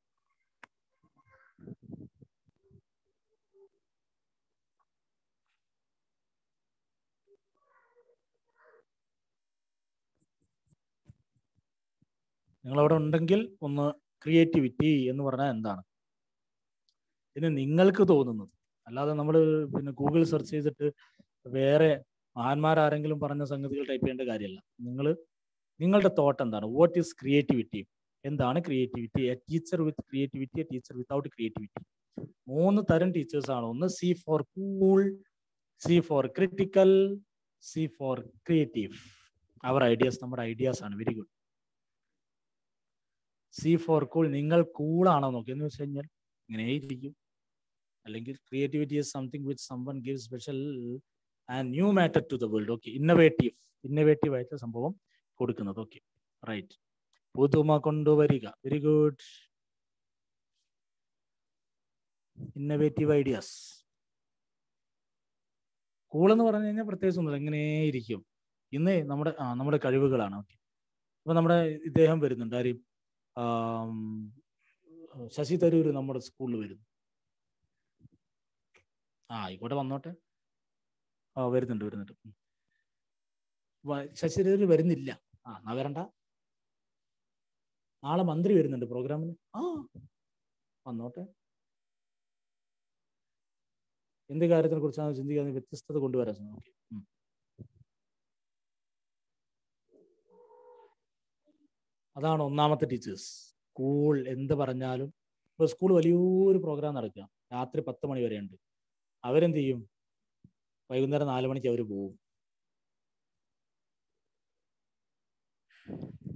നിങ്ങൾ അവിടെ ഉണ്ടെങ്കിൽ ഒന്ന് ക്രിയേറ്റിവിറ്റി എന്ന് പറഞ്ഞാൽ എന്താണ് പിന്നെ നിങ്ങൾക്ക് തോന്നുന്നത് അല്ലാതെ നമ്മൾ പിന്നെ ഗൂഗിൾ സെർച്ച് ചെയ്തിട്ട് വേറെ മഹാന്മാരാരെങ്കിലും പറഞ്ഞ സംഗതികൾ ടൈപ്പ് ചെയ്യേണ്ട കാര്യമല്ല നിങ്ങൾ നിങ്ങളുടെ തോട്ട് എന്താണ് വാട്ട് ഈസ് ക്രിയേറ്റിവിറ്റി എന്താണ് creativity a teacher with creativity a teacher without creativity മൂന്ന് തരം ടീച്ചേഴ്സ് ആണ് ഒന്ന് C for cool C for critical C for creative our ideas നമ്മുടെ ഐഡിയാസ് ആണ് very good C for cool നിങ്ങൾ കൂളാണോ നോക്കി എന്ന് വെച്ച് കഴിഞ്ഞാൽ ഇങ്ങനെ ഇരിക്കും അല്ലെങ്കിൽ creativity is something which someone give special and new matter to the world okay innovative innovative ആയിട്ട് സംഭവം കൊടുക്കുന്നത് ഓക്കെ റൈറ്റ് പുതുമ കൊണ്ടുവരിക very good innovative ideas cool എന്ന് പറഞ്ഞു കഴിഞ്ഞാൽ പ്രത്യേകിച്ച് ഒന്നുമില്ല ഇങ്ങനെ ഇരിക്കും ഇന്ന് നമ്മുടെ ആ നമ്മുടെ കഴിവുകളാണ് ഓക്കെ അപ്പൊ നമ്മുടെ ഇദ്ദേഹം വരുന്നുണ്ട് ആരും ശശി തരൂർ നമ്മുടെ സ്കൂളിൽ വരുന്നു ആ ആയിക്കോട്ടെ വന്നോട്ടെ ആ വരുന്നുണ്ട് വരുന്നുണ്ട് ശശി തരൂർ വരുന്നില്ല ആ എന്നാ വരണ്ട നാളെ മന്ത്രി വരുന്നുണ്ട് പ്രോഗ്രാമിന് ആ വന്നോട്ടെ എന്ത് കാര്യത്തിനെ കുറിച്ചാണ് ചിന്തിക്കാൻ വ്യത്യസ്തത കൊണ്ടുവരാൻ ഓക്കെ അതാണ് ഒന്നാമത്തെ ടീച്ചേഴ്സ് സ്കൂൾ എന്ത് പറഞ്ഞാലും ഇപ്പൊ സ്കൂൾ വലിയൊരു പ്രോഗ്രാം നടക്കുക രാത്രി പത്ത് മണി വരെ ഉണ്ട് അവരെന്ത് ചെയ്യും വൈകുന്നേരം നാല് മണിക്ക് അവർ പോവും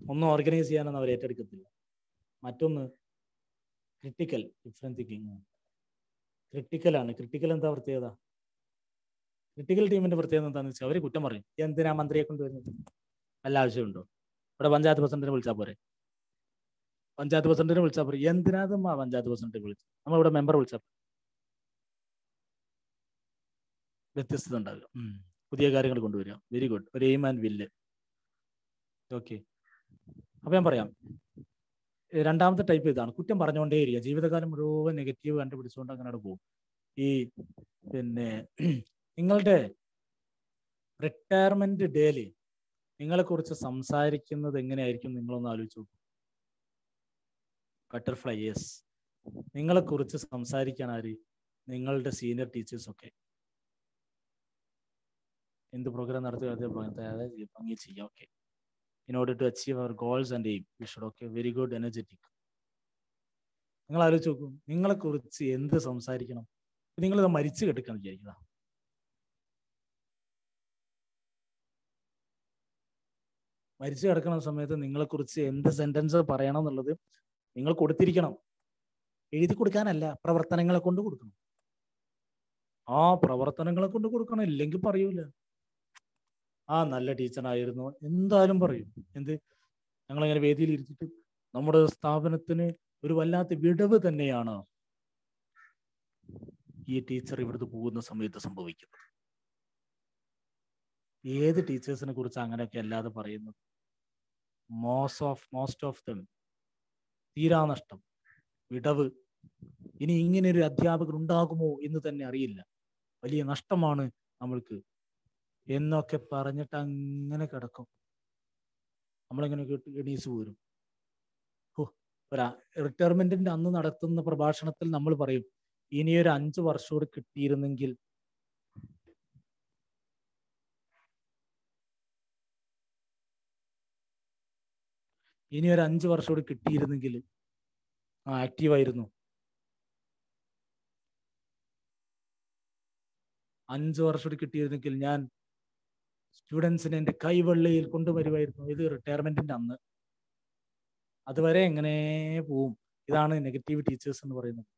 ഒന്നും ഓർഗനൈസ് ചെയ്യാനൊന്നും അവർ ഏറ്റെടുക്കത്തില്ല മറ്റൊന്ന് ക്രിട്ടിക്കൽ ഡിഫറെന്റ് തിങ്കിങ് ക്രിട്ടിക്കലാണ് ക്രിട്ടിക്കൽ എന്താ പ്രത്യേകത ക്രിട്ടിക്കൽ ടീമിന്റെ പ്രത്യേകത എന്താണെന്ന് വെച്ചാൽ അവർ കുറ്റം പറയും എന്തിനാ മന്ത്രിയെ കൊണ്ടുവരുന്നത് വല്ല ആവശ്യമുണ്ടോ ഇവിടെ പഞ്ചായത്ത് പ്രസിഡന്റിനെ വിളിച്ചാൽ പോരെ പഞ്ചായത്ത് പ്രസിഡന്റിനെ വിളിച്ചാൽ പോരെ എന്തിനാ പഞ്ചായത്ത് പ്രസിഡന്റിനെ വിളിച്ചു നമ്മൾ ഇവിടെ മെമ്പർ വിളിച്ചാൽ വ്യത്യസ്തത ഉണ്ടാകുക ഉം. പുതിയ കാര്യങ്ങൾ കൊണ്ടുവരിക വെരി ഗുഡ് ഒരു എയിം ആൻഡ് വില്ല് ഓക്കെ അപ്പൊ ഞാൻ പറയാം ഏ, രണ്ടാമത്തെ ടൈപ്പ് ഇതാണ് കുറ്റം പറഞ്ഞുകൊണ്ടേ ഇരിക്കുക ജീവിതകാലം മുഴുവൻ നെഗറ്റീവ് കണ്ടുപിടിച്ചുകൊണ്ട് അങ്ങനെ അവിടെ പോകും ഈ പിന്നെ നിങ്ങളുടെ റിട്ടയർമെന്റ് ഡേയിൽ നിങ്ങളെ കുറിച്ച് സംസാരിക്കുന്നത് എങ്ങനെയായിരിക്കും നിങ്ങളൊന്ന് ആലോചിച്ചു ബട്ടർഫ്ലൈ യെസ് നിങ്ങളെ കുറിച്ച് സംസാരിക്കാൻ ആര് നിങ്ങളുടെ സീനിയർ ടീച്ചേഴ്സ് ഒക്കെ എന്ത് പ്രോഗ്രാം നടത്തുക അതേ അതായത് ഭംഗി ചെയ്യാം okay in order to achieve our goals and aim we should okay very good energetic നിങ്ങൾ ആലോചിച്ച് നോക്കൂ നിങ്ങളെ കുറിച്ച് എന്ത് സംസാരിക്കണം നിങ്ങളിത് മരിച്ചു കിടക്കണം വിചാരിക്കുക മരിച്ചു കിടക്കുന്ന സമയത്ത് നിങ്ങളെക്കുറിച്ച് എന്ത് സെന്റൻസ് പറയണം എന്നുള്ളത് നിങ്ങൾ കൊടുത്തിരിക്കണം എഴുതി കൊടുക്കാനല്ല പ്രവർത്തനങ്ങളെ കൊണ്ട് കൊടുക്കണം ആ പ്രവർത്തനങ്ങളെ കൊണ്ട് കൊടുക്കണം ഇല്ലെങ്കിൽ പറയൂല ആ നല്ല ടീച്ചറായിരുന്നു എന്തായാലും പറയും എന്ത് ഞങ്ങളിങ്ങനെ വേദിയിൽ ഇരുത്തിട്ട് നമ്മുടെ സ്ഥാപനത്തിന് ഒരു വല്ലാത്ത വിടവ് തന്നെയാണ് ഈ ടീച്ചർ ഇവിടുന്ന് പോകുന്ന സമയത്ത് സംഭവിക്കുന്നത് ഏത് ടീച്ചേഴ്സിനെ കുറിച്ച് അങ്ങനെയൊക്കെ അല്ലാതെ പറയുന്നത് most of most of them തീരാനഷ്ടം വിടവ് ഇനി ഇങ്ങനെ ഒരു അധ്യാപകർ ഉണ്ടാകുമോ എന്ന് തന്നെ അറിയില്ല വലിയ നഷ്ടമാണ് നമ്മൾക്ക് എന്നൊക്കെ പറഞ്ഞിട്ട് അങ്ങനെ കിടക്കും നമ്മളിങ്ങനെ കേട്ട് എണീസ് പോരും ഹോ ഒരു റിട്ടയർമെന്റിന്റെ അന്ന് നടത്തുന്ന പ്രഭാഷണത്തിൽ നമ്മൾ പറയും ഇനിയൊരു അഞ്ചു വർഷം കൂടി കിട്ടിയിരുന്നെങ്കിൽ ഇനി ഒരു അഞ്ചു വർഷം കൂടി കിട്ടിയിരുന്നെങ്കിൽ ആ ആക്റ്റീവ് ആയിരുന്നു അഞ്ചു വർഷം കൂടി കിട്ടിയിരുന്നെങ്കിൽ ഞാൻ സ്റ്റുഡൻസിനെ എൻ്റെ കൈവെള്ളയിൽ കൊണ്ടുവരുമായിരുന്നു ഇത് റിട്ടയർമെന്റിന്റെ അന്ന് അതുവരെ എങ്ങനെ പോവും ഇതാണ് നെഗറ്റീവ് ടീച്ചേഴ്സ് എന്ന് പറയുന്നത്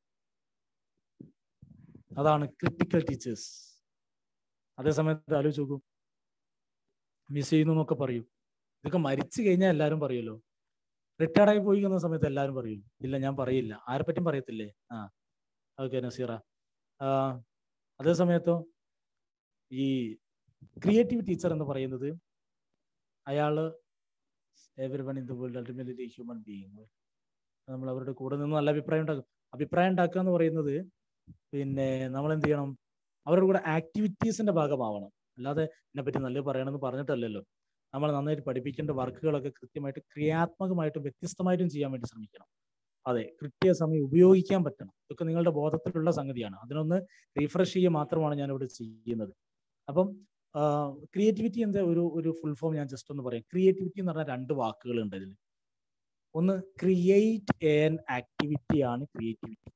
അതാണ് ക്രിട്ടിക്കൽ ടീച്ചേഴ്സ് അതേ സമയത്ത് ആലോചിച്ച് നോക്കൂ മിസ് ചെയ്യുന്നു എന്നൊക്കെ പറയും ഇതൊക്കെ മരിച്ചു കഴിഞ്ഞാൽ എല്ലാവരും പറയുമല്ലോ റിട്ടയർഡ് ആയി പോയി എന്ന സമയത്ത് എല്ലാവരും പറയും ഇല്ല ഞാൻ പറയില്ല ആരെ പറ്റും പറയത്തില്ലേ ആ ഓക്കെ നസീറ അതേ സമയത്തോ ഈ ക്രിയേറ്റീവ് ടീച്ചർ എന്ന് പറയുന്നത് അയാള് everyone in the world ultimately human being നമ്മൾ അവരുടെ കൂടെ നിന്ന് നല്ല അഭിപ്രായം ഉണ്ടാക്കും അഭിപ്രായം ഉണ്ടാക്കുക എന്ന് പറയുന്നത് പിന്നെ നമ്മൾ എന്ത് ചെയ്യണം അവരുടെ കൂടെ ആക്ടിവിറ്റീസിന്റെ ഭാഗമാവണം അല്ലാതെ ഇതിനെ പറ്റി നല്ലത് പറയണമെന്ന് പറഞ്ഞിട്ടല്ലല്ലോ നമ്മൾ നന്നായിട്ട് പഠിപ്പിക്കേണ്ട വർക്കുകളൊക്കെ കൃത്യമായിട്ട് ക്രിയാത്മകമായിട്ടും വ്യത്യസ്തമായിട്ടും ചെയ്യാൻ വേണ്ടി ശ്രമിക്കണം അതെ കൃത്യസമയം ഉപയോഗിക്കാൻ പറ്റണം ഇതൊക്കെ നിങ്ങളുടെ ബോധത്തിലുള്ള സംഗതിയാണ് അതിനൊന്ന് റീഫ്രഷ് ചെയ്യുക മാത്രമാണ് ഞാൻ ഇവിടെ ചെയ്യുന്നത് അപ്പം ക്രിയേറ്റിവിറ്റി എന്താ ഒരു ഒരു ഫുൾ ഫോം ഞാൻ ജസ്റ്റ് ഒന്ന് പറയാം ക്രിയേറ്റിവിറ്റി എന്ന് പറഞ്ഞാൽ രണ്ട് വാക്കുകൾ ഉണ്ട് ഇതിൽ ഒന്ന് ക്രിയേറ്റ് ആൻ ആക്ടിവിറ്റി ആണ് ക്രിയേറ്റിവിറ്റി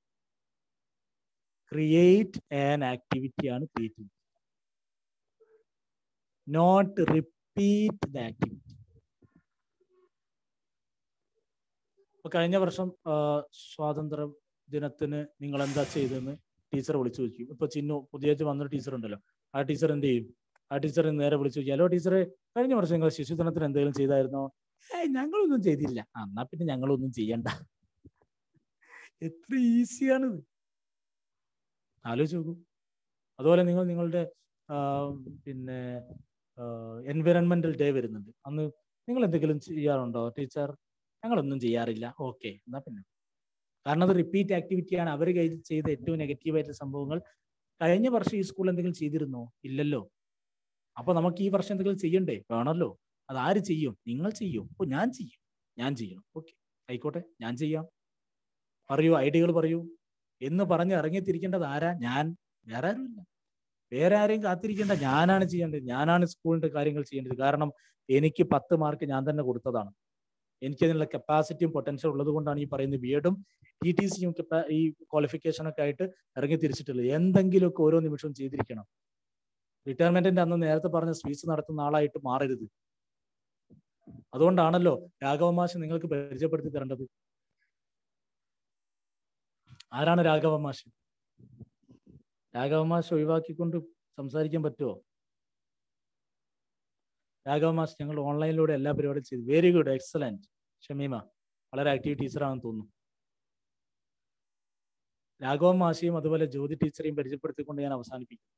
ക്രിയേറ്റ് ആൻ ആക്ടിവിറ്റി ആണ് creativity not repeat the activity ഇപ്പൊ കഴിഞ്ഞ വർഷം സ്വാതന്ത്ര്യ ദിനത്തിന് നിങ്ങൾ എന്താ ചെയ്തതെന്ന് ടീച്ചർ വിളിച്ചു ചോദിക്കും ഇപ്പൊ ചിന്നു പുതിയ വന്നൊരു ടീച്ചർ ഉണ്ടല്ലോ ആ ടീച്ചർ എന്ത് ചെയ്യും ആ ടീച്ചർ നേരെ വിളിച്ചു ചോദിക്കും ഹലോ ടീച്ചറെ കഴിഞ്ഞ വർഷം നിങ്ങൾ ശിശുദിനത്തിന് എന്തെങ്കിലും ചെയ്തായിരുന്നോ ഏയ് ഞങ്ങളൊന്നും ചെയ്തില്ല ആ, എന്നാ പിന്നെ ഞങ്ങളൊന്നും ചെയ്യണ്ട എത്ര ഈസിയാണിത് ആലോചിച്ച് നോക്കൂ അതുപോലെ നിങ്ങൾ നിങ്ങളുടെ ആ, പിന്നെ എൻവിറോൺമെന്റൽ ഡേ വരുന്നുണ്ട് അന്ന് നിങ്ങൾ എന്തെങ്കിലും ചെയ്യാറുണ്ടോ ടീച്ചർ ഞങ്ങളൊന്നും ചെയ്യാറില്ല ഓക്കെ എന്നാ പിന്നെ കാരണം അത് റിപ്പീറ്റ് ആക്ടിവിറ്റിയാണ് അവർ ചെയ്ത ഏറ്റവും നെഗറ്റീവായിട്ടുള്ള സംഭവങ്ങൾ കഴിഞ്ഞ വർഷം ഈ സ്കൂൾ എന്തെങ്കിലും ചെയ്തിരുന്നോ ഇല്ലല്ലോ അപ്പൊ നമുക്ക് ഈ വർഷം എന്തെങ്കിലും ചെയ്യണ്ടേ വേണമല്ലോ അത് ആര് ചെയ്യും നിങ്ങൾ ചെയ്യും ഓ ഞാൻ ചെയ്യും ഞാൻ ചെയ്യണം ഓക്കെ ആയിക്കോട്ടെ ഞാൻ ചെയ്യാം പറയൂ ഐഡിയകൾ പറയൂ എന്ന് പറഞ്ഞ് ഇറങ്ങിത്തിരിക്കേണ്ടത് ആരാ ഞാൻ വേറെ ആരുമില്ല വേറെ ആരെയും കാത്തിരിക്കേണ്ട ഞാനാണ് ചെയ്യേണ്ടത് ഞാനാണ് സ്കൂളിന്റെ കാര്യങ്ങൾ ചെയ്യേണ്ടത് കാരണം എനിക്ക് പത്ത് മാർക്ക് ഞാൻ തന്നെ കൊടുത്തതാണ് എനിക്ക് അതിനുള്ള കപ്പാസിറ്റിയും പൊട്ടൻഷ്യൽ ഉള്ളത് കൊണ്ടാണ് ഈ പറയുന്ന ബി എഡും ടി ടി സിയും ഈ ക്വാളിഫിക്കേഷനൊക്കെ ആയിട്ട് ഇറങ്ങി തിരിച്ചിട്ടുള്ളത് എന്തെങ്കിലുമൊക്കെ ഓരോ നിമിഷവും ചെയ്തിരിക്കണം റിട്ടയർമെന്റിന്റെ അന്ന് നേരത്തെ പറഞ്ഞ സ്പീച്ച് നടത്തുന്ന ആളായിട്ട് മാറരുത് അതുകൊണ്ടാണല്ലോ രാഘവമാഷ് നിങ്ങൾക്ക് പരിചയപ്പെടുത്തി തരേണ്ടത് ആരാണ് രാഘവമാഷ് രാഘവമാഷ് ഒഴിവാക്കിക്കൊണ്ട് സംസാരിക്കാൻ പറ്റുമോ രാഘവമാഷ് ഞങ്ങൾ ഓൺലൈനിലൂടെ എല്ലാ പരിപാടിയും ചെയ്തു വെരി ഗുഡ് എക്സലന്റ് ഷമീമ വളരെ ആക്റ്റീവ് ടീച്ചറാണെന്ന് തോന്നുന്നു രാഘവ മാഷിയും അതുപോലെ ജ്യോതി ടീച്ചറെയും പരിചയപ്പെടുത്തിക്കൊണ്ട് ഞാൻ അവസാനിപ്പിക്കും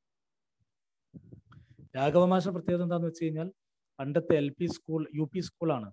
രാഘവ മാഷ പ്രത്യേകത എന്താന്ന് വെച്ച് കഴിഞ്ഞാൽ പണ്ടത്തെ L P school U P സ്കൂളാണ്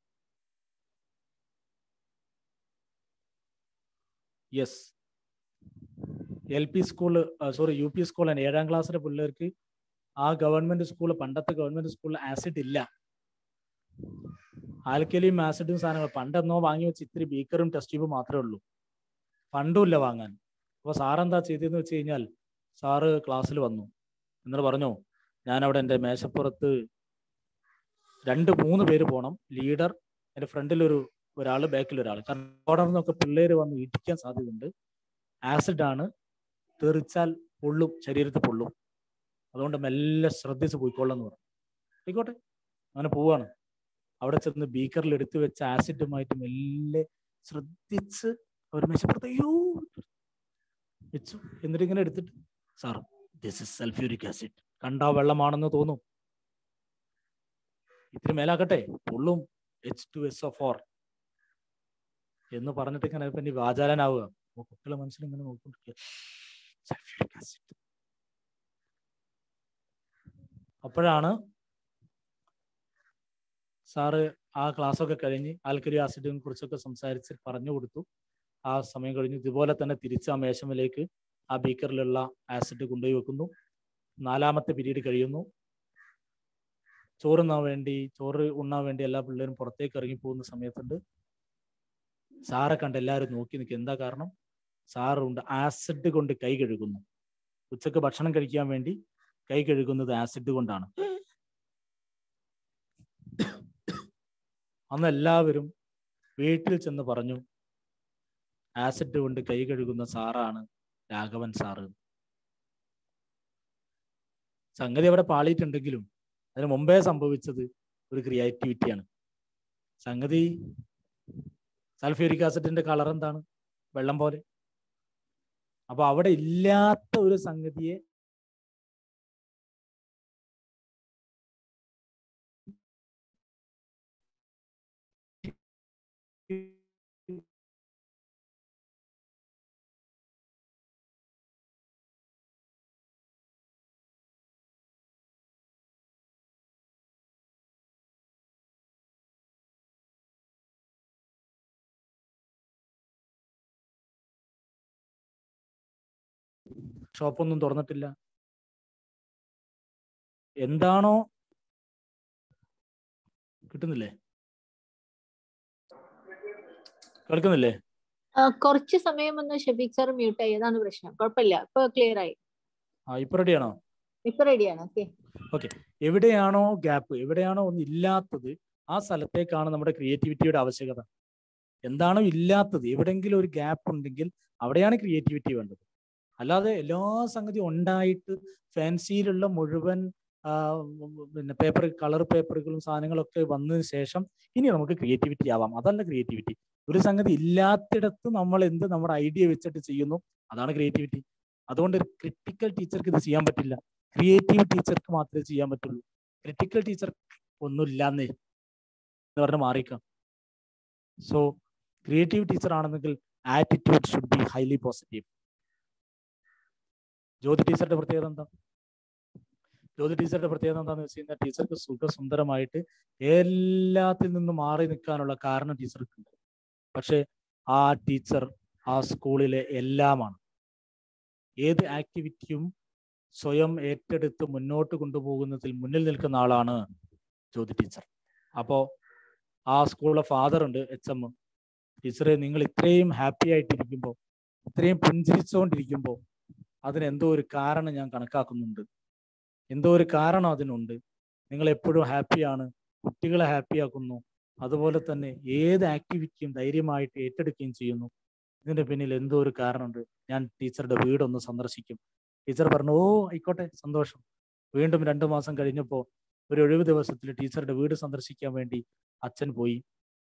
yes L P school sorry U P സ്കൂളാണ് ഏഴാം ക്ലാസ്സിലെ പിള്ളേർക്ക് ആ ഗവൺമെന്റ് സ്കൂൾ പണ്ടത്തെ ഗവൺമെന്റ് സ്കൂളിൽ ആസിഡ് ഇല്ല ആൽക്കലിയും ആസിഡും സാധനങ്ങൾ പണ്ടെന്നോ വാങ്ങി വെച്ച് ഇത്തിരി ബീക്കറും ടെസ്റ്റ് ട്യൂബും മാത്രമേ ഉള്ളൂ ഫണ്ടും ഇല്ല വാങ്ങാൻ അപ്പൊ സാറെന്താ ചെയ്തതെന്ന് വെച്ച് കഴിഞ്ഞാൽ സാറ് ക്ലാസ്സിൽ വന്നു എന്നിട്ട് പറഞ്ഞു ഞാൻ അവിടെ എൻ്റെ മേശപ്പുറത്ത് രണ്ട് മൂന്ന് പേര് പോകണം ലീഡർ എൻ്റെ ഫ്രണ്ടിൽ ഒരു ഒരാൾ ബാക്കിൽ ഒരാൾ കാരണം അവിടെ നിന്നൊക്കെ പിള്ളേര് വന്ന് ഇടിക്കാൻ സാധ്യതയുണ്ട് ആസിഡ് ആണ് തെറിച്ചാൽ പൊള്ളും ശരീരത്തിൽ പൊള്ളും അതുകൊണ്ട് മെല്ലെ ശ്രദ്ധിച്ച് പോയിക്കൊള്ളാം എന്ന് പറഞ്ഞു ആയിക്കോട്ടെ അങ്ങനെ പോവാണ് അവിടെ ചെന്ന് ബീക്കറിൽ എടുത്തു വെച്ച ആസിഡുമായിട്ട് മെല്ലെ ശ്രദ്ധിച്ച് അവർ മേശപ്പുറത്ത് അയ്യോ വെച്ചു എന്നിട്ട് ഇങ്ങനെ എടുത്തിട്ട് sir this is sulphuric acid കണ്ടാ വെള്ളമാണെന്ന് തോന്നും ഇത്തിരി മേലാക്കട്ടെ പൊള്ളും H two S O four എന്ന് പറഞ്ഞിട്ട് ഇങ്ങനെ പിന്നെ വാചാലനാവുക അപ്പൊ കുട്ടികളെ മനസ്സിൽ ഇങ്ങനെ നോക്കിക്കൊണ്ടിരിക്കുക സൾഫ്യൂരിക് ആസിഡ് അപ്പോഴാണ് സാറ് ആ ക്ലാസ്സൊക്കെ കഴിഞ്ഞ് ആൽക്കരി ആസിഡിനെ കുറിച്ചൊക്കെ സംസാരിച്ച് പറഞ്ഞു കൊടുത്തു ആ സമയം കഴിഞ്ഞു ഇതുപോലെ തന്നെ തിരിച്ച് ആ മേശമലേക്ക് ആ ബീക്കറിലുള്ള ആസിഡ് കൊണ്ടുപോയി വെക്കുന്നു നാലാമത്തെ പീരീഡ് കഴിയുന്നു ചോറുണ്ണാൻ വേണ്ടി ചോറ് ഉണ്ണാൻ വേണ്ടി എല്ലാ പിള്ളേരും പുറത്തേക്ക് ഇറങ്ങി പോകുന്ന സമയത്തുണ്ട് സാറെ കണ്ട് എല്ലാവരും നോക്കി നിൽക്കുക എന്താ കാരണം സാറുണ്ട് ആസിഡ് കൊണ്ട് കൈ കഴുകുന്നു ഉച്ചക്ക് ഭക്ഷണം കഴിക്കാൻ വേണ്ടി കൈ കഴുകുന്നത് ആസിഡ് കൊണ്ടാണ് അന്ന് എല്ലാവരും വീട്ടിൽ ചെന്ന് പറഞ്ഞു ആസിഡ് കൊണ്ട് കൈ കഴുകുന്ന സാറാണ് രാഘവൻ സാറ് സംഗതി അവിടെ പാളിയിട്ടുണ്ടെങ്കിലും അതിന് മുമ്പേ സംഭവിച്ചത് ഒരു ക്രിയേറ്റിവിറ്റിയാണ് സംഗതി സൾഫ്യൂരിക് ആസിഡിന്റെ കളർ എന്താണ് വെള്ളം പോലെ അപ്പൊ അവിടെ ഇല്ലാത്ത ഒരു സംഗതിയെ ഷോപ്പൊന്നും തുറന്നിട്ടില്ല എന്താണോ കിട്ടുന്നില്ലേ കേൾക്കുന്നില്ലേ ആ, കുറച്ച് സമയം ഒന്ന് ഷഫീഖ് സാർ മ്യൂട്ട് ആയി അതാണ് പ്രശ്നം കുഴപ്പമില്ല ഇപ്പൊ ക്ലിയർ ആയി ആ ഇപ്പൊ റെഡിയാണോ ഇപ്പൊ റെഡിയാണ് ഓക്കെ എവിടെയാണോ ഗ്യാപ്പ് എവിടെയാണോ ഒന്നും ഇല്ലാത്തത് ആ സ്ഥലത്തേക്കാണ് നമ്മുടെ ക്രിയേറ്റിവിറ്റിയുടെ ആവശ്യകത എന്താണോ ഇല്ലാത്തത് എവിടെയെങ്കിലും ഒരു ഗ്യാപ്പ് ഉണ്ടെങ്കിൽ അവിടെയാണ് ക്രിയേറ്റിവിറ്റി വേണ്ടത് അല്ലാതെ എല്ലാ സംഗതിയും ഉണ്ടായിട്ട് ഫാൻസിയിലുള്ള മുഴുവൻ ആ, പിന്നെ പേപ്പർ കളർ പേപ്പറുകളും സാധനങ്ങളൊക്കെ വന്നതിന് ശേഷം ഇനി നമുക്ക് ക്രിയേറ്റിവിറ്റി ആവാം അതല്ല ക്രിയേറ്റിവിറ്റി ഒരു സംഗതി ഇല്ലാത്തിടത്ത് നമ്മൾ എന്ത് നമ്മുടെ ഐഡിയ വെച്ചിട്ട് ചെയ്യുന്നു അതാണ് ക്രിയേറ്റിവിറ്റി അതുകൊണ്ട് ഒരു ക്രിട്ടിക്കൽ ടീച്ചർക്ക് ഇത് ചെയ്യാൻ പറ്റില്ല ക്രിയേറ്റീവ് ടീച്ചർക്ക് മാത്രമേ ചെയ്യാൻ പറ്റുള്ളൂ ക്രിട്ടിക്കൽ ടീച്ചർ ഒന്നുമില്ലാന്നേ എന്ന് പറഞ്ഞ് മാറിക്കാം സോ ക്രിയേറ്റീവ് ടീച്ചർ ആണെന്നെങ്കിൽ attitude should be highly positive Jyothi ടീച്ചറുടെ പ്രത്യേകത എന്താ ജ്യോതി ടീച്ചറുടെ പ്രത്യേകത എന്താണെന്ന് വെച്ച് കഴിഞ്ഞാൽ ടീച്ചർക്ക് സുഖസുന്ദരമായിട്ട് എല്ലാത്തിൽ നിന്നും മാറി നിൽക്കാനുള്ള കാരണം ടീച്ചർക്ക് പക്ഷെ ആ ടീച്ചർ ആ സ്കൂളിലെ എല്ലാമാണ് ഏത് ആക്ടിവിറ്റിയും സ്വയം ഏറ്റെടുത്ത് മുന്നോട്ട് കൊണ്ടുപോകുന്നതിൽ മുന്നിൽ നിൽക്കുന്ന ആളാണ് ജ്യോതി ടീച്ചർ അപ്പോ ആ സ്കൂളിലെ ഫാദർ ഉണ്ട് എച്ച് എം ടീച്ചറെ നിങ്ങൾ ഇത്രയും ഹാപ്പി ആയിട്ടിരിക്കുമ്പോൾ ഇത്രയും പുഞ്ചിരിച്ചുകൊണ്ടിരിക്കുമ്പോൾ അതിന് എന്തോ ഒരു കാരണം ഞാൻ കണക്കാക്കുന്നുണ്ട് എന്തോ ഒരു കാരണം അതിനുണ്ട് നിങ്ങൾ എപ്പോഴും ഹാപ്പിയാണ് കുട്ടികളെ ഹാപ്പിയാക്കുന്നു അതുപോലെ തന്നെ ഏത് ആക്ടിവിറ്റിയും ധൈര്യമായിട്ട് ഏറ്റെടുക്കുകയും ചെയ്യുന്നു ഇതിന്റെ പിന്നിൽ എന്തോ ഒരു കാരണമുണ്ട് ഞാൻ ടീച്ചറുടെ വീടൊന്ന് സന്ദർശിക്കും ടീച്ചർ പറഞ്ഞു ഓ ആയിക്കോട്ടെ സന്തോഷം വീണ്ടും രണ്ടു മാസം കഴിഞ്ഞപ്പോൾ ഒരു ഒഴിവ് ദിവസത്തിൽ ടീച്ചറുടെ വീട് സന്ദർശിക്കാൻ വേണ്ടി അച്ഛൻ പോയി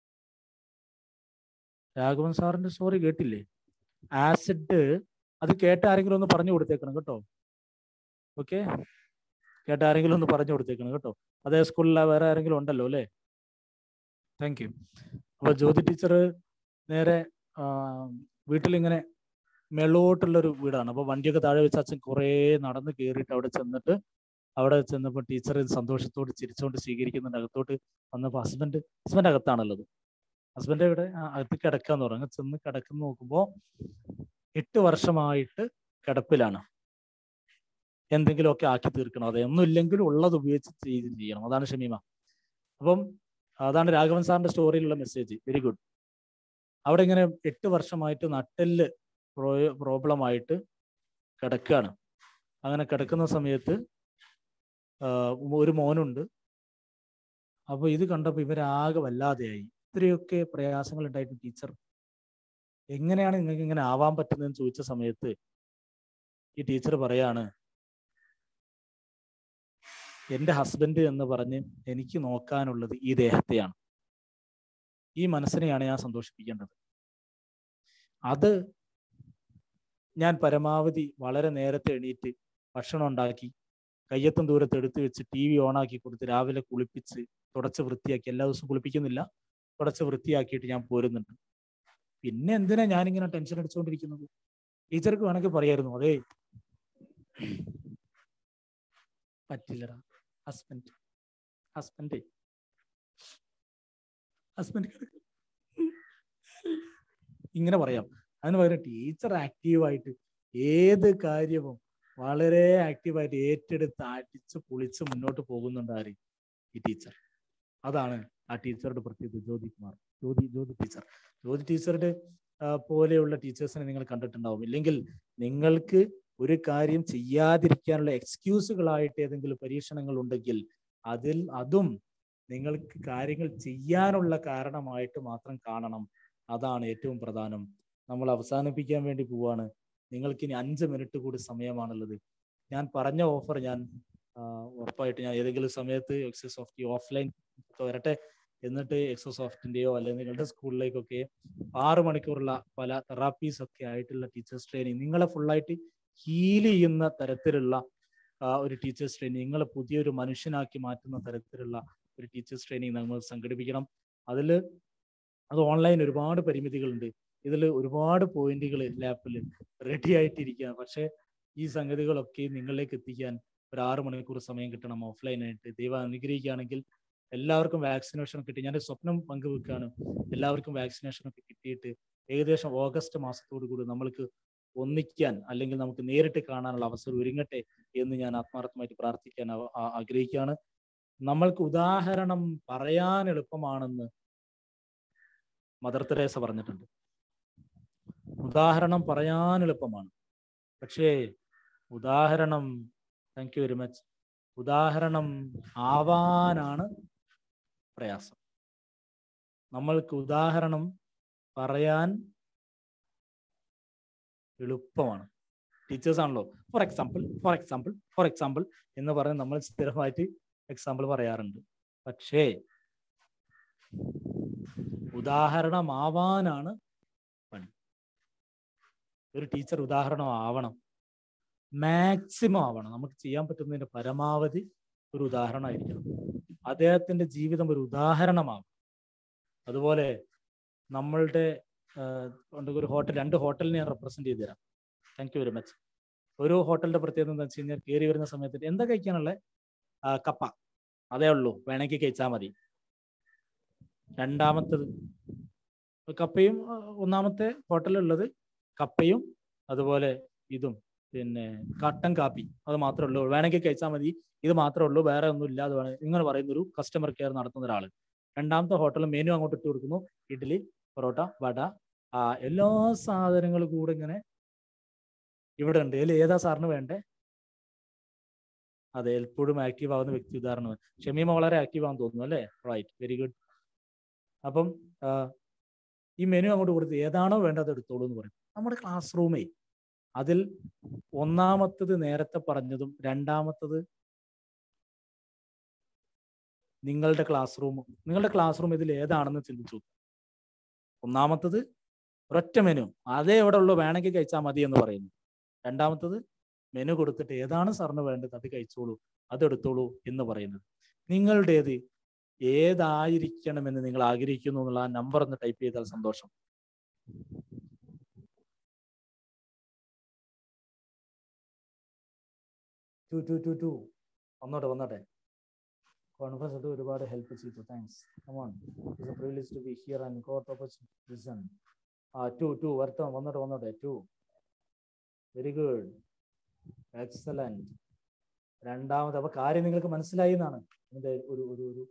രാഘവൻ സാറിന്റെ സ്റ്റോറി കേട്ടില്ലേ ആസിഡ് അത് കേട്ട ആരെങ്കിലും ഒന്ന് പറഞ്ഞു കൊടുത്തേക്കണം കേട്ടോ ഓക്കെ കേട്ട ആരെങ്കിലും ഒന്ന് പറഞ്ഞു കൊടുത്തേക്കണം കേട്ടോ അതേ സ്കൂളിലെ വേറെ ആരെങ്കിലും ഉണ്ടല്ലോ അല്ലേ താങ്ക് യു അപ്പൊ ജ്യോതി ടീച്ചർ നേരെ വീട്ടിലിങ്ങനെ മേളോട്ടുള്ളൊരു വീടാണ് അപ്പൊ വണ്ടിയൊക്കെ താഴെ വെച്ച് അച്ഛൻ കുറേ നടന്ന് കയറിയിട്ട് അവിടെ ചെന്നിട്ട് അവിടെ ചെന്നപ്പോൾ ടീച്ചർ സന്തോഷത്തോട് ചിരിച്ചുകൊണ്ട് സ്വീകരിക്കുന്നുണ്ട് അകത്തോട്ട് വന്നപ്പോൾ ഹസ്ബൻഡ് ഹസ്ബൻഡ് അകത്താണുള്ളത് ഹസ്ബൻഡ് ഇവിടെ അകത്ത് കിടക്കാന്ന് പറഞ്ഞു ചെന്ന് കിടക്കുന്ന നോക്കുമ്പോൾ എട്ട് വർഷമായിട്ട് കിടപ്പിലാണ് എന്തെങ്കിലുമൊക്കെ ആക്കി തീർക്കണം അതെ ഒന്നും ഇല്ലെങ്കിലും ഉള്ളത് ഉപയോഗിച്ച് ചെയ്ത് ചെയ്യണം അതാണ് ഷമീമ അപ്പം അതാണ് രാഘവൻ സാറിന്റെ സ്റ്റോറിയിലുള്ള മെസ്സേജ് വെരി ഗുഡ് അവിടെ ഇങ്ങനെ എട്ട് വർഷമായിട്ട് നട്ടെല്ല് പ്രോബ്ലം ആയിട്ട് കിടക്കുകയാണ് അങ്ങനെ കിടക്കുന്ന സമയത്ത് ഒരു മോനുണ്ട് അപ്പൊ ഇത് കണ്ടപ്പോൾ ഇവരാകെ വല്ലാതെയായി ഇത്രയൊക്കെ പ്രയാസങ്ങൾ ഉണ്ടായിട്ട് ടീച്ചർ എങ്ങനെയാണ് നിങ്ങൾക്ക് ഇങ്ങനെ ആവാൻ പറ്റുന്നതെന്ന് ചോദിച്ച സമയത്ത് ഈ ടീച്ചർ പറയാണ് എൻ്റെ ഹസ്ബൻഡ് എന്ന് പറഞ്ഞ് എനിക്ക് നോക്കാനുള്ളത് ഈ ദേഹത്തെയാണ് ഈ മനസ്സിനെയാണ് ഞാൻ സന്തോഷിപ്പിക്കേണ്ടത് അത് ഞാൻ പരമാവധി വളരെ നേരത്തെ എണീറ്റ് ഭക്ഷണം ഉണ്ടാക്കി കയ്യെത്തും ദൂരത്ത് എടുത്തു വെച്ച് ടി വി ഓണാക്കി കൊടുത്ത് രാവിലെ കുളിപ്പിച്ച് തുടച്ച് വൃത്തിയാക്കി എല്ലാ ദിവസവും കുളിപ്പിക്കുന്നില്ല തുടച്ച് വൃത്തിയാക്കിയിട്ട് ഞാൻ പോരുന്നുണ്ട് പിന്നെ എന്തിനാ ഞാനിങ്ങനെ ടെൻഷൻ അടിച്ചുകൊണ്ടിരിക്കുന്നത് ടീച്ചർക്ക് വേണമെങ്കിൽ പറയായിരുന്നു അതേ പറ്റില്ലടാ ഹസ്ബൻഡ് ഹസ്ബൻഡ് ഹസ്ബൻഡ് ഇങ്ങനെ പറയാം അതിന് പകരം ടീച്ചർ ആക്റ്റീവായിട്ട് ഏത് കാര്യവും വളരെ ആക്റ്റീവായിട്ട് ഏറ്റെടുത്ത് അടിച്ച് പൊളിച്ച് മുന്നോട്ട് പോകുന്നുണ്ട് ആര് ഈ ടീച്ചർ അതാണ് ആ ടീച്ചറുടെ പ്രത്യേകത ജ്യോതി കുമാർ ജ്യോതി ജ്യോതി ടീച്ചർ ജ്യോതി ടീച്ചറുടെ പോലെയുള്ള ടീച്ചേഴ്സിനെ നിങ്ങൾ കണ്ടിട്ടുണ്ടാവും ഇല്ലെങ്കിൽ നിങ്ങൾക്ക് ഒരു കാര്യം ചെയ്യാതിരിക്കാനുള്ള എക്സ്ക്യൂസുകളായിട്ട് ഏതെങ്കിലും പരീക്ഷണങ്ങൾ ഉണ്ടെങ്കിൽ അതിൽ അതും നിങ്ങൾക്ക് കാര്യങ്ങൾ ചെയ്യാനുള്ള കാരണമായിട്ട് മാത്രം കാണണം അതാണ് ഏറ്റവും പ്രധാനം നമ്മൾ അവസാനിപ്പിക്കാൻ വേണ്ടി പോവാണ് നിങ്ങൾക്ക് ഇനി അഞ്ച് മിനിറ്റ് കൂടി സമയമാണുള്ളത് ഞാൻ പറഞ്ഞ ഓഫർ ഞാൻ ഉറപ്പായിട്ട് ഞാൻ ഏതെങ്കിലും സമയത്ത് എക്സസ് സോഫ്റ്റ് ഓഫ്ലൈൻ വരട്ടെ എന്നിട്ട് എക്സോ സോഫ്റ്റിന്റെയോ അല്ലെങ്കിൽ നിങ്ങളുടെ സ്കൂളിലേക്കൊക്കെ ആറ് മണിക്കൂറുള്ള പല തെറാപ്പീസ് ഒക്കെ ആയിട്ടുള്ള ടീച്ചേഴ്സ് ട്രെയിനിങ് നിങ്ങളെ ഫുള്ളായിട്ട് ഹീൽ ചെയ്യുന്ന തരത്തിലുള്ള ഒരു ടീച്ചേഴ്സ് ട്രെയിനിങ് നിങ്ങളെ പുതിയൊരു മനുഷ്യനാക്കി മാറ്റുന്ന തരത്തിലുള്ള ഒരു ടീച്ചേഴ്സ് ട്രെയിനിങ് നമ്മൾ സംഘടിപ്പിക്കണം അതിൽ അത് ഓൺലൈൻ ഒരുപാട് പരിമിതികളുണ്ട് ഇതിൽ ഒരുപാട് പോയിന്റുകൾ ലാപ്പിൽ റെഡി ആയിട്ടിരിക്കുക പക്ഷേ ഈ സംഗതികളൊക്കെ നിങ്ങളിലേക്ക് എത്തിക്കാൻ ഒരു ആറ് മണിക്കൂർ സമയം കിട്ടണം ഓഫ്ലൈനായിട്ട് ദൈവം അനുഗ്രഹിക്കുകയാണെങ്കിൽ എല്ലാവർക്കും വാക്സിനേഷൻ കിട്ടി ഞാൻ സ്വപ്നം പങ്കുവെക്കുകയാണ് എല്ലാവർക്കും വാക്സിനേഷൻ ഒക്കെ കിട്ടിയിട്ട് ഏകദേശം ഓഗസ്റ്റ് മാസത്തോടു കൂടി നമ്മൾക്ക് ഒന്നിക്കാൻ അല്ലെങ്കിൽ നമുക്ക് നേരിട്ട് കാണാനുള്ള അവസരം ഒരുങ്ങട്ടെ എന്ന് ഞാൻ ആത്മാർത്ഥമായിട്ട് പ്രാർത്ഥിക്കാൻ ആഗ്രഹിക്കുകയാണ് നമ്മൾക്ക് ഉദാഹരണം പറയാൻ എളുപ്പമാണെന്ന് മദർ തെരേസ പറഞ്ഞിട്ടുണ്ട് ഉദാഹരണം പറയാൻ എളുപ്പമാണ് പക്ഷേ ഉദാഹരണം താങ്ക് യു വെരി മച്ച് ഉദാഹരണം ആവാനാണ് പ്രയാസം നമ്മൾക്ക് ഉദാഹരണം പറയാൻ എളുപ്പമാണ് ടീച്ചേഴ്സ് ആണല്ലോ for example for example for example എന്ന് പറഞ്ഞ് നമ്മൾ സ്ഥിരമായിട്ട് എക്സാമ്പിൾ പറയാറുണ്ട് പക്ഷേ ഉദാഹരണമാവാനാണ് പണി ഒരു ടീച്ചർ ഉദാഹരണം ആവണം മാക്സിമം ആവണം നമുക്ക് ചെയ്യാൻ പറ്റുന്നതിന്റെ പരമാവധി ഒരു ഉദാഹരണമായിരിക്കണം അദ്ദേഹത്തിന്റെ ജീവിതം ഒരു ഉദാഹരണമാകും അതുപോലെ നമ്മളുടെ ഒരു ഹോട്ടൽ രണ്ട് ഹോട്ടലിനെ ഞാൻ റെപ്രസെന്റ് ചെയ്ത് തരാം താങ്ക് യു വെരി മച്ച് ഒരു ഹോട്ടലിന്റെ പ്രത്യേകത എന്താ വെച്ച് കഴിഞ്ഞാൽ കയറി വരുന്ന സമയത്ത് എന്താ കഴിക്കാനുള്ള കപ്പ അതേ ഉള്ളൂ വേണമെങ്കിൽ കഴിച്ചാൽ മതി രണ്ടാമത്തത് കപ്പയും ഒന്നാമത്തെ ഹോട്ടലുള്ളത് കപ്പയും അതുപോലെ ഇതും പിന്നെ കട്ടൻ കാപ്പി അത് മാത്രമേ ഉള്ളൂ വേണമെങ്കിൽ കഴിച്ചാൽ മതി ഇത് മാത്രമേ ഉള്ളൂ വേറെ ഒന്നും ഇല്ലാതെ വേണം ഇങ്ങനെ പറയുന്ന ഒരു കസ്റ്റമർ കെയർ നടത്തുന്ന ഒരാൾ രണ്ടാമത്തെ ഹോട്ടൽ മെനു അങ്ങോട്ട് ഇട്ട് കൊടുക്കുന്നു ഇഡ്ഡലി പൊറോട്ട വട ആ എല്ലാ സാധനങ്ങളും കൂടെ ഇങ്ങനെ ഇവിടെ ഉണ്ട് ഇതിൽ ഏതാ സാറിന് വേണ്ടേ അതെ എപ്പോഴും ആക്റ്റീവ് ആവുന്ന വ്യക്തി ഉദാഹരണം ഷമീമ വളരെ ആക്റ്റീവ് ആണെന്ന് തോന്നുന്നു അല്ലേ റൈറ്റ് വെരി ഗുഡ് അപ്പം ഈ മെനു അങ്ങോട്ട് കൊടുത്ത് ഏതാണോ വേണ്ടത് എടുത്തോളൂ എന്ന് പറയും നമ്മുടെ ക്ലാസ് റൂമേ അതിൽ ഒന്നാമത്തത് നേരത്തെ പറഞ്ഞതും രണ്ടാമത്തത് നിങ്ങളുടെ ക്ലാസ് റൂം നിങ്ങളുടെ ക്ലാസ് റൂം ഇതിൽ ഏതാണെന്ന് ചിന്തിച്ചു ഒന്നാമത്തത് ഒരൊറ്റ മെനു അതേ ഇവിടെ ഉള്ളൂ വേണമെങ്കിൽ കഴിച്ചാൽ മതി എന്ന് പറയുന്നു രണ്ടാമത്തത് മെനു കൊടുത്തിട്ട് ഏതാണ് സാറിന് വേണ്ടത് അത് കഴിച്ചോളൂ അതെടുത്തോളൂ എന്ന് പറയുന്നത് നിങ്ങളുടേത് ഏതായിരിക്കണമെന്ന് നിങ്ങൾ ആഗ്രഹിക്കുന്നു എന്നുള്ള ആ നമ്പർ ഒന്ന് ടൈപ്പ് ചെയ്താൽ സന്തോഷം ടു ടു ടു ടു വന്നോട്ടെ വന്നോട്ടെ കോൺഫറൻസ് ഇത് ഒരുപാട് ഹെൽപ്പ് ചെയ്തു thanks come on it's a privilege to be here and got opportunity listen ആ ടു ടു വരട്ടോ വന്നോട്ടെ വന്നോട്ടെ ടു വെരി ഗുഡ് എക്സലന്റ് രണ്ടാമത് അപ്പൊ കാര്യം നിങ്ങൾക്ക് മനസ്സിലായി എന്നാണ് ഇതിന്റെ ഒരു ഒരു ഒരു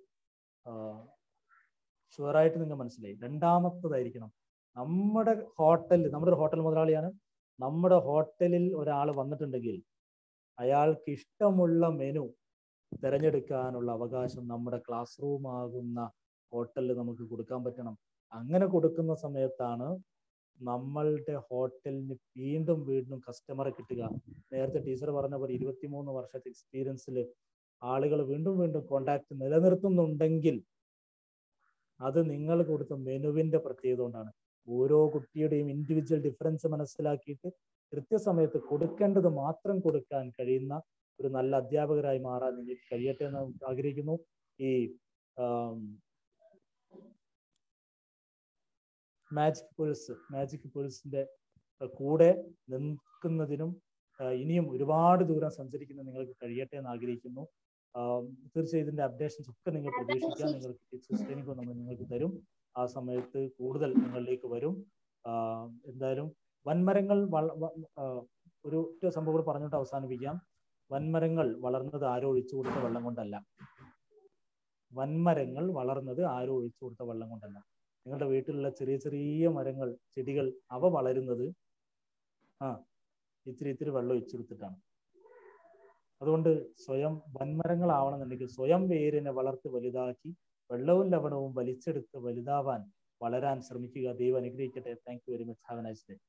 ഷുവറായിട്ട് നിങ്ങൾ മനസ്സിലായി രണ്ടാമത്തതായിരിക്കണം നമ്മുടെ ഹോട്ടലിൽ നമ്മുടെ ഒരു ഹോട്ടൽ മുതലാളിയാണ് നമ്മുടെ ഹോട്ടലിൽ ഒരാൾ വന്നിട്ടുണ്ടെങ്കിൽ അയാൾക്ക് ഇഷ്ടമുള്ള മെനു തിരഞ്ഞെടുക്കാനുള്ള അവകാശം നമ്മുടെ ക്ലാസ് റൂം ആകുന്ന ഹോട്ടലിൽ നമുക്ക് കൊടുക്കാൻ പറ്റണം അങ്ങനെ കൊടുക്കുന്ന സമയത്താണ് നമ്മളുടെ ഹോട്ടലിന് വീണ്ടും വീണ്ടും കസ്റ്റമറെ കിട്ടുക നേരത്തെ ടീച്ചർ പറഞ്ഞ പോലെ ഇരുപത്തിമൂന്ന് വർഷത്തെ എക്സ്പീരിയൻസിൽ ആളുകൾ വീണ്ടും വീണ്ടും കോണ്ടാക്ട് നിലനിർത്തുന്നുണ്ടെങ്കിൽ അത് നിങ്ങൾ കൊടുത്ത മെനുവിന്റെ പ്രത്യേകത കൊണ്ടാണ് ഓരോ കുട്ടിയുടെയും ഇൻഡിവിജ്വൽ ഡിഫറൻസ് മനസ്സിലാക്കിയിട്ട് കൃത്യസമയത്ത് കൊടുക്കേണ്ടത് മാത്രം കൊടുക്കാൻ കഴിയുന്ന ഒരു നല്ല അധ്യാപകരായി മാറാൻ നിങ്ങൾക്ക് കഴിയട്ടെ എന്ന് ആഗ്രഹിക്കുന്നു ഈ മാജിക് പേഴ്സ് മാജിക് പേഴ്സിന്റെ കൂടെ നിൽക്കുന്നതിനും ഇനിയും ഒരുപാട് ദൂരം സഞ്ചരിക്കുന്ന നിങ്ങൾക്ക് കഴിയട്ടെ എന്ന് ആഗ്രഹിക്കുന്നു തീർച്ചയായും ഇതിന്റെ അപ്ഡേഷൻസ് ഒക്കെ നിങ്ങൾ പ്രതീക്ഷിക്കാം നിങ്ങൾക്ക് ടീച്ചേഴ്സ് ട്രെയിനിങ് നമ്മൾ നിങ്ങൾക്ക് തരും ആ സമയത്ത് കൂടുതൽ നിങ്ങളിലേക്ക് വരും എന്തായാലും വൻമരങ്ങൾ ഒരു ഒറ്റ സംഭവം പറഞ്ഞിട്ട് അവസാനിപ്പിക്കാം വൻമരങ്ങൾ വളർന്നത് ആരോ ഒഴിച്ചു കൊടുത്ത വെള്ളം കൊണ്ടല്ല വൻമരങ്ങൾ വളർന്നത് ആരോ ഒഴിച്ചു കൊടുത്ത വെള്ളം കൊണ്ടല്ല നിങ്ങളുടെ വീട്ടിലുള്ള ചെറിയ ചെറിയ മരങ്ങൾ ചെടികൾ അവ വളരുന്നത് ആ ഇത്തിരി ഇത്തിരി വെള്ളം ഒഴിച്ചെടുത്തിട്ടാണ് അതുകൊണ്ട് സ്വയം വൻമരങ്ങളാവണമെന്നുണ്ടെങ്കിൽ സ്വയം വേരിനെ വളർത്തി വലുതാക്കി വെള്ളവും ലവണവും വലിച്ചെടുത്ത് വലുതാവാൻ വളരാൻ ശ്രമിക്കുക ദൈവം അനുഗ്രഹിക്കട്ടെ thank you very much have nice day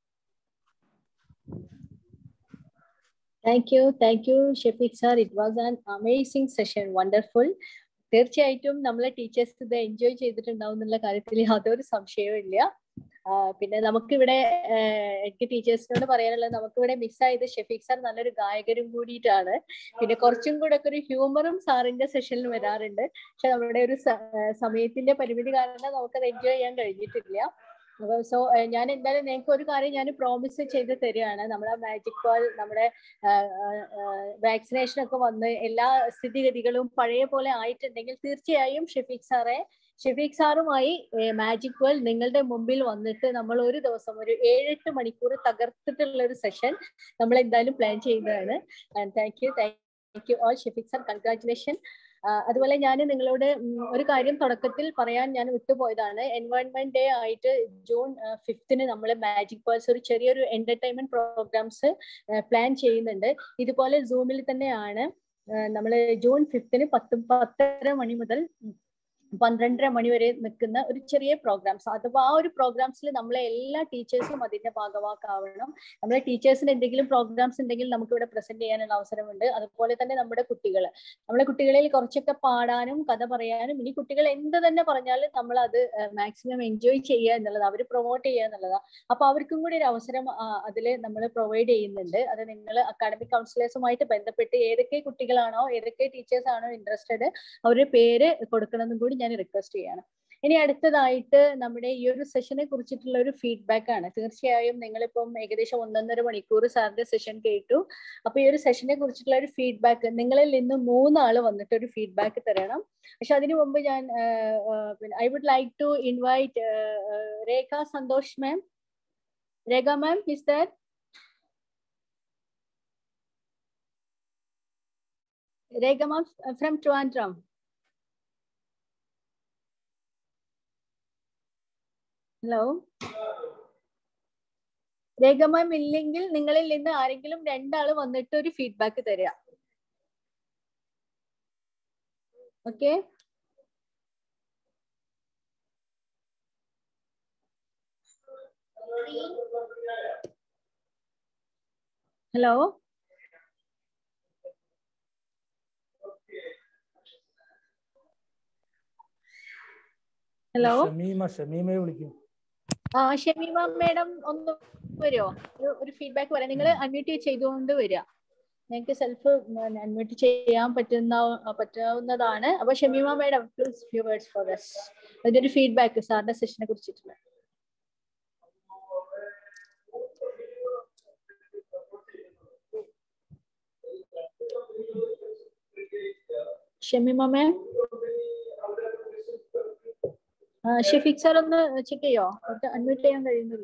thank you thank you Shafeeq sir it was an amazing session wonderful തീർച്ചയായിട്ടും നമ്മളെ ടീച്ചേഴ്സ് ഇത് എൻജോയ് ചെയ്തിട്ടുണ്ടാവും എന്നുള്ള കാര്യത്തിൽ യാതൊരു സംശയവും ഇല്ല പിന്നെ നമുക്കിവിടെ എനിക്ക് ടീച്ചേഴ്സിനോട് പറയാനുള്ളത് നമുക്കിവിടെ മിസ്സായത് ഷെഫീഖ് സാർ നല്ലൊരു ഗായകരും കൂടിയിട്ടാണ് പിന്നെ കുറച്ചും കൂടെ ഒക്കെ ഒരു ഹ്യൂമറും സാറിന്റെ സെഷനിൽ വരാറുണ്ട് പക്ഷെ നമ്മുടെ ഒരു സമയത്തിന്റെ പരിമിതി കാരണം നമുക്കത് എൻജോയ് ചെയ്യാൻ കഴിഞ്ഞിട്ടില്ല അപ്പൊ സോ ഞാൻ എന്തായാലും നിങ്ങൾക്ക് ഒരു കാര്യം ഞാൻ പ്രോമിസ് ചെയ്ത് തരികയാണ് നമ്മുടെ മാജിക് ബോൾ നമ്മുടെ വാക്സിനേഷൻ ഒക്കെ വന്ന് എല്ലാ സ്ഥിതിഗതികളും പഴയ പോലെ ആയിട്ടുണ്ടെങ്കിൽ തീർച്ചയായും ഷെഫീഖ് സാറെ ഷെഫീഖ് സാറുമായി മാജിക് വേൾഡ് നിങ്ങളുടെ മുമ്പിൽ വന്നിട്ട് നമ്മൾ ഒരു ദിവസം ഒരു ഏഴെട്ട് മണിക്കൂർ തകർത്തിട്ടുള്ള ഒരു സെഷൻ നമ്മൾ എന്തായാലും പ്ലാൻ ചെയ്യുന്നതാണ് thank you thank you all Shafeeq sir congratulation അതുപോലെ ഞാൻ നിങ്ങളോട് ഒരു കാര്യം തുടക്കത്തിൽ പറയാൻ ഞാൻ വിട്ടുപോയതാണ് എൻവയോൺമെന്റ് ഡേ ആയിട്ട് ജൂൺ ഫിഫ്തിന് നമ്മൾ മാജിക് പേഴ്സ് ഒരു ചെറിയൊരു എന്റർടൈൻമെന്റ് പ്രോഗ്രാംസ് പ്ലാൻ ചെയ്യുന്നുണ്ട് ഇതുപോലെ സൂമിൽ തന്നെയാണ് നമ്മൾ ജൂൺ ഫിഫ്തിന് പത്ത് പത്തര മണി മുതൽ പന്ത്രണ്ടര മണി വരെ നിൽക്കുന്ന ഒരു ചെറിയ പ്രോഗ്രാംസ് അഥവാ ആ ഒരു പ്രോഗ്രാംസിൽ നമ്മളെ എല്ലാ ടീച്ചേഴ്സും അതിന്റെ ഭാഗവാക്കാവണം നമ്മളെ ടീച്ചേഴ്സിന് എന്തെങ്കിലും പ്രോഗ്രാംസ് ഉണ്ടെങ്കിൽ നമുക്ക് ഇവിടെ പ്രസന്റ് ചെയ്യാനുള്ള അവസരമുണ്ട് അതുപോലെ തന്നെ നമ്മുടെ കുട്ടികൾ നമ്മളെ കുട്ടികളിൽ കുറച്ചൊക്കെ പാടാനും കഥ പറയാനും ഇനി കുട്ടികൾ എന്ത് തന്നെ പറഞ്ഞാലും നമ്മൾ അത് മാക്സിമം എൻജോയ് ചെയ്യുക എന്നുള്ളത് അവർ പ്രൊമോട്ട് ചെയ്യുക എന്നുള്ളതാണ് അപ്പൊ അവർക്കും കൂടി ഒരു അവസരം അതിൽ നമ്മൾ പ്രൊവൈഡ് ചെയ്യുന്നുണ്ട് അത് നിങ്ങൾ അക്കാഡമിക് കൗൺസിലേഴ്സുമായിട്ട് ബന്ധപ്പെട്ട് ഏതൊക്കെ കുട്ടികളാണോ ഏതൊക്കെ ടീച്ചേഴ്സ് ആണോ ഇൻട്രസ്റ്റഡ് അവരുടെ പേര് കൊടുക്കണമെന്നും കൂടി ഞാൻ റിക്വസ്റ്റ് ചെയ്യാണ് ഇനി അടുത്തതായിട്ട് നമ്മുടെ ഈ ഒരു സെഷനെ കുറിച്ചിട്ടുള്ള ഒരു ഫീഡ്ബാക്ക് ആണ് തീർച്ചയായും നിങ്ങളിപ്പം ഏകദേശം ഒന്നൊന്നര മണിക്കൂർ സാറിന്റെ സെഷൻ കേട്ടു അപ്പൊ ഈ ഒരു സെഷനെ കുറിച്ചിട്ടുള്ള ഒരു ഫീഡ്ബാക്ക് നിങ്ങളിൽ നിന്ന് മൂന്നാള് വന്നിട്ട് ഒരു ഫീഡ്ബാക്ക് തരണം പക്ഷെ അതിനു മുമ്പ് ഞാൻ I would like to invite Rekha Santhosh ma'am Rekha ma'am is that Rekha ma'am from Trivandrum hello Rekha ma'am ഇല്ലെങ്കിൽ നിങ്ങളിൽ നിന്ന് ആരെങ്കിലും രണ്ടാള് വന്നിട്ട് ഒരു ഫീഡ്ബാക്ക് തരിക ഓക്കെ ഹലോ ഹലോ ഷമീമ ഷമീമയെ വിളിക്കും ആ ഷമീമ മേഡം ഒന്ന് വരുമോ ഒരു ഒരു ഫീഡ്ബാക്ക് പറയാം നിങ്ങൾ അൺമ്യൂട്ട് ചെയ്തുകൊണ്ട് വരിക ഞങ്ങൾക്ക് സെൽഫ് അൺമ്യൂട്ട് ചെയ്യാൻ പറ്റുന്ന പറ്റാവുന്നതാണ് അപ്പൊ Shameema madam please few words for us അതിന്റെ ഒരു ഫീഡ്ബാക്ക് സാറിന്റെ സെഷനെ കുറിച്ചിട്ടുള്ള ഷമീമ മാം ഷെഫീഖ് സാർ ഒന്ന് ചെക്ക് ചെയ്യോ അൺമ്യൂട്ട് ചെയ്യാൻ കഴിയുന്നില്ല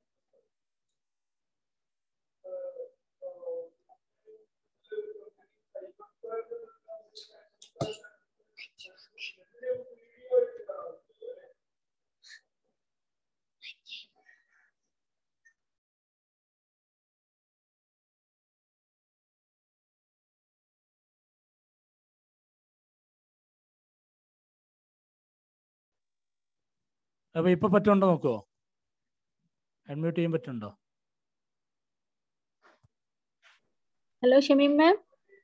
അപ്പൊ ഇപ്പൊ പറ്റുണ്ടോ നോക്കുവോ അഡ്മിറ്റ് ചെയ്യാൻ പറ്റുണ്ടോ ഹലോ ഷമീം മാം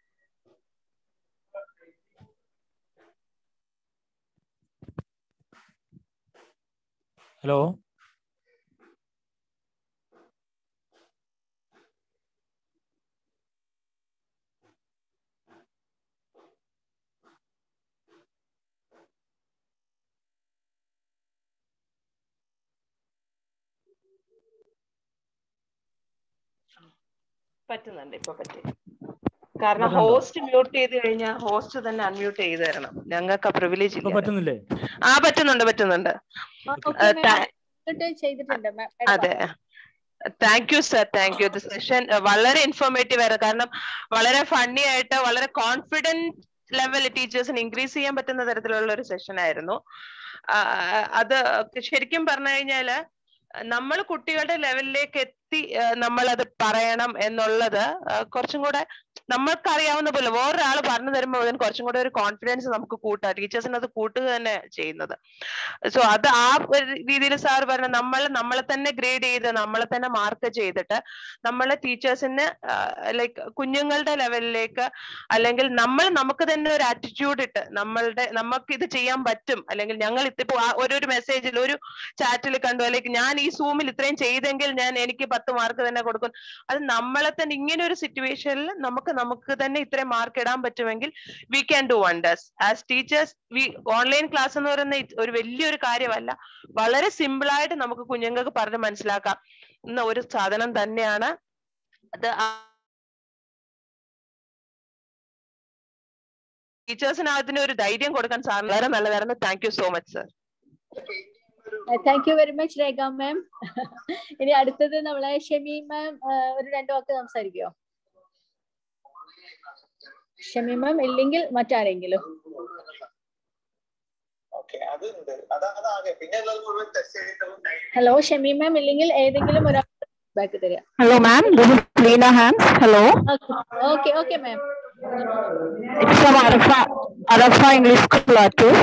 ഹലോ പറ്റുന്നുണ്ട് ഇപ്പൊ പറ്റി കാരണം പറ്റുന്നുണ്ടോ? ഹോസ്റ്റ് മ്യൂട്ട് ചെയ്ത് കഴിഞ്ഞാൽ ഹോസ്റ്റ് തന്നെ അൺമ്യൂട്ട് ചെയ്ത് തരണം ഞങ്ങൾക്ക് ആ പ്രിവിലേജ് ഇപ്പൊ ഇല്ല പറ്റുന്നില്ലേ ആ പറ്റുന്നുണ്ട് പറ്റുന്നുണ്ട് ഓക്കെ ആ, താ- ചെയ്തിട്ടുണ്ട് അതെ thank you sir thank you session വളരെ ഇൻഫോർമേറ്റീവ് ആയിരുന്നു കാരണം വളരെ ഫണ്ണി ആയിട്ട് വളരെ കോൺഫിഡന്റ് ലെവൽ ടീച്ചേഴ്സിന് ഇൻക്രീസ് ചെയ്യാൻ പറ്റുന്ന തരത്തിലുള്ള ഒരു സെഷൻ ആയിരുന്നു ആ, അത് ശരിക്കും പറഞ്ഞു കഴിഞ്ഞാല് നമ്മൾ കുട്ടികളുടെ ലെവലിലേക്ക് എത്തി നമ്മൾ അത് പറയണം എന്നുള്ളത് ആ, കുറച്ചും കൂടെ നമ്മൾക്കറിയാവുന്ന പോലെ വേറൊരാൾ പറഞ്ഞു തരുമ്പോൾ അതിന് കുറച്ചും കൂടെ ഒരു കോൺഫിഡൻസ് നമുക്ക് കൂട്ടാം ടീച്ചേഴ്സിന് അത് കൂട്ടുക തന്നെ ചെയ്യുന്നത് സോ അത് ആ ഒരു രീതിയിൽ സാർ പറഞ്ഞ നമ്മൾ നമ്മളെ തന്നെ ഗ്രേഡ് ചെയ്ത് നമ്മളെ തന്നെ മാർക്ക് ചെയ്തിട്ട് നമ്മളെ ടീച്ചേഴ്സിന് ലൈക്ക് കുഞ്ഞുങ്ങളുടെ ലെവലിലേക്ക് അല്ലെങ്കിൽ നമ്മൾ നമുക്ക് തന്നെ ഒരു ആറ്റിറ്റ്യൂഡ് ഇട്ട് നമ്മളുടെ നമുക്ക് ഇത് ചെയ്യാൻ പറ്റും അല്ലെങ്കിൽ ഞങ്ങൾ ഇതിപ്പോ ആ ഓരോരു മെസ്സേജിൽ ഒരു ചാറ്റിൽ കണ്ടു അല്ലെങ്കിൽ ഞാൻ ഈ സൂമിൽ ഇത്രയും ചെയ്തെങ്കിൽ ഞാൻ എനിക്ക് പത്ത് മാർക്ക് തന്നെ കൊടുക്കും അത് നമ്മളെ തന്നെ ഇങ്ങനെ ഒരു സിറ്റുവേഷനിൽ നമുക്ക് നമുക്ക് തന്നെ ഇത്രയും മാർക്ക് ഇടാൻ പറ്റുമെങ്കിൽ we can do wonders as teachers we online class എന്ന് പറയുന്ന ഇത് ഒരു വലിയൊരു കാര്യമല്ല വളരെ സിമ്പിൾ ആയിട്ട് നമുക്ക് കുഞ്ഞുങ്ങൾക്ക് പറഞ്ഞ് മനസ്സിലാക്കാം എന്ന ഒരു സാധനം തന്നെയാണ് അത് ടീച്ചേഴ്സിന് അതിന് ഒരു ധൈര്യം കൊടുക്കാൻ സാറിന് വളരെ നല്ലതായിരുന്നു thank you so much sir thank you very much Rekha ma'am ഇനി അടുത്തത് നമ്മളെ ഷമി മാം ഒരു രണ്ടു വാക്ക് സംസാരിക്കോ ഷമി മാം ഇല്ലെങ്കിൽ മറ്റാരെങ്കിലും ഹലോ ഷമി മാം ഇല്ലെങ്കിൽ ഏതെങ്കിലും ഒരാൾ ബാക്ക് തരിക Hello, ma'am. This is Lena Hans. Hello. Okay okay ma'am It's from Arafa, Arafa English Plateau.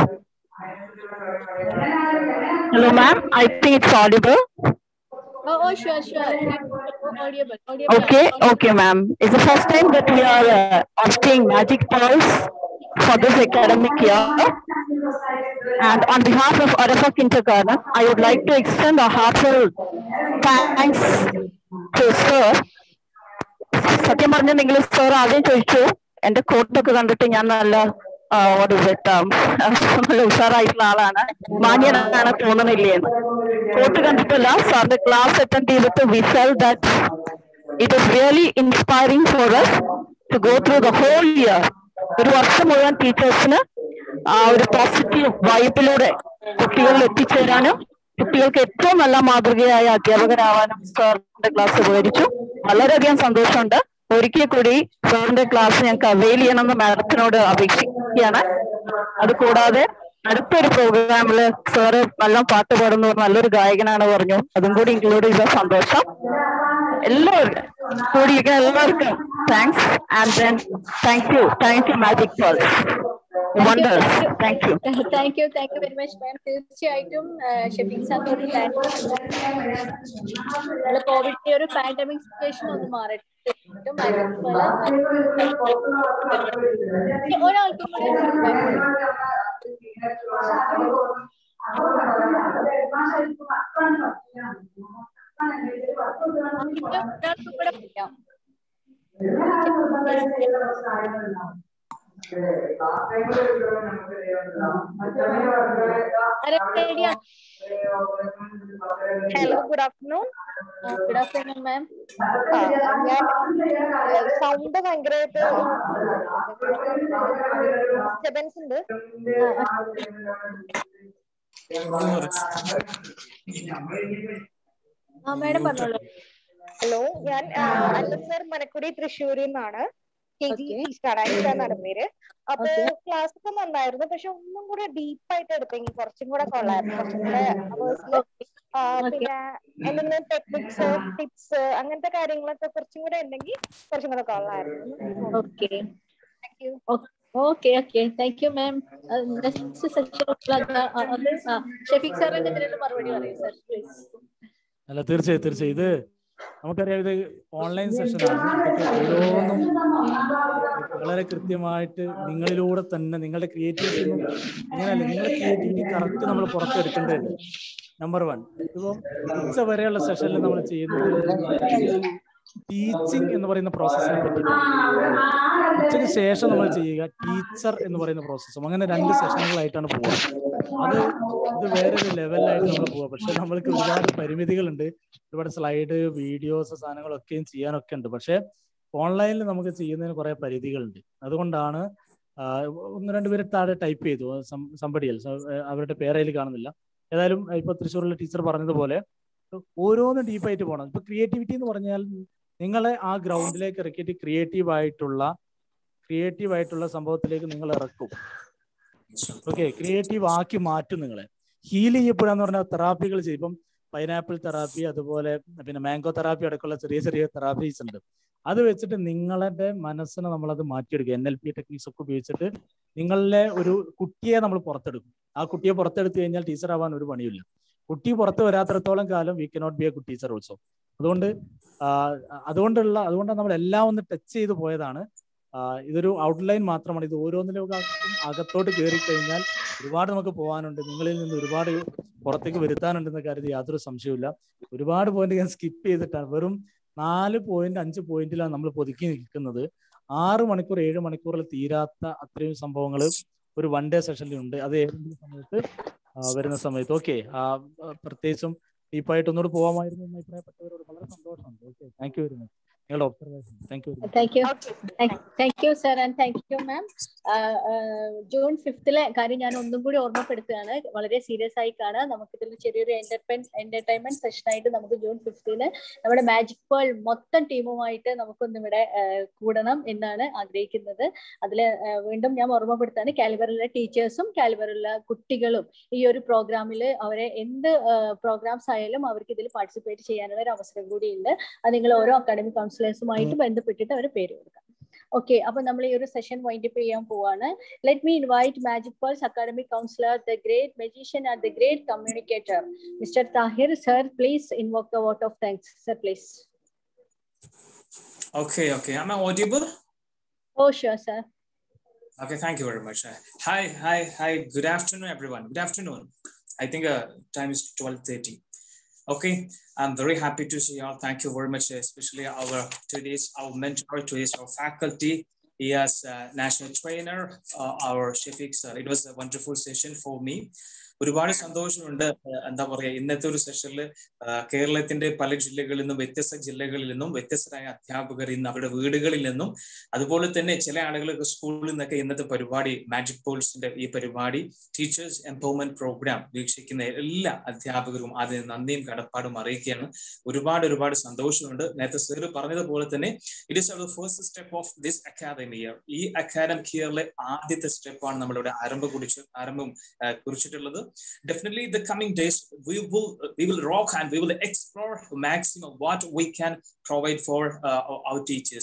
Hello, ma'am. I think it's audible. Oh, oh, sure, sure. Audible, audible. Okay, okay, ma'am. It's the first time that we are uh, asking Magic Pulse for this academic year. And on behalf of Arafa Kindergarten, I would like to extend a heartfelt thanks to sir. സത്യം പറഞ്ഞ നിങ്ങൾ sir ആദ്യം ചോദിച്ചു എന്റെ കോട്ടൊക്കെ കണ്ടിട്ട് ഞാൻ നല്ല what is it, um, നല്ല ഉഷാറായിട്ടുള്ള ആളാണ് മാന്യനാണ് തോന്നണില്ലേ എന്ന് കോട്ട് കണ്ടിട്ടല്ല സാറിന്റെ ക്ലാസ് അറ്റൻഡ് ചെയ്തിട്ട് we felt that it is really inspiring for us to go through the whole year ഒരു വർഷം മുഴുവൻ ടീച്ചേഴ്സിന് ആ ഒരു പോസിറ്റീവ് വൈബിലൂടെ കുട്ടികളിൽ എത്തിച്ചേരാനും കുട്ടികൾക്ക് ഏറ്റവും നല്ല മാതൃകയായ അധ്യാപകരാവാനും സാറിന്റെ ക്ലാസ് ഉപകരിച്ചു വളരെയധികം സന്തോഷമുണ്ട് ഒരിക്കൽ കൂടി സാറിന്റെ ക്ലാസ് ഞങ്ങൾക്ക് അവൈൽ ചെയ്യണമെന്ന് മാഡത്തിനോട് അപേക്ഷിക്കുകയാണ് അത് കൂടാതെ അടുത്തൊരു പ്രോഗ്രാമില് സാറ് നല്ല പാട്ട് പാടുന്ന ഒരു നല്ലൊരു ഗായകനാണ് പറഞ്ഞു അതും കൂടി ഇൻക്ലൂഡ് ചെയ്ത സന്തോഷം എല്ലാവർക്കും കൂടിയിരിക്കുന്ന എല്ലാവർക്കും thanks and then thank you thank you magic pearls wonders thank you thank you thank you very much ma'am തീർച്ചയായിട്ടും ഷെഫീഖ് സാറിനോട് നമ്മള് കോവിഡിന്റെ ഒരു പാൻഡമിക് സിറ്റുവേഷൻ ഒന്ന് മാറട്ടെ തീർച്ചയായിട്ടും അതുപോലെ ഒരാൾക്കും കൂടെ ഒരാൾക്കും കൂടെ പറയാം hello good afternoon good afternoon ma'am ഞാൻ സൗണ്ട് ഭയങ്കരമായിട്ട് ഡിസ്റ്റർബൻസ് ഉണ്ട് ആ മാഡം പറഞ്ഞോളൂ ഹലോ ഞാൻ അല്ലസർ മനക്കുടി തൃശ്ശൂരിൽ നിന്നാണ് കെ ജി ടീച്ചറാണ് എന്നാണ് പേര് അപ്പൊ ക്ലാസ് ഒക്കെ നന്നായിരുന്നു പക്ഷെ ഒന്നും കൂടെ ഡീപ്പായിട്ട് എടുത്തെങ്കിൽ കുറച്ചും കൂടെ കൊള്ളായിരുന്നു കുറച്ചും കൂടെ അവേഴ്സില് പിന്നെ എന്തെങ്കിലും ടെക്നിക്സ് ടിപ്സ് അങ്ങനത്തെ കാര്യങ്ങളൊക്കെ കുറച്ചും കൂടെ ഉണ്ടെങ്കിൽ കുറച്ചും കൂടെ കൊള്ളായിരുന്നു okay thank you okay okay thank you ma'am next section Shafeeq സാറിന് ഇതിനുള്ള മറുപടി പറയൂ സർ പ്ലീസ് അല്ല തീർച്ചയായും തീർച്ചയായും ഇത് നമുക്കറിയാം ഇത് ഓൺലൈൻ സെഷനാണ് ഇതൊക്കെ ഓരോന്നും വളരെ കൃത്യമായിട്ട് നിങ്ങളിലൂടെ തന്നെ നിങ്ങളുടെ ക്രിയേറ്റിവിറ്റി ഒന്നും അങ്ങനെയല്ല നിങ്ങളുടെ ക്രിയേറ്റിവിറ്റി കറക്റ്റ് നമ്മൾ പുറത്തെടുക്കേണ്ടതുണ്ട് നമ്പർ വൺ ഇപ്പം ഉച്ച വരെയുള്ള സെഷനിൽ നമ്മൾ ചെയ്യുന്നത് ടീച്ചിങ് എന്ന് പറയുന്ന പ്രോസസ്സിനെ പറ്റിയിട്ടാണ് ഉച്ചയ്ക്ക് ശേഷം നമ്മൾ ചെയ്യുക ടീച്ചർ എന്ന് പറയുന്ന പ്രോസസ്സും അങ്ങനെ രണ്ട് സെഷനുകളായിട്ടാണ് പോവുക അത് ഇത് വേറൊരു ലെവലിലായിട്ട് നമ്മൾ പോവുക പക്ഷെ നമ്മൾക്ക് ഒരുപാട് പരിമിതികളുണ്ട് ഒരുപാട് സ്ലൈഡ് വീഡിയോസ് സാധനങ്ങളൊക്കെയും ചെയ്യാനൊക്കെ ഉണ്ട് പക്ഷെ ഓൺലൈനിൽ നമുക്ക് ചെയ്യുന്നതിന് കുറെ പരിധികളുണ്ട് അതുകൊണ്ടാണ് ഒന്ന് രണ്ട് പേര് താഴെ ടൈപ്പ് ചെയ്തു സമ്പടിയൽ അവരുടെ പേരയിൽ കാണുന്നില്ല ഏതായാലും ഇപ്പൊ തൃശ്ശൂരിലെ ടീച്ചർ പറഞ്ഞതുപോലെ ഓരോന്നും ഡീപ്പായിട്ട് പോകണം ഇപ്പൊ ക്രിയേറ്റിവിറ്റി എന്ന് പറഞ്ഞാൽ നിങ്ങളെ ആ ഗ്രൗണ്ടിലേക്ക് ഇറക്കിയിട്ട് ക്രിയേറ്റീവ് ആയിട്ടുള്ള ക്രിയേറ്റീവ് ആയിട്ടുള്ള സംഭവത്തിലേക്ക് നിങ്ങൾ ഇറക്കും ഓക്കെ ക്രിയേറ്റീവ് ആക്കി മാറ്റും നിങ്ങളെ ഹീൽ ചെയ്യപ്പെടാന്ന് പറഞ്ഞാൽ തെറാപ്പികൾ ചെയ്യും ഇപ്പം പൈനാപ്പിൾ തെറാപ്പി അതുപോലെ പിന്നെ മാംഗോ തെറാപ്പി അടക്കമുള്ള ചെറിയ ചെറിയ തെറാപ്പീസ് ഉണ്ട് അത് വെച്ചിട്ട് നിങ്ങളുടെ മനസ്സിനെ നമ്മളത് മാറ്റിയെടുക്കുക എൻ എൽ പി ടെക്നിക്സ് ഒക്കെ ഉപയോഗിച്ചിട്ട് നിങ്ങളിലെ ഒരു കുട്ടിയെ നമ്മൾ പുറത്തെടുക്കും ആ കുട്ടിയെ പുറത്തെടുത്തു കഴിഞ്ഞാൽ ടീച്ചർ ആവാൻ ഒരു പണിയില്ല കുട്ടി പുറത്ത് വരാത്തിടത്തോളം കാലം we cannot be a good teacher also അതുകൊണ്ട് അതുകൊണ്ടുള്ള അതുകൊണ്ടാണ് നമ്മൾ എല്ലാം ഒന്ന് ടച്ച് ചെയ്ത് പോയതാണ് ഇതൊരു ഔട്ട്ലൈൻ മാത്രമാണ് ഇത് ഓരോന്നിലും അകത്തോട്ട് കയറി കഴിഞ്ഞാൽ ഒരുപാട് നമുക്ക് പോകാനുണ്ട് നിങ്ങളിൽ നിന്ന് ഒരുപാട് പുറത്തേക്ക് വരുത്താനുണ്ടെന്ന കാര്യത്തിൽ യാതൊരു സംശയമില്ല ഒരുപാട് പോയിന്റ് ഞാൻ സ്കിപ്പ് ചെയ്തിട്ടാണ് വെറും നാല് പോയിന്റ് അഞ്ച് പോയിന്റിലാണ് നമ്മൾ പൊതുക്കി നിൽക്കുന്നത് ആറ് മണിക്കൂർ ഏഴ് മണിക്കൂറിൽ തീരാത്ത അത്രയും സംഭവങ്ങൾ ഒരു വൺ ഡേ സെഷനിൽ ഉണ്ട് അത് ഏതെങ്കിലും സമയത്ത് വരുന്ന സമയത്ത് ഓക്കെ പ്രത്യേകിച്ചും ഡീപ്പായിട്ട് ഒന്നുകൂടി പോകാമായിരുന്നു എന്ന് അഭിപ്രായപ്പെട്ടവരോട് വളരെ സന്തോഷമുണ്ട് okay thank you very much നിങ്ങളുടെ observation thank you thank you thank you sir and thank you ma'am June ഫിഫ്തിലെ കാര്യം ഞാൻ ഒന്നും കൂടി ഓർമ്മപ്പെടുത്തുകയാണ് വളരെ സീരിയസ് ആയി കാണുക നമുക്ക് ഇതിൽ ചെറിയൊരു എന്റർടൈൻ എന്റർടൈൻമെന്റ് സെഷനായിട്ട് നമുക്ക് ജൂൺ ഫിഫ്തിന് നമ്മുടെ മാജിക് പേൾ മൊത്തം ടീമുമായിട്ട് നമുക്കൊന്ന് ഇവിടെ കൂടണം എന്നാണ് ആഗ്രഹിക്കുന്നത് അതിൽ വീണ്ടും ഞാൻ ഓർമ്മപ്പെടുത്താണ് കാലിബറിലെ ടീച്ചേഴ്സും കാലിബറിലെ കുട്ടികളും ഈ ഒരു പ്രോഗ്രാമിൽ അവരെ എന്ത് പ്രോഗ്രാംസ് ആയാലും അവർക്ക് ഇതിൽ പാർട്ടിസിപ്പേറ്റ് ചെയ്യാനുള്ള ഒരു അവസരം കൂടിയുണ്ട് അത് നിങ്ങൾ ഓരോ അക്കാഡമിക് കൗൺസിലേഴ്സുമായിട്ട് ബന്ധപ്പെട്ടിട്ട് അവർ പേര് കൊടുക്കാം ഓക്കെ അപ്പൊ നമ്മൾ ഈ ഒരു സെഷൻ വൈൻഡപ്പ് ചെയ്യാൻ പോവാണ് let me invite magic pearls academic counsellor the great magician and the great communicator mister Thahir sir please invoke the vote of thanks sir please Okay, okay. Am I audible? Oh, sure, sir. Okay, thank you very much. Hi, hi, hi. Good afternoon, everyone. Good afternoon. I think uh, time is 12.30. Okay, I'm very happy to see you all. Thank you very much, especially our today's our mentor, today's our faculty. He has a national trainer, uh, our Shafiq. Uh, it was a wonderful session for me. ഒരുപാട് സന്തോഷമുണ്ട് എന്താ പറയാ ഇന്നത്തെ ഒരു സെഷനിൽ കേരളത്തിന്റെ പല ജില്ലകളിൽ നിന്നും വ്യത്യസ്ത ജില്ലകളിൽ നിന്നും വ്യത്യസ്തരായ അധ്യാപകർ ഇന്ന് അവരുടെ വീടുകളിൽ നിന്നും അതുപോലെ തന്നെ ചില ആളുകൾ സ്കൂളിൽ നിന്നൊക്കെ ഇന്നത്തെ പരിപാടി മാജിക് പോൾസിന്റെ ഈ പരിപാടി ടീച്ചേഴ്സ് എംപവർമെന്റ് പ്രോഗ്രാം വീക്ഷിക്കുന്ന എല്ലാ അധ്യാപകരും അതിന് നന്ദിയും കടപ്പാടും അറിയിക്കുകയാണ് ഒരുപാട് ഒരുപാട് സന്തോഷമുണ്ട് നേരത്തെ സർ പറഞ്ഞതുപോലെ തന്നെ it is our first step of this academy year ഈ അക്കാദമിക് ഇയറിലെ ആദ്യത്തെ സ്റ്റെപ്പാണ് നമ്മളിവിടെ ആരംഭം കുറിച്ച് ആരംഭം കുറിച്ചിട്ടുള്ളത് definitely the coming days we will we will rock and we will explore maximum what we can provide for uh, our teachers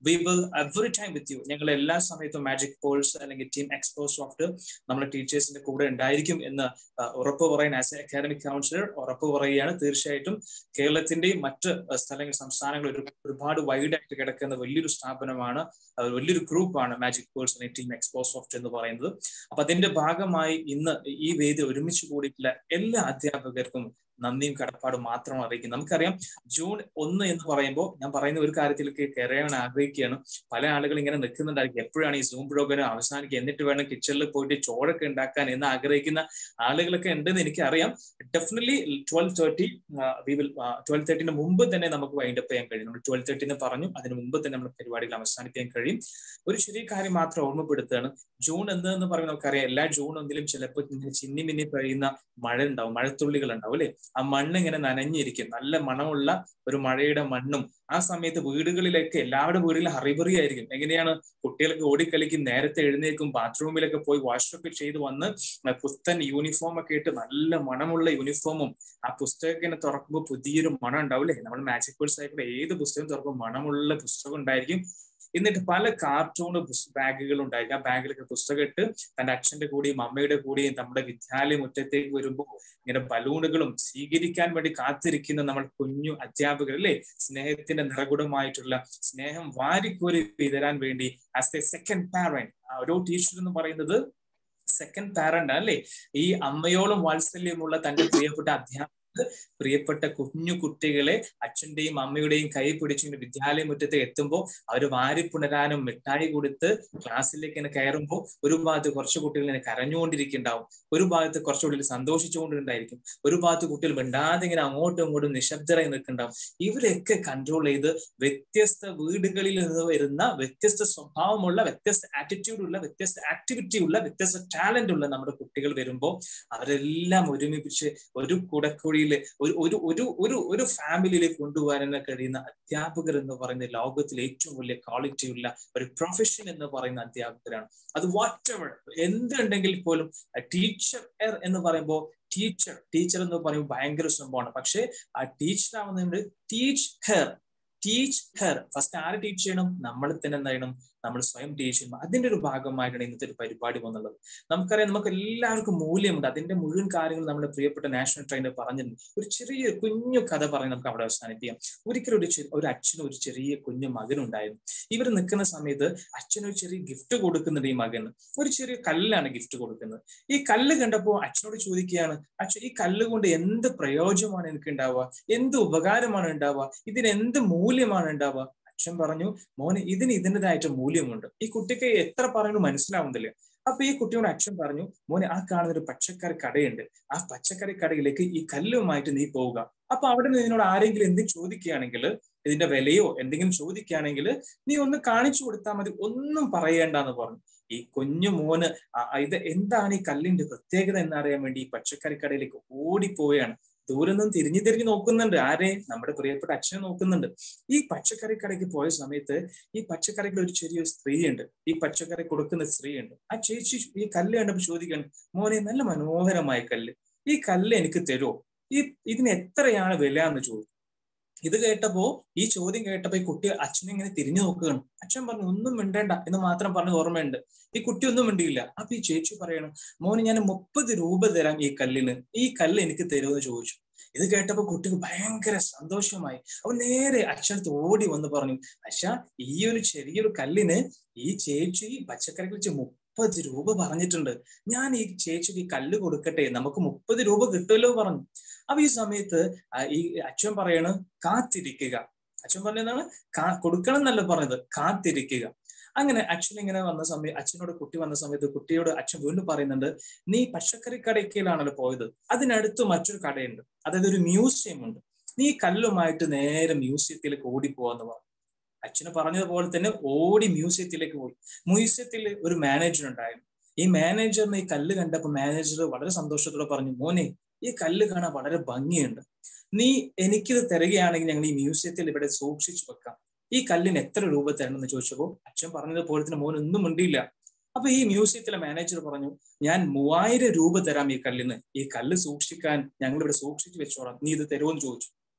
we will every time with you ഞങ്ങൾ എല്ലാ സമയത്തും മാജിക് പോൾസ് അല്ലെങ്കിൽ ടീം എക്സ്പോ സോഫ്റ്റ് നമ്മുടെ ടീച്ചേഴ്സിന്റെ കൂടെ ഉണ്ടായിരിക്കും എന്ന് ഉറപ്പ് പറയാൻ ആസ് എ അക്കാദമിക് കൗൺസിലർ ഉറപ്പ് പറയുകയാണ് തീർച്ചയായിട്ടും കേരളത്തിന്റെയും മറ്റ് സ്ഥലങ്ങൾ സംസ്ഥാനങ്ങൾ ഒരു ഒരുപാട് വൈഡായിട്ട് കിടക്കുന്ന വലിയൊരു സ്ഥാപനമാണ് വലിയൊരു ഗ്രൂപ്പാണ് മാജിക് പേഴ്സ് അല്ലെങ്കിൽ ടീം എക്സ്പോ സോഫ്റ്റ് എന്ന് പറയുന്നത് അപ്പൊ അതിന്റെ ഭാഗമായി ഇന്ന് ഈ വേദി ഒരുമിച്ച് കൂടിയിട്ടുള്ള എല്ലാ അധ്യാപകർക്കും നന്ദിയും കടപ്പാടും മാത്രം അറിയിക്കും നമുക്കറിയാം ജൂൺ ഒന്ന് എന്ന് പറയുമ്പോൾ ഞാൻ പറയുന്ന ഒരു കാര്യത്തിലേക്ക് കയറാൻ ആഗ്രഹിക്കുകയാണ് പല ആളുകൾ ഇങ്ങനെ നിൽക്കുന്നുണ്ടായിരിക്കും എപ്പോഴാണ് ഈ സൂം പ്രോഗ്രാം അവസാനിക്കുക എന്നിട്ട് വേണം കിച്ചണിൽ പോയിട്ട് ചോറൊക്കെ ഉണ്ടാക്കാൻ എന്ന് ആഗ്രഹിക്കുന്ന ആളുകളൊക്കെ ഉണ്ടെന്ന് എനിക്കറിയാം definitely twelve thirty we will twelve തേർട്ടിന് മുമ്പ് തന്നെ നമുക്ക് വൈൻഡ് അപ്പ് ചെയ്യാൻ കഴിയും നമ്മൾ ട്വൽവ് തേർട്ടിന്ന് പറഞ്ഞു അതിന് മുമ്പ് തന്നെ നമ്മൾ പരിപാടികൾ അവസാനിപ്പിക്കാൻ കഴിയും ഒരു ചെറിയ കാര്യം മാത്രം ഓർമ്മപ്പെടുത്തുകയാണ് ജൂൺ എന്ന് എന്ന് പറയുമ്പോൾ നമുക്കറിയാം എല്ലാ ജൂൺ ഒന്നിലും ചിലപ്പോൾ ചിന്നി മിന്നി പെയ്യുന്ന മഴ ഉണ്ടാവും മഴത്തുള്ളികൾ ഉണ്ടാവും അല്ലെ ആ മണ്ണ് ഇങ്ങനെ നനഞ്ഞിരിക്കും നല്ല മണമുള്ള ഒരു മഴയുടെ മണ്ണും ആ സമയത്ത് വീടുകളിലൊക്കെ എല്ലാവരുടെ വീടുകളിലും ഹറിബറി ആയിരിക്കും എങ്ങനെയാണ് കുട്ടികൾക്ക് ഓടിക്കളിക്കും നേരത്തെ എഴുന്നേക്കും ബാത്റൂമിലൊക്കെ പോയി വാഷൊക്കെ ചെയ്ത് വന്ന് പുസ്തൻ യൂണിഫോം ഒക്കെ ഇട്ട് നല്ല മണമുള്ള യൂണിഫോമും ആ പുസ്തകം ഇങ്ങനെ തുറക്കുമ്പോൾ പുതിയൊരു മണം ഉണ്ടാവില്ലേ നമ്മൾ മാജിക് പേഴ്സ് ആയിക്കോട്ടെ ഏത് പുസ്തകം തുറക്കുമ്പോൾ മണമുള്ള പുസ്തകം ഉണ്ടായിരിക്കും എന്നിട്ട് പല കാർട്ടൂൺ ബാഗുകൾ ഉണ്ടായിരിക്കും ആ ബാഗിലൊക്കെ പുസ്തകം ഇട്ട് തന്റെ അച്ഛന്റെ കൂടെയും അമ്മയുടെ കൂടെയും നമ്മുടെ വിദ്യാലയ മുറ്റത്തേക്ക് വരുമ്പോൾ ഇങ്ങനെ ബലൂണുകളും സ്വീകരിക്കാൻ വേണ്ടി കാത്തിരിക്കുന്ന നമ്മൾ കുഞ്ഞു അധ്യാപകർ അല്ലേ സ്നേഹത്തിന്റെ നിറകുടമായിട്ടുള്ള സ്നേഹം വാരിക്കോരി വിതരാൻ വേണ്ടി ആസ് എ സെക്കൻഡ് പാരന്റ് ഓരോ ടീച്ചർ എന്ന് പറയുന്നത് സെക്കൻഡ് പാരന്റ് അല്ലേ ഈ അമ്മയോളം വാത്സല്യമുള്ള തന്റെ പ്രിയപ്പെട്ട അധ്യാപക പ്രിയപ്പെട്ട കുഞ്ഞു കുട്ടികളെ അച്ഛന്റെയും അമ്മയുടെയും കൈ പിടിച്ചിങ്ങനെ വിദ്യാലയ മുറ്റത്ത് എത്തുമ്പോൾ അവർ വാരി പുണരാനും മിഠായി കൊടുത്ത് ക്ലാസ്സിലേക്ക് ഇങ്ങനെ കയറുമ്പോൾ ഒരു ഭാഗത്ത് കുറച്ച് കുട്ടികൾ ഇങ്ങനെ കരഞ്ഞുകൊണ്ടിരിക്കുന്നുണ്ടാവും ഒരു ഭാഗത്ത് കുറച്ച് കുട്ടികൾ സന്തോഷിച്ചുകൊണ്ടിരുണ്ടായിരിക്കും ഒരു ഭാഗത്ത് കുട്ടികൾ മിണ്ടാതെ ഇങ്ങനെ അങ്ങോട്ടും ഇങ്ങോട്ടും നിശബ്ദരായി നിൽക്കുന്നുണ്ടാവും ഇവരെയൊക്കെ കൺട്രോൾ ചെയ്ത് വ്യത്യസ്ത വീടുകളിൽ നിന്ന് വരുന്ന വ്യത്യസ്ത സ്വഭാവമുള്ള വ്യത്യസ്ത ആറ്റിറ്റ്യൂഡ് ഉള്ള വ്യത്യസ്ത ആക്ടിവിറ്റി ഉള്ള വ്യത്യസ്ത ടാലന്റ് ഉള്ള നമ്മുടെ കുട്ടികൾ വരുമ്പോൾ അവരെല്ലാം ഒരുമിപ്പിച്ച് ഒരു കുടക്കുഴി ഒരു ഒരു ഒരു ഒരു ഒരു ഫാമിലിയിലേക്ക് കൊണ്ടുപോകാൻ കഴിയുന്ന അധ്യാപകർ എന്ന് പറയുന്ന ലോകത്തിലെ ഏറ്റവും വലിയ ക്വാളിറ്റി ഉള്ള ഒരു പ്രൊഫഷൻ എന്ന് പറയുന്ന അധ്യാപകരാണ് അത് വാട്ട് എവർ എന്തുണ്ടെങ്കിൽ പോലും ടീച്ചർ എന്ന് പറയുമ്പോൾ ടീച്ചർ ടീച്ചർ എന്ന് പറയുമ്പോൾ ഭയങ്കര സംഭവമാണ് പക്ഷെ ആ ടീച്ചർ ആവുന്നതുകൊണ്ട് teach her teach her first ആര് ടീച്ച് ചെയ്യണം നമ്മൾ തന്നെ എന്ത് ചെയ്യണം നമ്മൾ സ്വയം ടീച്ച് ചെയ്യണം അതിന്റെ ഒരു ഭാഗമായിട്ടാണ് ഇന്നത്തെ ഒരു പരിപാടി വന്നുള്ളത് നമുക്കറിയാം നമുക്ക് എല്ലാവർക്കും മൂല്യമുണ്ട് അതിന്റെ മുഴുവൻ കാര്യങ്ങൾ നമ്മുടെ പ്രിയപ്പെട്ട നാഷണൽ ട്രെയിനർ പറഞ്ഞിട്ടുണ്ട് ഒരു ചെറിയ കുഞ്ഞു കഥ പറഞ്ഞ് നമുക്ക് അവിടെ അവസാനിപ്പിക്കാം ഒരിക്കലും ഒരു ഒരു അച്ഛനും ഒരു ചെറിയ കുഞ്ഞു മകനുണ്ടായിരുന്നു ഇവർ നിൽക്കുന്ന സമയത്ത് അച്ഛനൊരു ചെറിയ ഗിഫ്റ്റ് കൊടുക്കുന്നുണ്ട് ഈ മകന് ഒരു ചെറിയ കല്ലാണ് ഗിഫ്റ്റ് കൊടുക്കുന്നത് ഈ കല്ല് കണ്ടപ്പോൾ അച്ഛനോട് ചോദിക്കുകയാണ് അച്ഛൻ ഈ കല്ല് കൊണ്ട് എന്ത് പ്രയോജനമാണ് എനിക്ക് ഉണ്ടാവുക എന്ത് ഉപകാരമാണ് ഉണ്ടാവുക ഇതിന് എന്ത് മൂല്യമാണ് ഉണ്ടാവുക അച്ഛൻ പറഞ്ഞു മോനെ ഇതിന് ഇതിൻ്റെതായിട്ട് മൂല്യമുണ്ട് ഈ കുട്ടിക്ക് എത്ര പറഞ്ഞു മനസ്സിലാവുന്നില്ല അപ്പൊ ഈ കുട്ടിയോട് അച്ഛൻ പറഞ്ഞു മോനെ ആ കാണുന്ന ഒരു പച്ചക്കറി കടയുണ്ട് ആ പച്ചക്കറി കടയിലേക്ക് ഈ കല്ലുമായിട്ട് നീ പോവുക അപ്പൊ അവിടെ നിന്ന് നിന്നോട് ആരെങ്കിലും എന്തും ചോദിക്കുകയാണെങ്കിൽ ഇതിന്റെ വിലയോ എന്തെങ്കിലും ചോദിക്കുകയാണെങ്കിൽ നീ ഒന്ന് കാണിച്ചു കൊടുത്താൽ മതി ഒന്നും പറയേണ്ട എന്ന് പറഞ്ഞു ഈ കുഞ്ഞു മോന് ഇത് എന്താണ് ഈ കല്ലിന്റെ പ്രത്യേകത എന്നറിയാൻ വേണ്ടി ഈ പച്ചക്കറി കടയിലേക്ക് ഓടിപ്പോവുകയാണ് ദൂരെ നിന്ന് തിരിഞ്ഞു തിരിഞ്ഞു നോക്കുന്നുണ്ട് ആരെ നമ്മുടെ പ്രിയപ്പെട്ട അച്ഛനെ നോക്കുന്നുണ്ട് ഈ പച്ചക്കറി കടയ്ക്ക് പോയ സമയത്ത് ഈ പച്ചക്കറിക്ക് ഒരു ചെറിയൊരു സ്ത്രീയുണ്ട് ഈ പച്ചക്കറി കൊടുക്കുന്ന സ്ത്രീയുണ്ട് ആ ചേച്ചി ഈ കല്ല് കണ്ടപ്പോൾ ചോദിക്കുകയാണ് മോനെ നല്ല മനോഹരമായ കല്ല് ഈ കല്ല് എനിക്ക് തരുമോ ഈ ഇതിന് എത്രയാണ് വില എന്ന് ചോദിച്ചു ഇത് കേട്ടപ്പോ ഈ ചോദ്യം കേട്ടപ്പോ ഈ കുട്ടി അച്ഛനെ ഇങ്ങനെ തിരിഞ്ഞു നോക്കുകയാണ് അച്ഛൻ പറഞ്ഞു ഒന്നും മിണ്ടേണ്ട എന്ന് മാത്രം പറഞ്ഞ് ഓർമ്മയുണ്ട് ഈ കുട്ടി ഒന്നും മിണ്ടിയില്ല അപ്പൊ ഈ ചേച്ചി പറയണം മോന് ഞാൻ മുപ്പത് രൂപ തരാം ഈ കല്ലിന് ഈ കല്ല് എനിക്ക് തരുമെന്ന് ചോദിച്ചു ഇത് കേട്ടപ്പോ കുട്ടിക്ക് ഭയങ്കര സന്തോഷമായി അവൻ നേരെ അച്ഛനടുത്ത് ഓടി വന്ന് പറഞ്ഞു അച്ഛ ഈ ഒരു ചെറിയൊരു കല്ലിന് ഈ ചേച്ചി പച്ചക്കറി വെച്ച് മുപ്പത് രൂപ പറഞ്ഞിട്ടുണ്ട് ഞാൻ ഈ ചേച്ചിക്ക് ഈ കല്ല് കൊടുക്കട്ടെ നമുക്ക് മുപ്പത് രൂപ കിട്ടുമല്ലോ പറഞ്ഞു അപ്പൊ ഈ സമയത്ത് ഈ അച്ഛൻ പറയണ് കാത്തിരിക്കുക അച്ഛൻ പറഞ്ഞതാണ് കാ കൊടുക്കണം എന്നല്ല പറഞ്ഞത് കാത്തിരിക്കുക അങ്ങനെ അച്ഛൻ ഇങ്ങനെ വന്ന സമയം അച്ഛനോട് കുട്ടി വന്ന സമയത്ത് കുട്ടിയോട് അച്ഛൻ വീണ്ടും പറയുന്നുണ്ട് നീ പച്ചക്കറി കടയ്ക്കലാണല്ലോ പോയത് അതിനടുത്ത് മറ്റൊരു കടയുണ്ട് അതായത് ഒരു മ്യൂസിയം ഉണ്ട് നീ കല്ലുമായിട്ട് നേരെ മ്യൂസിയത്തിലേക്ക് ഓടിപ്പോവാന്ന് പറഞ്ഞു അച്ഛന് പറഞ്ഞതുപോലെ തന്നെ ഓടി മ്യൂസിയത്തിലേക്ക് പോയി മ്യൂസിയത്തിൽ ഒരു മാനേജർ ഉണ്ടായിരുന്നു ഈ മാനേജറിന് ഈ കല്ല് കണ്ടപ്പോൾ മാനേജർ വളരെ സന്തോഷത്തോടെ പറഞ്ഞു മോനെ ഈ കല്ല് കാണാൻ വളരെ ഭംഗിയുണ്ട് നീ എനിക്കിത് തരികയാണെങ്കിൽ ഞങ്ങൾ ഈ മ്യൂസിയത്തിൽ ഇവിടെ സൂക്ഷിച്ചു വെക്കാം ഈ കല്ലിന് എത്ര രൂപ തരണം എന്ന് ചോദിച്ചപ്പോൾ അച്ഛൻ പറഞ്ഞതുപോലെ തന്നെ മോൻ ഒന്നും മിണ്ടിയില്ല അപ്പൊ ഈ മ്യൂസിയത്തിലെ മാനേജർ പറഞ്ഞു ഞാൻ മൂവായിരം രൂപ തരാം ഈ കല്ലിന് ഈ കല്ല് സൂക്ഷിക്കാൻ ഞങ്ങൾ ഇവിടെ സൂക്ഷിച്ചു വെച്ചോളാം നീ ഇത് തരുമെന്ന് ചോദിച്ചു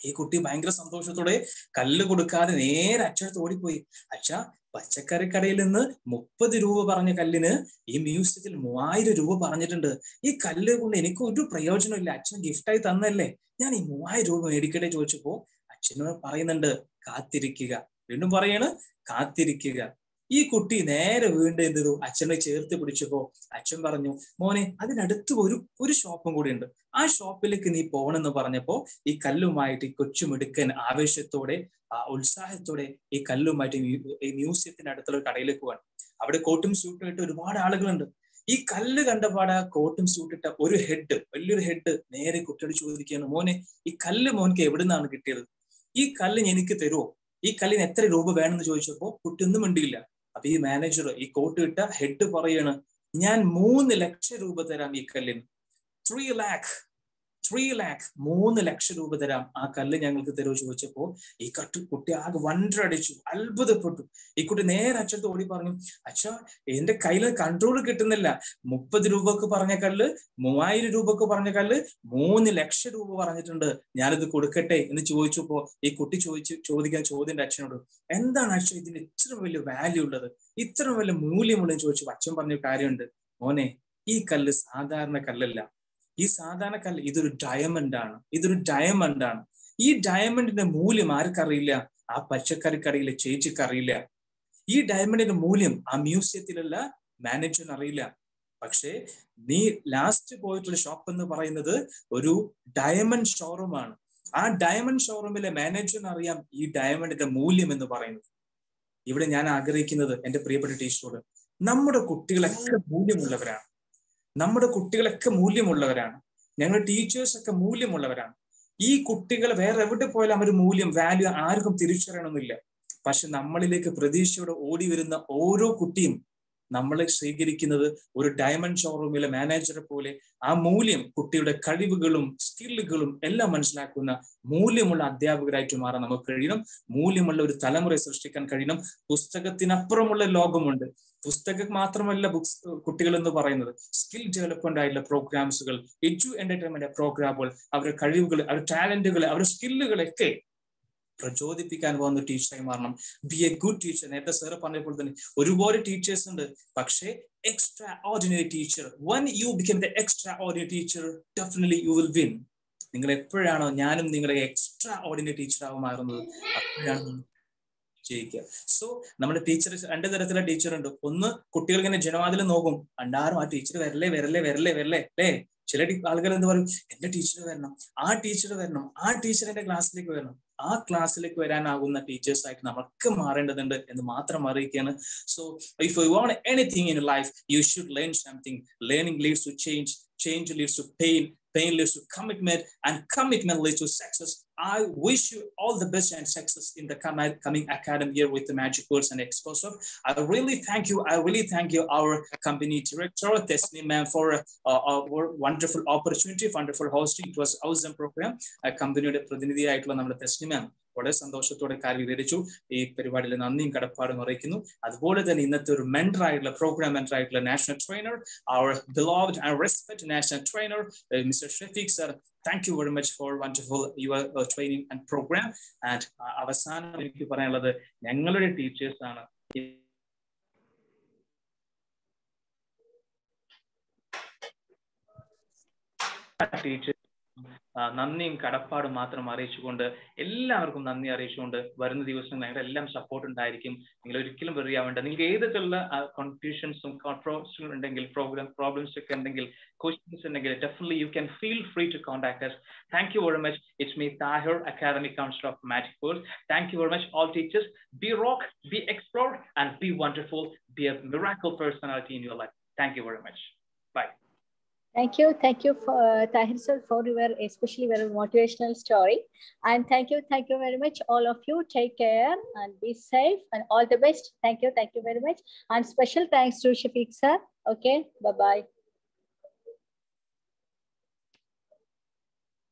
ഈ കുട്ടി ഭയങ്കര സന്തോഷത്തോടെ കല്ല് കൊടുക്കാതെ നേരെ അച്ഛനടുത്ത് ഓടിപ്പോയി അച്ഛ പച്ചക്കറിക്കടയിൽ നിന്ന് മുപ്പത് രൂപ പറഞ്ഞ കല്ലിന് ഈ മ്യൂസിയത്തിൽ മൂവായിരം രൂപ പറഞ്ഞിട്ടുണ്ട് ഈ കല്ല് കൊണ്ട് എനിക്ക് ഒരു പ്രയോജനമില്ല അച്ഛൻ ഗിഫ്റ്റായി തന്നല്ലേ ഞാൻ ഈ മൂവായിരം രൂപ മേടിക്കട്ടെ ചോദിച്ചപ്പോ അച്ഛനോട് പറയുന്നുണ്ട് കാത്തിരിക്കുക വീണ്ടും പറയാണ് കാത്തിരിക്കുക ഈ കുട്ടി നേരെ വീണ്ടും എന്ത് ചെയ്തു അച്ഛനെ ചേർത്ത് പിടിച്ചപ്പോ അച്ഛൻ പറഞ്ഞു മോനെ അതിനടുത്ത് ഒരു ഒരു ഷോപ്പും കൂടി ഉണ്ട് ആ ഷോപ്പിലേക്ക് നീ പോകണമെന്ന് പറഞ്ഞപ്പോ ഈ കല്ലുമായിട്ട് ഈ കൊച്ചുമിടുക്കൻ ആവേശത്തോടെ ആ ഉത്സാഹത്തോടെ ഈ കല്ലുമായിട്ട് ഈ മ്യൂസിയത്തിന്റെ അടുത്തുള്ള ഒരു കടയിലേക്ക് പോവാൻ അവിടെ കോട്ടും സ്യൂട്ടും ഇട്ട് ഒരുപാട് ആളുകളുണ്ട് ഈ കല്ല് കണ്ടപാട് ആ കോട്ടും സ്യൂട്ടിട്ട ഒരു ഹെഡ് വലിയൊരു ഹെഡ് നേരെ കുട്ടിയോട് ചോദിക്കുകയാണ് മോനെ ഈ കല്ല് മോനക്ക് എവിടെ നിന്നാണ് കിട്ടിയത് ഈ കല്ല് എനിക്ക് തരുമോ ഈ കല്ലിന് എത്ര രൂപ വേണമെന്ന് ചോദിച്ചപ്പോ കുട്ടി ഒന്നും മിണ്ടിയില്ല അപ്പൊ ഈ മാനേജർ ഈ കോട്ട് ഇട്ട ഹെഡ് പറയാണ് ഞാൻ മൂന്ന് ലക്ഷം രൂപ തരാം ഈ കല്ലിന് ത്രീ ലാക്ക് ത്രീ ലാക്ക് മൂന്ന് ലക്ഷം രൂപ തരാം ആ കല്ല് ഞങ്ങൾക്ക് തരുമോ ചോദിച്ചപ്പോ ഈ കട്ടു കുട്ടി ആകെ വണ്ടർ അടിച്ചു അത്ഭുതപ്പെട്ടു ഈ കുട്ടി നേരെ അച്ഛത്ത് ഓടി പറഞ്ഞു അച്ഛാ എന്റെ കയ്യിൽ കൺട്രോൾ കിട്ടുന്നില്ല മുപ്പത് രൂപക്ക് പറഞ്ഞ കല്ല് മൂവായിരം രൂപക്ക് പറഞ്ഞ കല്ല് മൂന്ന് ലക്ഷം രൂപ പറഞ്ഞിട്ടുണ്ട് ഞാനിത് കൊടുക്കട്ടെ എന്ന് ചോദിച്ചപ്പോ ഈ കുട്ടി ചോദിച്ചു ചോദിക്കാൻ ചോദ്യം അച്ഛനോട് എന്താണ് അച്ഛൻ ഇതിന് ഇത്ര വലിയ വാല്യൂ ഉള്ളത് ഇത്ര വലിയ മൂല്യമുള്ളതെന്ന് ചോദിച്ചു അച്ഛൻ പറഞ്ഞ കാര്യമുണ്ട് മോനെ ഈ കല്ല് സാധാരണ കല്ലല്ല ഈ സാധാരണ കല്ല് ഇതൊരു ഡയമണ്ട് ആണ് ഇതൊരു ഡയമണ്ട് ആണ് ഈ ഡയമണ്ടിന്റെ മൂല്യം ആർക്കറിയില്ല ആ പച്ചക്കറിക്കടയിലെ ചേച്ചിക്ക് അറിയില്ല ഈ ഡയമണ്ടിന്റെ മൂല്യം ആ മ്യൂസിയത്തിലുള്ള മാനേജറിന് അറിയില്ല പക്ഷേ നീ ലാസ്റ്റ് പോയിട്ടുള്ള ഷോപ്പ് എന്ന് പറയുന്നത് ഒരു ഡയമണ്ട് ഷോറൂം ആണ് ആ ഡയമണ്ട് ഷോറൂമിലെ മാനേജറിന് അറിയാം ഈ ഡയമണ്ടിന്റെ മൂല്യം എന്ന് പറയുന്നത് ഇവിടെ ഞാൻ ആഗ്രഹിക്കുന്നത് എന്റെ പ്രിയപ്പെട്ട ടീച്ചറോട് നമ്മുടെ കുട്ടികളൊക്കെ മൂല്യമുള്ളവരാണ് നമ്മുടെ കുട്ടികളൊക്കെ മൂല്യമുള്ളവരാണ് ഞങ്ങളുടെ ടീച്ചേഴ്സ് ഒക്കെ മൂല്യമുള്ളവരാണ് ഈ കുട്ടികൾ വേറെ എവിടെ പോയാലും അവർ മൂല്യം വാല്യൂ ആർക്കും തിരിച്ചറിയണമെന്നില്ല പക്ഷെ നമ്മളിലേക്ക് പ്രതീക്ഷയോടെ ഓടി വരുന്ന ഓരോ കുട്ടിയും നമ്മളെ സ്വീകരിക്കുന്നത് ഒരു ഡയമണ്ട് ഷോറൂമിലെ മാനേജറെ പോലെ ആ മൂല്യം കുട്ടിയുടെ കഴിവുകളും സ്കില്ലുകളും എല്ലാം മനസ്സിലാക്കുന്ന മൂല്യമുള്ള അധ്യാപകരായിട്ട് മാറാൻ നമുക്ക് കഴിയണം മൂല്യമുള്ള ഒരു തലമുറ സൃഷ്ടിക്കാൻ കഴിയണം പുസ്തകത്തിനപ്പുറമുള്ള ലോകമുണ്ട് പുസ്തകം മാത്രമല്ല ബുക്സ് കുട്ടികൾ എന്ന് പറയുന്നത് സ്കിൽ ഡെവലപ്മെന്റ് ആയിട്ടുള്ള പ്രോഗ്രാംസുകൾ എഡ്യു എന്റർടൈൻമെന്റ് പ്രോഗ്രാമുകൾ അവരുടെ കഴിവുകൾ അവരുടെ ടാലന്റുകൾ അവരുടെ സ്കില്ലുകളൊക്കെ പ്രചോദിപ്പിക്കാൻ പോകുന്ന ടീച്ചറായി മാറണം ബി എ ഗുഡ് ടീച്ചർ നേരത്തെ സാറ് പറഞ്ഞപ്പോൾ തന്നെ ഒരുപാട് ടീച്ചേഴ്സ് ഉണ്ട് പക്ഷേ extraordinary teacher when you become the extraordinary teacher definitely you will win നിങ്ങൾ എപ്പോഴാണോ ഞാനും നിങ്ങളെ എക്സ്ട്രാ ഓർഡിനറി ടീച്ചറാവും മാറുന്നത് അപ്പോഴാണ് ജയിക്കുക സോ നമ്മുടെ ടീച്ചർ രണ്ട് തരത്തിലുള്ള ടീച്ചർ ഉണ്ട് ഒന്ന് കുട്ടികൾ ഇങ്ങനെ ജനവാതിൽ നോക്കും അണ്ടാറും ആ ടീച്ചർ വരല്ലേ വരല്ലേ വരല്ലേ വരല്ലേ അല്ലേ ചില ആളുകൾ എന്ത് പറയും എന്റെ ടീച്ചർ വരണം ആ ടീച്ചർ വരണം ആ ടീച്ചർ എന്റെ ക്ലാസ്സിലേക്ക് വരണം ആ ക്ലാസ്സിലേക്ക് വരാനാകുന്ന ടീച്ചേഴ്സ് ആയിട്ട് നമുക്ക് മാറേണ്ടതുണ്ട് എന്ന് മാത്രം അറിയിക്കുകയാണ് so if you want anything in life you should learn something learning leads to change change leads to pain pain leads to commitment and commitment leads to success i wish you all the best and success in the coming academic year with the magic words and exposure i really thank you i really thank you our company director tesni ma'am for uh, our wonderful opportunity wonderful hosting it was awesome program കമ്പനിയുടെ പ്രതിനിധിയായിട്ടുള്ള നമ്മുടെ തെസ്നി മാം വളരെ സന്തോഷത്തോടെ കാര്യം വിവരിച്ചു ഈ പരിപാടിയിൽ നന്ദിയും കടപ്പാടും അറിയിക്കുന്നു അതുപോലെ തന്നെ ഇന്നത്തെ ഒരു മെന്റർ ആയിട്ടുള്ള പ്രോഗ്രാം മെന്റർ ആയിട്ടുള്ള national trainer our beloved and respect national trainer mister Shafeeq sir thank you very much for wonderful your training and programme and അവസാനം എനിക്ക് പറയാനുള്ളത് ഞങ്ങളുടെ ടീച്ചേഴ്സ് ആണ് ടീച്ചേഴ്സ് നന്ദിയും കടപ്പാടും മാത്രം അറിയിച്ചുകൊണ്ട് എല്ലാവർക്കും നന്ദി അറിയിച്ചുകൊണ്ട് വരുന്ന ദിവസം ഞങ്ങളുടെ എല്ലാം സപ്പോർട്ട് ഉണ്ടായിരിക്കും നിങ്ങൾ ഒരിക്കലും വെറി ആവേണ്ട നിങ്ങൾക്ക് ഏതൊക്കെയുള്ള കൺഫ്യൂഷൻസും കോൺട്രോസും ഉണ്ടെങ്കിൽ പ്രോഗ്രാം പ്രോബ്ലംസ് ഒക്കെ ഉണ്ടെങ്കിൽ ക്വസ്റ്റ്യൻസ് ഉണ്ടെങ്കിൽ definitely you can feel free to contact us thank you very much it's me Thahir academic council of magic world thank you very much all teachers be rock be explore and be wonderful be a miracle personality in your life thank you very much bye Thank you. Thank you for uh, Tahir sir for your especially very motivational story. And thank you. Thank you very much. All of you take care and be safe and all the best. Thank you. Thank you very much. And special thanks to Shafiq sir. Okay. Bye-bye.